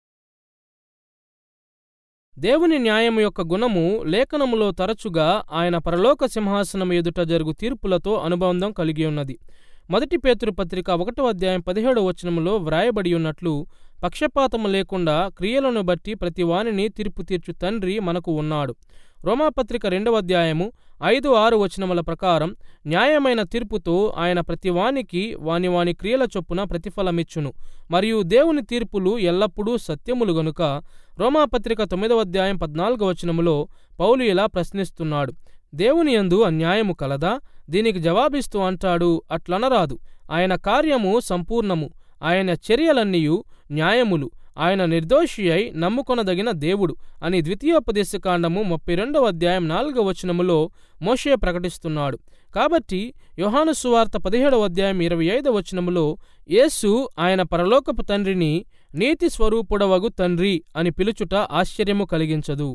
Speaker 1: దేవుని న్యాయము యొక్క గుణము లేఖనములో తరచుగా ఆయన పరలోక సింహాసనం ఎదుట జరుగు తీర్పులతో అనుబంధం కలిగి ఉన్నది మొదటి పేతురు పత్రిక ఒకటో అధ్యాయం పదిహేడవ వచనములో వ్రాయబడి ఉన్నట్లు పక్షపాతము లేకుండా క్రియలను బట్టి ప్రతి వానిని తీర్పు తీర్చు తండ్రి మనకు ఉన్నాడు రోమాపత్రిక రెండవ అధ్యాయము ఐదు ఆరు వచనముల ప్రకారం న్యాయమైన తీర్పుతో ఆయన ప్రతి వానికి వాని వాని క్రియల చొప్పున ప్రతిఫలమిచ్చును మరియు దేవుని తీర్పులు ఎల్లప్పుడూ సత్యములు గనుక రోమాపత్రిక తొమ్మిదవ అధ్యాయం పద్నాలుగవ వచనములో పౌలు ఇలా ప్రశ్నిస్తున్నాడు దేవుని యందు అన్యాయము కలదా దీనికి జవాబిస్తూ అంటాడు అట్లనరాదు ఆయన కార్యము సంపూర్ణము ఆయన చర్యలన్నీయు న్యాయములు ఆయన నిర్దోషి అయి నమ్ముకొనదగిన దేవుడు అని ద్వితీయోపదేశకాండము ముప్పై రెండవ అధ్యాయం నాలుగవ వచనములో మోషే ప్రకటిస్తున్నాడు కాబట్టి యోహాను సువార్త పదిహేడవ అధ్యాయం ఇరవై ఐదవ వచనములో యేసు ఆయన పరలోకపు తండ్రిని నీతి స్వరూపుడవగు తండ్రి అని పిలుచుట ఆశ్చర్యము కలిగించదు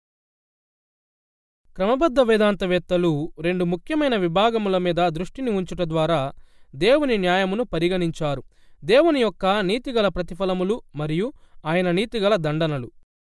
Speaker 1: క్రమబద్ధ వేదాంతవేత్తలు రెండు ముఖ్యమైన విభాగముల మీద దృష్టిని ఉంచుట ద్వారా దేవుని న్యాయమును పరిగణించారు దేవుని యొక్క నీతిగల ప్రతిఫలములు మరియు ఆయన నీతిగల దండనలు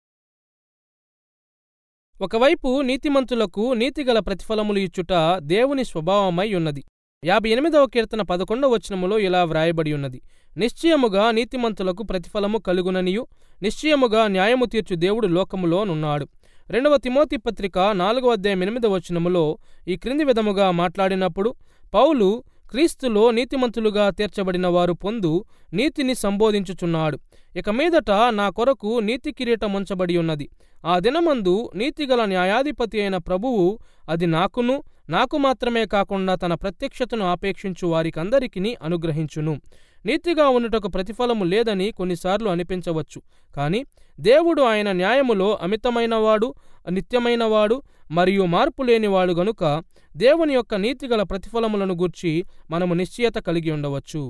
Speaker 1: ఒకవైపు నీతిమంతులకు నీతిగల ప్రతిఫలములు ఇచ్చుట దేవుని స్వభావమై ఉన్నది యాభై ఎనిమిదవ కీర్తన పదకొండవ వచనములో ఇలా వ్రాయబడి ఉన్నది నిశ్చయముగా నీతిమంతులకు ప్రతిఫలము కలుగుననియు నిశ్చయముగా న్యాయము తీర్చు దేవుడు లోకములోనున్నాడు రెండవ తిమోతి పత్రిక నాలుగవ అధ్యాయం ఎనిమిదవ వచనములో ఈ క్రింది విధముగా మాట్లాడినప్పుడు పౌలు క్రీస్తులో నీతిమంతులుగా తీర్చబడిన వారు పొందు నీతిని సంబోధించుచున్నాడు ఇక మీదట నా కొరకు నీతి కిరీటం ఉంచబడి ఉన్నది ఆ దినమందు నీతిగల న్యాయాధిపతి అయిన ప్రభువు అది నాకును నాకు మాత్రమే కాకుండా తన ప్రత్యక్షతను ఆపేక్షించు వారికందరికీ అనుగ్రహించును నీతిగా ఉండుటకు ప్రతిఫలము లేదని కొన్నిసార్లు అనిపించవచ్చు కానీ దేవుడు ఆయన న్యాయములో అమితమైనవాడు నిత్యమైనవాడు మరియు మార్పు లేనివాడు గనుక దేవుని యొక్క నీతిగల ప్రతిఫలములను గూర్చి మనము నిశ్చయత కలిగి ఉండవచ్చు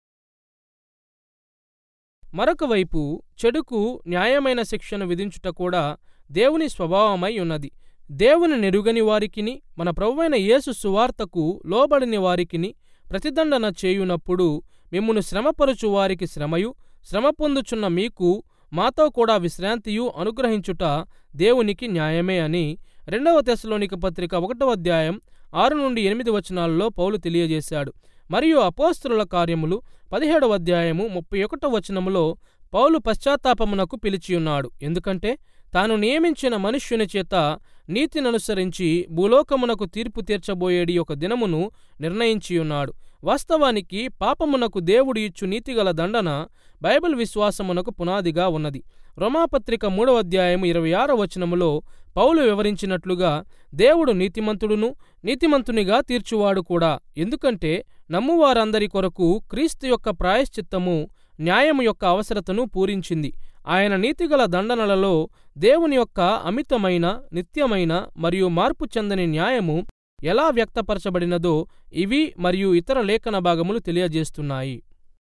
Speaker 1: మరొక వైపు చెడుకు న్యాయమైన శిక్షను విధించుట కూడా దేవుని స్వభావమై ఉన్నది దేవుని నెరుగని వారికిని మన ప్రభువైన యేసు సువార్తకు లోబడిని వారికిని ప్రతిదండన చేయునప్పుడు మిమ్మును శ్రమపరుచు వారికి శ్రమయు శ్రమ పొందుచున్న మీకు మాతో కూడా విశ్రాంతియు అనుగ్రహించుట దేవునికి న్యాయమే అని రెండవ తెశలోనిక పత్రిక ఒకటవ అధ్యాయం ఆరు నుండి ఎనిమిది వచనాలలో పౌలు తెలియజేశాడు మరియు అపోస్తుల కార్యములు పదిహేడవ అధ్యాయము ముప్పై ఒకటవ వచనములో పౌలు పశ్చాత్తాపమునకు పిలిచియున్నాడు ఎందుకంటే తాను నియమించిన మనుష్యుని చేత నీతిననుసరించి భూలోకమునకు తీర్పు తీర్చబోయేడి ఒక దినమును నిర్ణయించియున్నాడు వాస్తవానికి పాపమునకు దేవుడు ఇచ్చు నీతిగల దండన బైబిల్ విశ్వాసమునకు పునాదిగా ఉన్నది రోమాపత్రిక మూడవ అధ్యాయం ఇరవై ఆరో వచనములో పౌలు వివరించినట్లుగా దేవుడు నీతిమంతుడును నీతిమంతునిగా తీర్చువాడు కూడా ఎందుకంటే నమ్మువారందరి కొరకు క్రీస్తు యొక్క ప్రాయశ్చిత్తము న్యాయము యొక్క అవసరతను పూరించింది ఆయన నీతిగల దండనలలో దేవుని యొక్క అమితమైన నిత్యమైన మరియు మార్పు చెందని న్యాయము ఎలా వ్యక్తపరచబడినదో ఇవి మరియు ఇతర లేఖన భాగములు తెలియజేస్తున్నాయి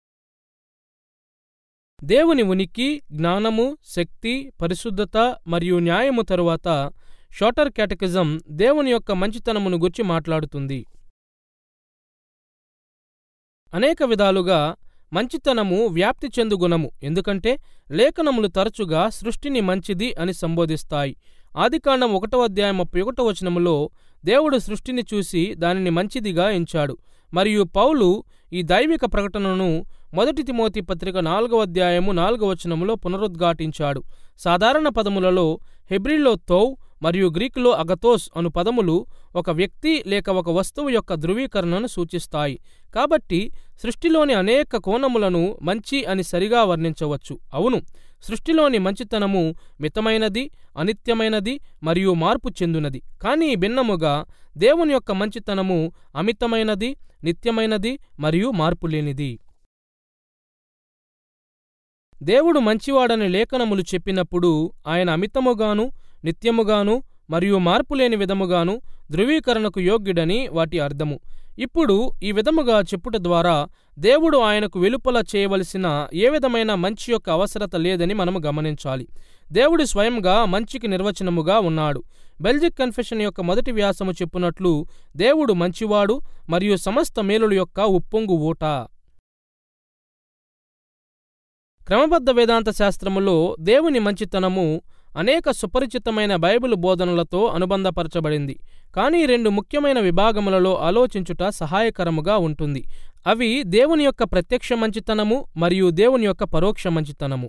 Speaker 1: దేవుని ఉనికి జ్ఞానము శక్తి పరిశుద్ధత మరియు న్యాయము తరువాత షార్టర్ క్యాటకిజం దేవుని యొక్క మంచితనమును గురించి మాట్లాడుతుంది అనేక విధాలుగా మంచితనము వ్యాప్తి చెందు గుణము ఎందుకంటే లేఖనములు తరచుగా సృష్టిని మంచిది అని సంబోధిస్తాయి ఆదికాండం ఒకటో అధ్యాయం ముప్పై ఒకటో వచనములో దేవుడు సృష్టిని చూసి దానిని మంచిదిగా ఎంచాడు మరియు పౌలు ఈ దైవిక ప్రకటనను మొదటి తిమోతి పత్రిక నాలుగవ అధ్యాయము నాలుగవ వచనములో పునరుద్ఘాటించాడు సాధారణ పదములలో హెబ్రిల్లో తౌ మరియు గ్రీకులో అగతోస్ అను పదములు ఒక వ్యక్తి లేక ఒక వస్తువు యొక్క ధృవీకరణను సూచిస్తాయి కాబట్టి సృష్టిలోని అనేక కోణములను మంచి అని సరిగా వర్ణించవచ్చు అవును సృష్టిలోని మంచితనము మితమైనది అనిత్యమైనది మరియు మార్పు చెందునది కానీ భిన్నముగా దేవుని యొక్క మంచితనము అమితమైనది నిత్యమైనది మరియు మార్పులేనిది దేవుడు మంచివాడని లేఖనములు చెప్పినప్పుడు ఆయన అమితముగాను నిత్యముగాను మరియు మార్పులేని విధముగాను ధృవీకరణకు యోగ్యుడని వాటి అర్థము ఇప్పుడు ఈ విధముగా చెప్పుట ద్వారా దేవుడు ఆయనకు వెలుపల చేయవలసిన ఏ విధమైన మంచి యొక్క అవసరత లేదని మనము గమనించాలి దేవుడు స్వయంగా మంచికి నిర్వచనముగా ఉన్నాడు బెల్జిక్ కన్ఫెషన్ యొక్క మొదటి వ్యాసము చెప్పునట్లు దేవుడు మంచివాడు మరియు సమస్త మేలుల యొక్క ఉప్పొంగు ఊట క్రమబద్ధ వేదాంత శాస్త్రములో దేవుని మంచితనము అనేక సుపరిచితమైన బైబిల్ బోధనలతో అనుబంధపరచబడింది కానీ రెండు ముఖ్యమైన విభాగములలో ఆలోచించుట సహాయకరముగా ఉంటుంది అవి దేవుని యొక్క ప్రత్యక్ష మంచితనము మరియు దేవుని యొక్క పరోక్ష మంచితనము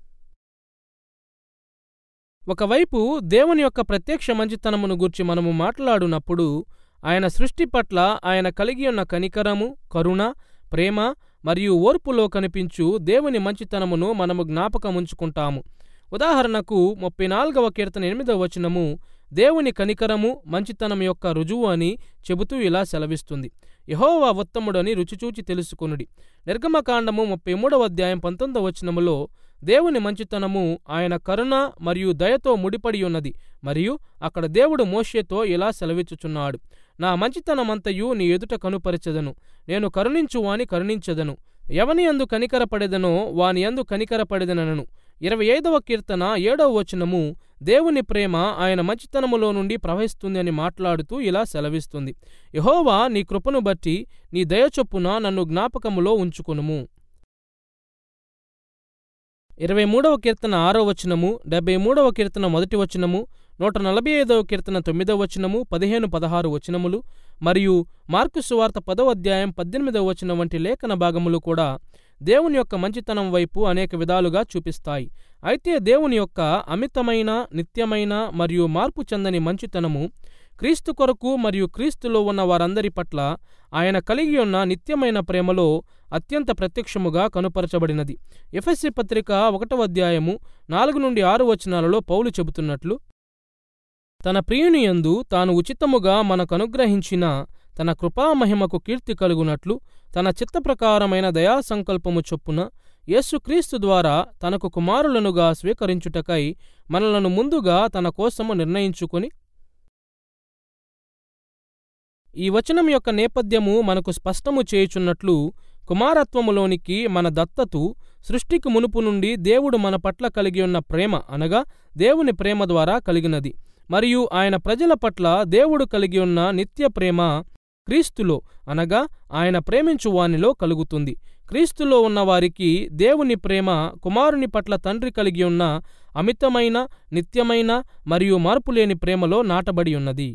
Speaker 1: ఒకవైపు దేవుని యొక్క ప్రత్యక్ష మంచితనమును గూర్చి మనము మాట్లాడునప్పుడు ఆయన సృష్టి పట్ల ఆయన కలిగి ఉన్న కనికరము కరుణ ప్రేమ మరియు ఓర్పులో కనిపించు దేవుని మంచితనమును మనము జ్ఞాపకముంచుకుంటాము ఉదాహరణకు ముప్పై నాలుగవ కీర్తన ఎనిమిదవ వచనము దేవుని కనికరము మంచితనం యొక్క రుజువు అని చెబుతూ ఇలా సెలవిస్తుంది యహోవా ఉత్తముడని రుచిచూచి తెలుసుకొనుడి నిర్గమకాండము ముప్పై మూడవ అధ్యాయం పంతొమ్మిదవ వచనములో దేవుని మంచితనము ఆయన కరుణ మరియు దయతో ముడిపడి ఉన్నది మరియు అక్కడ దేవుడు మోషేతో ఇలా సెలవిచ్చుచున్నాడు నా మంచితనమంతయు నీ ఎదుట కనుపరచెదను నేను కరుణించు వాని కరుణించెదను ఎవని అందు కనికరపడెదనో వాని అందు కనికరపడెదనను ఇరవై ఐదవ కీర్తన ఏడవ వచనము దేవుని ప్రేమ ఆయన మంచితనములో నుండి ప్రవహిస్తుంది అని మాట్లాడుతూ ఇలా సెలవిస్తుంది యహోవా నీ కృపను బట్టి నీ దయచొప్పున నన్ను జ్ఞాపకములో ఉంచుకొనుము ఇరవై మూడవ కీర్తన ఆరో వచనము డెబ్బై మూడవ కీర్తన మొదటి వచనము నూట నలభై ఐదవ కీర్తన తొమ్మిదవ వచనము పదిహేను పదహారు వచనములు మరియు మార్కు సువార్త పదవ అధ్యాయం పద్దెనిమిదవ వచనం వంటి లేఖన భాగములు కూడా దేవుని యొక్క మంచితనం వైపు అనేక విధాలుగా చూపిస్తాయి అయితే దేవుని యొక్క అమితమైన నిత్యమైన మరియు మార్పు చెందని మంచితనము క్రీస్తు కొరకు మరియు క్రీస్తులో ఉన్న వారందరి పట్ల ఆయన కలిగి ఉన్న నిత్యమైన ప్రేమలో అత్యంత ప్రత్యక్షముగా కనుపరచబడినది ఎఫ్ఎస్సి పత్రిక ఒకటవ అధ్యాయము నాలుగు నుండి ఆరు వచనాలలో పౌలు చెబుతున్నట్లు తన ప్రియుని యందు తాను ఉచితముగా మనకు అనుగ్రహించిన తన కృపామహిమకు కీర్తి కలుగునట్లు తన చిత్తప్రకారమైన దయాసంకల్పము చొప్పున యేసుక్రీస్తు ద్వారా తనకు కుమారులనుగా స్వీకరించుటకై మనలను ముందుగా తన కోసము నిర్ణయించుకొని ఈ వచనం యొక్క నేపథ్యము మనకు స్పష్టము చేయుచున్నట్లు కుమారత్వములోనికి మన దత్తతు సృష్టికి మునుపు నుండి దేవుడు మన పట్ల కలిగి ఉన్న ప్రేమ అనగా దేవుని ప్రేమ ద్వారా కలిగినది మరియు ఆయన ప్రజల పట్ల దేవుడు కలిగి ఉన్న నిత్య ప్రేమ క్రీస్తులో అనగా ఆయన ప్రేమించు వానిలో కలుగుతుంది క్రీస్తులో ఉన్న వారికి దేవుని ప్రేమ కుమారుని పట్ల తండ్రి కలిగి ఉన్న అమితమైన నిత్యమైన మరియు మార్పులేని ప్రేమలో నాటబడి ఉన్నది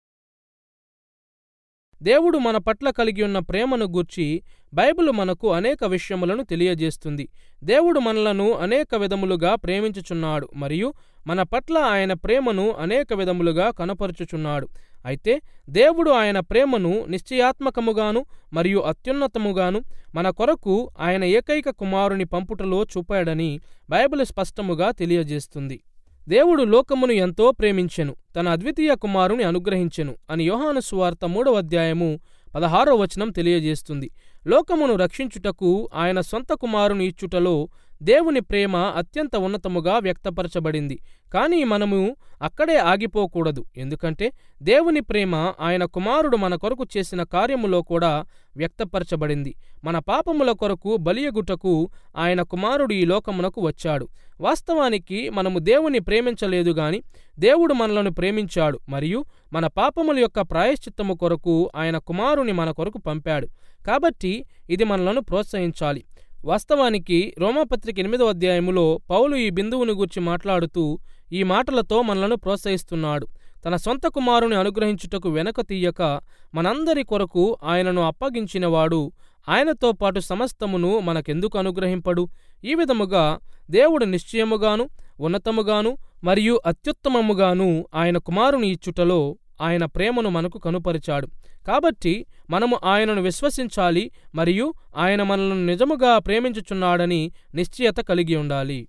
Speaker 1: దేవుడు మన పట్ల కలిగి ఉన్న ప్రేమను గూర్చి బైబిల్ మనకు అనేక విషయములను తెలియజేస్తుంది దేవుడు మనలను అనేక విధములుగా ప్రేమించుచున్నాడు మరియు మన పట్ల ఆయన ప్రేమను అనేక విధములుగా కనపరుచుచున్నాడు అయితే దేవుడు ఆయన ప్రేమను నిశ్చయాత్మకముగాను మరియు అత్యున్నతముగాను మన కొరకు ఆయన ఏకైక కుమారుని పంపుటలో చూపాడని బైబిల్ స్పష్టముగా తెలియజేస్తుంది దేవుడు లోకమును ఎంతో ప్రేమించెను తన అద్వితీయ కుమారుని అనుగ్రహించెను అని యోహాను సువార్త మూడవ అధ్యాయము పదహారో వచనం తెలియజేస్తుంది లోకమును రక్షించుటకు ఆయన సొంత కుమారుని ఇచ్చుటలో దేవుని ప్రేమ అత్యంత ఉన్నతముగా వ్యక్తపరచబడింది కానీ మనము అక్కడే ఆగిపోకూడదు ఎందుకంటే దేవుని ప్రేమ ఆయన కుమారుడు మన కొరకు చేసిన కార్యములో కూడా వ్యక్తపరచబడింది మన పాపముల కొరకు బలియగుటకు ఆయన కుమారుడు ఈ లోకమునకు వచ్చాడు వాస్తవానికి మనము దేవుని ప్రేమించలేదు గాని దేవుడు మనలను ప్రేమించాడు మరియు మన పాపముల యొక్క ప్రాయశ్చిత్తము కొరకు ఆయన కుమారుని మన కొరకు పంపాడు కాబట్టి ఇది మనలను ప్రోత్సహించాలి వాస్తవానికి రోమాపత్రిక ఎనిమిదో అధ్యాయములో పౌలు ఈ బిందువుని గూర్చి మాట్లాడుతూ ఈ మాటలతో మనలను ప్రోత్సహిస్తున్నాడు తన సొంత కుమారుని అనుగ్రహించుటకు వెనక తీయక మనందరి కొరకు ఆయనను అప్పగించినవాడు ఆయనతో పాటు సమస్తమును మనకెందుకు అనుగ్రహింపడు ఈ విధముగా దేవుడు నిశ్చయముగాను ఉన్నతముగాను మరియు అత్యుత్తమముగాను ఆయన కుమారుని ఇచ్చుటలో ఆయన ప్రేమను మనకు కనుపరిచాడు కాబట్టి మనము ఆయనను విశ్వసించాలి మరియు ఆయన మనలను నిజముగా ప్రేమించుచున్నాడని నిశ్చయత కలిగి ఉండాలి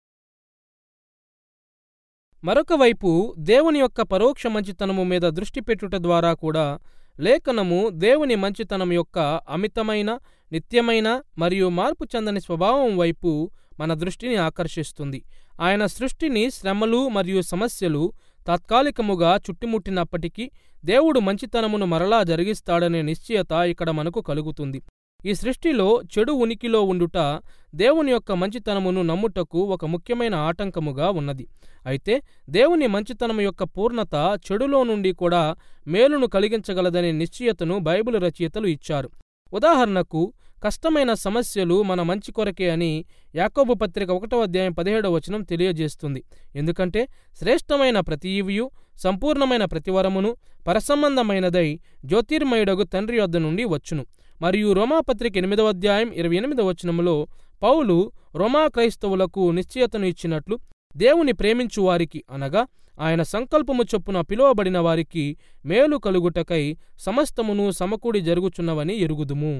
Speaker 1: మరొక వైపు దేవుని యొక్క పరోక్ష మంచితనము మీద దృష్టి పెట్టుట ద్వారా కూడా లేఖనము దేవుని మంచితనం యొక్క అమితమైన నిత్యమైన మరియు మార్పు చెందని స్వభావం వైపు మన దృష్టిని ఆకర్షిస్తుంది ఆయన సృష్టిని శ్రమలు మరియు సమస్యలు తాత్కాలికముగా చుట్టుముట్టినప్పటికీ దేవుడు మంచితనమును మరలా జరిగిస్తాడనే నిశ్చయత ఇక్కడ మనకు కలుగుతుంది ఈ సృష్టిలో చెడు ఉనికిలో ఉండుట దేవుని యొక్క మంచితనమును నమ్ముటకు ఒక ముఖ్యమైన ఆటంకముగా ఉన్నది అయితే దేవుని మంచితనము యొక్క పూర్ణత చెడులో నుండి కూడా మేలును కలిగించగలదనే నిశ్చయతను బైబిల్ రచయితలు ఇచ్చారు ఉదాహరణకు కష్టమైన సమస్యలు మన మంచి కొరకే అని యాకోబు పత్రిక ఒకటవ అధ్యాయం పదిహేడవ వచనం తెలియజేస్తుంది ఎందుకంటే శ్రేష్టమైన ప్రతి ఈవియు సంపూర్ణమైన ప్రతివరమును పరసంబంధమైనదై జ్యోతిర్మయుడగు తండ్రి వద్ద నుండి వచ్చును మరియు రోమాపత్రిక ఎనిమిదవ అధ్యాయం ఇరవై ఎనిమిదవ వచనములో పౌలు రోమా క్రైస్తవులకు నిశ్చయతను ఇచ్చినట్లు దేవుని ప్రేమించు వారికి అనగా ఆయన సంకల్పము చొప్పున పిలువబడిన వారికి మేలు కలుగుటకై సమస్తమును సమకూడి జరుగుచున్నవని ఎరుగుదుము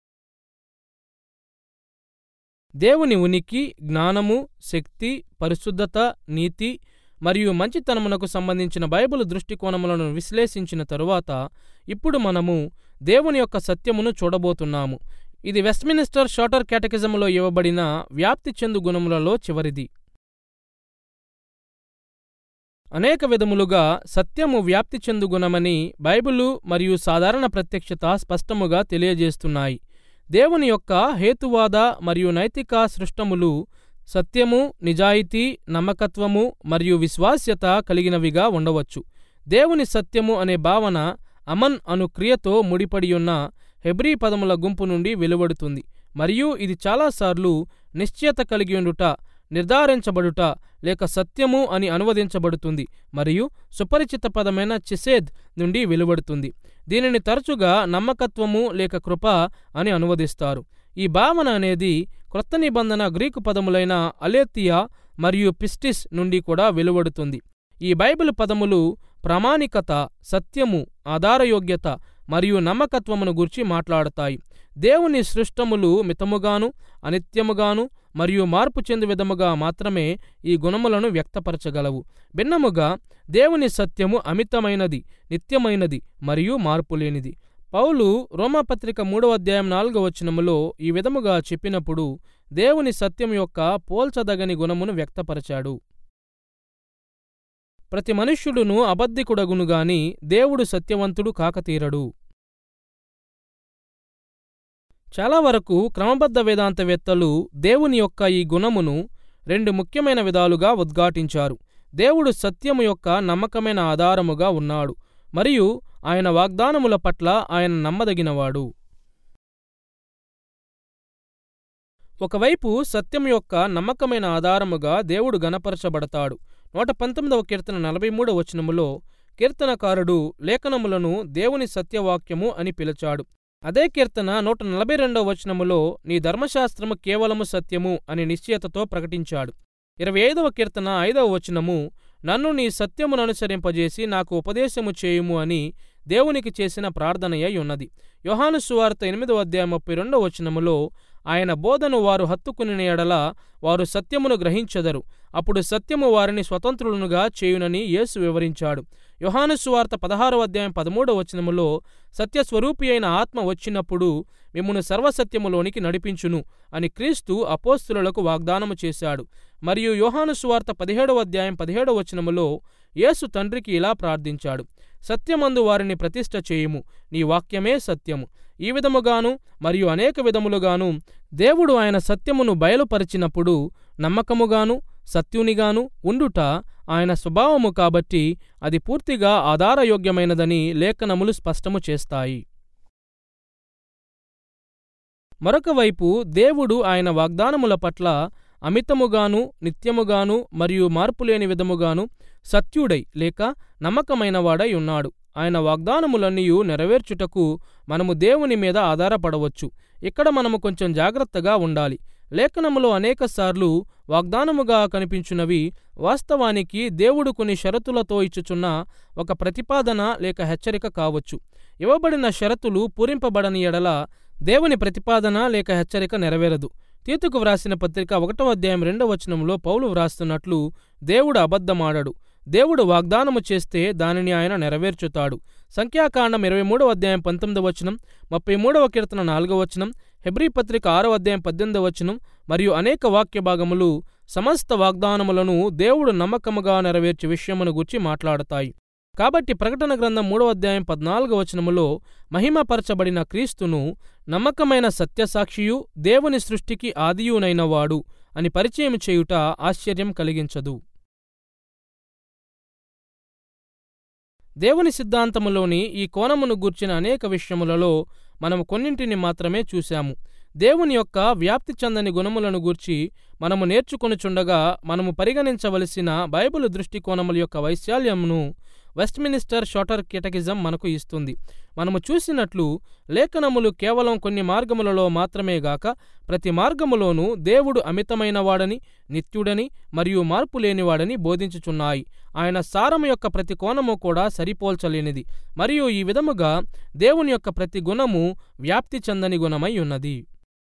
Speaker 1: దేవుని ఉనికి జ్ఞానము శక్తి పరిశుద్ధత నీతి మరియు మంచితనమునకు సంబంధించిన బైబిల్ దృష్టికోణములను విశ్లేషించిన తరువాత ఇప్పుడు మనము దేవుని యొక్క సత్యమును చూడబోతున్నాము ఇది వెస్ట్మినిస్టర్ షార్టర్ కేటకిజంలో ఇవ్వబడిన వ్యాప్తి చెందు గుణములలో చివరిది అనేక విధములుగా సత్యము వ్యాప్తి చెందు గుణమని బైబిలు మరియు సాధారణ ప్రత్యక్షత స్పష్టముగా తెలియజేస్తున్నాయి దేవుని యొక్క హేతువాద మరియు నైతిక సృష్టములు సత్యము నిజాయితీ నమ్మకత్వము మరియు విశ్వాస్యత కలిగినవిగా ఉండవచ్చు దేవుని సత్యము అనే భావన అమన్ అను క్రియతో ముడిపడియున్న హెబ్రీ పదముల గుంపు నుండి వెలువడుతుంది మరియు ఇది చాలాసార్లు నిశ్చయత కలిగియుండుట నిర్ధారించబడుట లేక సత్యము అని అనువదించబడుతుంది మరియు సుపరిచిత పదమైన చిసేద్ నుండి వెలువడుతుంది దీనిని తరచుగా నమ్మకత్వము లేక కృప అని అనువదిస్తారు ఈ భావన అనేది క్రొత్త నిబంధన గ్రీకు పదములైన అలేతియా మరియు పిస్టిస్ నుండి కూడా వెలువడుతుంది ఈ బైబిల్ పదములు ప్రామాణికత సత్యము ఆధారయోగ్యత మరియు నమ్మకత్వమును గురించి మాట్లాడతాయి దేవుని సృష్టములు మితముగాను అనిత్యముగాను మరియు మార్పు చెందు విధముగా మాత్రమే ఈ గుణములను వ్యక్తపరచగలవు భిన్నముగా దేవుని సత్యము అమితమైనది నిత్యమైనది మరియు మార్పులేనిది పౌలు రోమాపత్రిక మూడవ అధ్యాయం నాలుగవ వచనములో ఈ విధముగా చెప్పినప్పుడు దేవుని సత్యం యొక్క పోల్చదగని గుణమును వ్యక్తపరచాడు ప్రతి మనుష్యుడును అబద్ధికుడగును గాని దేవుడు సత్యవంతుడు కాకతీరడు చాలా వరకు క్రమబద్ధ వేదాంతవేత్తలు దేవుని యొక్క ఈ గుణమును రెండు ముఖ్యమైన విధాలుగా ఉద్ఘాటించారు దేవుడు సత్యము యొక్క నమ్మకమైన ఆధారముగా ఉన్నాడు మరియు ఆయన వాగ్దానముల పట్ల ఆయన నమ్మదగినవాడు ఒకవైపు సత్యం యొక్క నమ్మకమైన ఆధారముగా దేవుడు గనపరచబడతాడు నూట పంతొమ్మిదవ కీర్తన నలభై మూడవ వచనములో కీర్తనకారుడు లేఖనములను దేవుని సత్యవాక్యము అని పిలిచాడు అదే కీర్తన నూట నలభై రెండవ వచనములో నీ ధర్మశాస్త్రము కేవలము సత్యము అని నిశ్చయతతో ప్రకటించాడు ఇరవై ఐదవ కీర్తన ఐదవ వచనము నన్ను నీ సత్యమును అనుసరింపజేసి నాకు ఉపదేశము చేయుము అని దేవునికి చేసిన ప్రార్థనయ్య ఉన్నది యోహాను సువార్త ఎనిమిదవ అధ్యాయం ముప్పై రెండవ వచనములో ఆయన బోధను వారు హత్తుకుని ఎడల వారు సత్యమును గ్రహించెదరు అప్పుడు సత్యము వారిని స్వతంత్రులనుగా చేయునని యేసు వివరించాడు యోహాను సువార్త పదహారవ అధ్యాయం పదమూడవ వచనములో సత్యస్వరూపి అయిన ఆత్మ వచ్చినప్పుడు మిమ్మును సర్వసత్యములోనికి నడిపించును అని క్రీస్తు అపోస్తులకు వాగ్దానము చేశాడు మరియు యోహాను సువార్త పదిహేడవ అధ్యాయం పదిహేడవ వచనములో యేసు తండ్రికి ఇలా ప్రార్థించాడు సత్యమందు వారిని ప్రతిష్ఠ చేయుము నీ వాక్యమే సత్యము ఈ విధముగాను మరియు అనేక విధములుగాను దేవుడు ఆయన సత్యమును బయలుపరిచినప్పుడు నమ్మకముగాను సత్యునిగాను ఉండుట ఆయన స్వభావము కాబట్టి అది పూర్తిగా ఆధారయోగ్యమైనదని లేఖనములు స్పష్టము చేస్తాయి మరొక వైపు దేవుడు ఆయన వాగ్దానముల పట్ల అమితముగాను నిత్యముగాను మరియు మార్పులేని విధముగాను సత్యుడై లేక నమ్మకమైనవాడై ఉన్నాడు ఆయన వాగ్దానములన్నీయు నెరవేర్చుటకు మనము దేవుని మీద ఆధారపడవచ్చు ఇక్కడ మనము కొంచెం జాగ్రత్తగా ఉండాలి లేఖనములో అనేకసార్లు వాగ్దానముగా కనిపించున్నవి వాస్తవానికి దేవుడు కొన్ని షరతులతో ఇచ్చుచున్న ఒక ప్రతిపాదన లేక హెచ్చరిక కావచ్చు ఇవ్వబడిన షరతులు పూరింపబడని ఎడల దేవుని ప్రతిపాదన లేక హెచ్చరిక నెరవేరదు తీతుకు వ్రాసిన పత్రిక ఒకటో అధ్యాయం రెండవ వచనంలో పౌలు వ్రాస్తున్నట్లు దేవుడు అబద్ధమాడడు దేవుడు వాగ్దానము చేస్తే దానిని ఆయన నెరవేర్చుతాడు సంఖ్యాకాండం ఇరవై మూడవ అధ్యాయం పంతొమ్మిదవ వచనం ముప్పై మూడవ కీర్తన నాలుగవ వచనం హెబ్రీ పత్రిక ఆరో అధ్యాయం పద్దెనిమిదవ వచనం మరియు అనేక వాక్య భాగములు సమస్త వాగ్దానములను దేవుడు నమ్మకముగా నెరవేర్చే విషయమును గురించి మాట్లాడతాయి కాబట్టి ప్రకటన గ్రంథం మూడవ అధ్యాయం పద్నాలుగవ వచనములో మహిమపరచబడిన క్రీస్తును నమ్మకమైన సత్యసాక్షియు దేవుని సృష్టికి ఆదియునైనవాడు అని పరిచయం చేయుట ఆశ్చర్యం కలిగించదు దేవుని సిద్ధాంతములోని ఈ కోణమును గూర్చిన అనేక విషయములలో మనము కొన్నింటిని మాత్రమే చూశాము దేవుని యొక్క వ్యాప్తి చెందని గుణములను గూర్చి మనము నేర్చుకొనుచుండగా మనము పరిగణించవలసిన బైబిల్ దృష్టికోణముల యొక్క వైశాల్యమును వెస్ట్మినిస్టర్ షార్టర్ కెటకిజం మనకు ఇస్తుంది మనము చూసినట్లు లేఖనములు కేవలం కొన్ని మార్గములలో మాత్రమే గాక ప్రతి మార్గములోనూ దేవుడు అమితమైనవాడని నిత్యుడని మరియు మార్పు లేనివాడని బోధించుచున్నాయి ఆయన సారము యొక్క ప్రతి కోణము కూడా సరిపోల్చలేనిది మరియు ఈ విధముగా దేవుని యొక్క ప్రతి గుణము వ్యాప్తి చెందని గుణమై ఉన్నది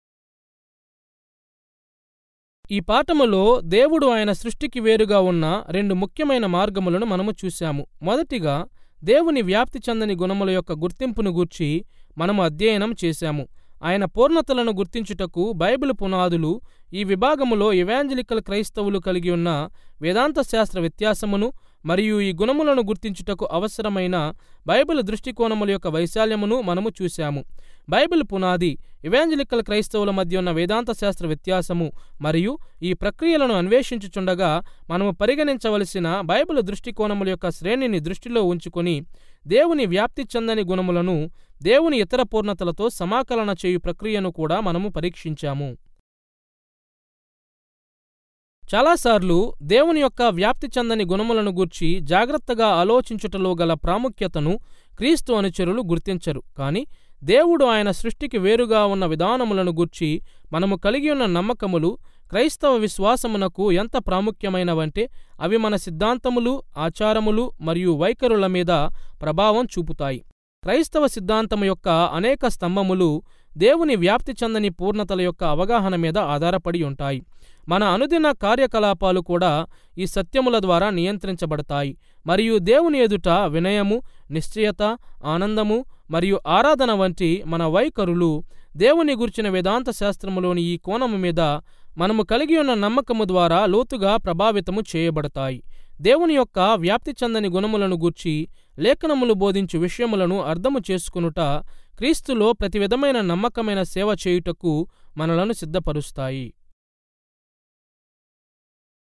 Speaker 1: ఈ పాఠములో దేవుడు ఆయన సృష్టికి వేరుగా ఉన్న రెండు ముఖ్యమైన మార్గములను మనము చూశాము మొదటిగా దేవుని వ్యాప్తి చెందని గుణముల యొక్క గుర్తింపును గూర్చి మనము అధ్యయనం చేశాము ఆయన పూర్ణతలను గుర్తించుటకు బైబిల్ పునాదులు ఈ విభాగములో ఇవాంజలికల్ క్రైస్తవులు కలిగి ఉన్న వేదాంత శాస్త్ర వ్యత్యాసమును మరియు ఈ గుణములను గుర్తించుటకు అవసరమైన బైబిల్ దృష్టికోణముల యొక్క వైశాల్యమును మనము చూశాము బైబిల్ పునాది ఇవాంజలికల్ క్రైస్తవుల మధ్య ఉన్న వేదాంత శాస్త్ర వ్యత్యాసము మరియు ఈ ప్రక్రియలను అన్వేషించుచుండగా మనము పరిగణించవలసిన బైబిల్ దృష్టికోణముల యొక్క శ్రేణిని దృష్టిలో ఉంచుకొని దేవుని వ్యాప్తి చెందని గుణములను దేవుని ఇతర పూర్ణతలతో సమాకలన చేయు ప్రక్రియను కూడా మనము పరీక్షించాము చాలాసార్లు దేవుని యొక్క వ్యాప్తి చెందని గుణములను గూర్చి జాగ్రత్తగా ఆలోచించుటలో గల ప్రాముఖ్యతను క్రీస్తు అనుచరులు గుర్తించరు కాని దేవుడు ఆయన సృష్టికి వేరుగా ఉన్న విధానములను గూర్చి మనము కలిగి ఉన్న నమ్మకములు క్రైస్తవ విశ్వాసమునకు ఎంత ప్రాముఖ్యమైనవంటే అవి మన సిద్ధాంతములు ఆచారములు మరియు వైఖరుల మీద ప్రభావం చూపుతాయి క్రైస్తవ సిద్ధాంతము యొక్క అనేక స్తంభములు దేవుని వ్యాప్తి చెందని పూర్ణతల యొక్క అవగాహన మీద ఆధారపడి ఉంటాయి మన అనుదిన కార్యకలాపాలు కూడా ఈ సత్యముల ద్వారా నియంత్రించబడతాయి మరియు దేవుని ఎదుట వినయము నిశ్చయత ఆనందము మరియు ఆరాధన వంటి మన వైఖరులు దేవుని గుర్చిన వేదాంత శాస్త్రములోని ఈ కోణము మీద మనము కలిగి ఉన్న నమ్మకము ద్వారా లోతుగా ప్రభావితము చేయబడతాయి దేవుని యొక్క వ్యాప్తి చెందని గుణములను గూర్చి లేఖనములు బోధించు విషయములను అర్థము చేసుకునుట క్రీస్తులో ప్రతి విధమైన నమ్మకమైన సేవ చేయుటకు మనలను సిద్ధపరుస్తాయి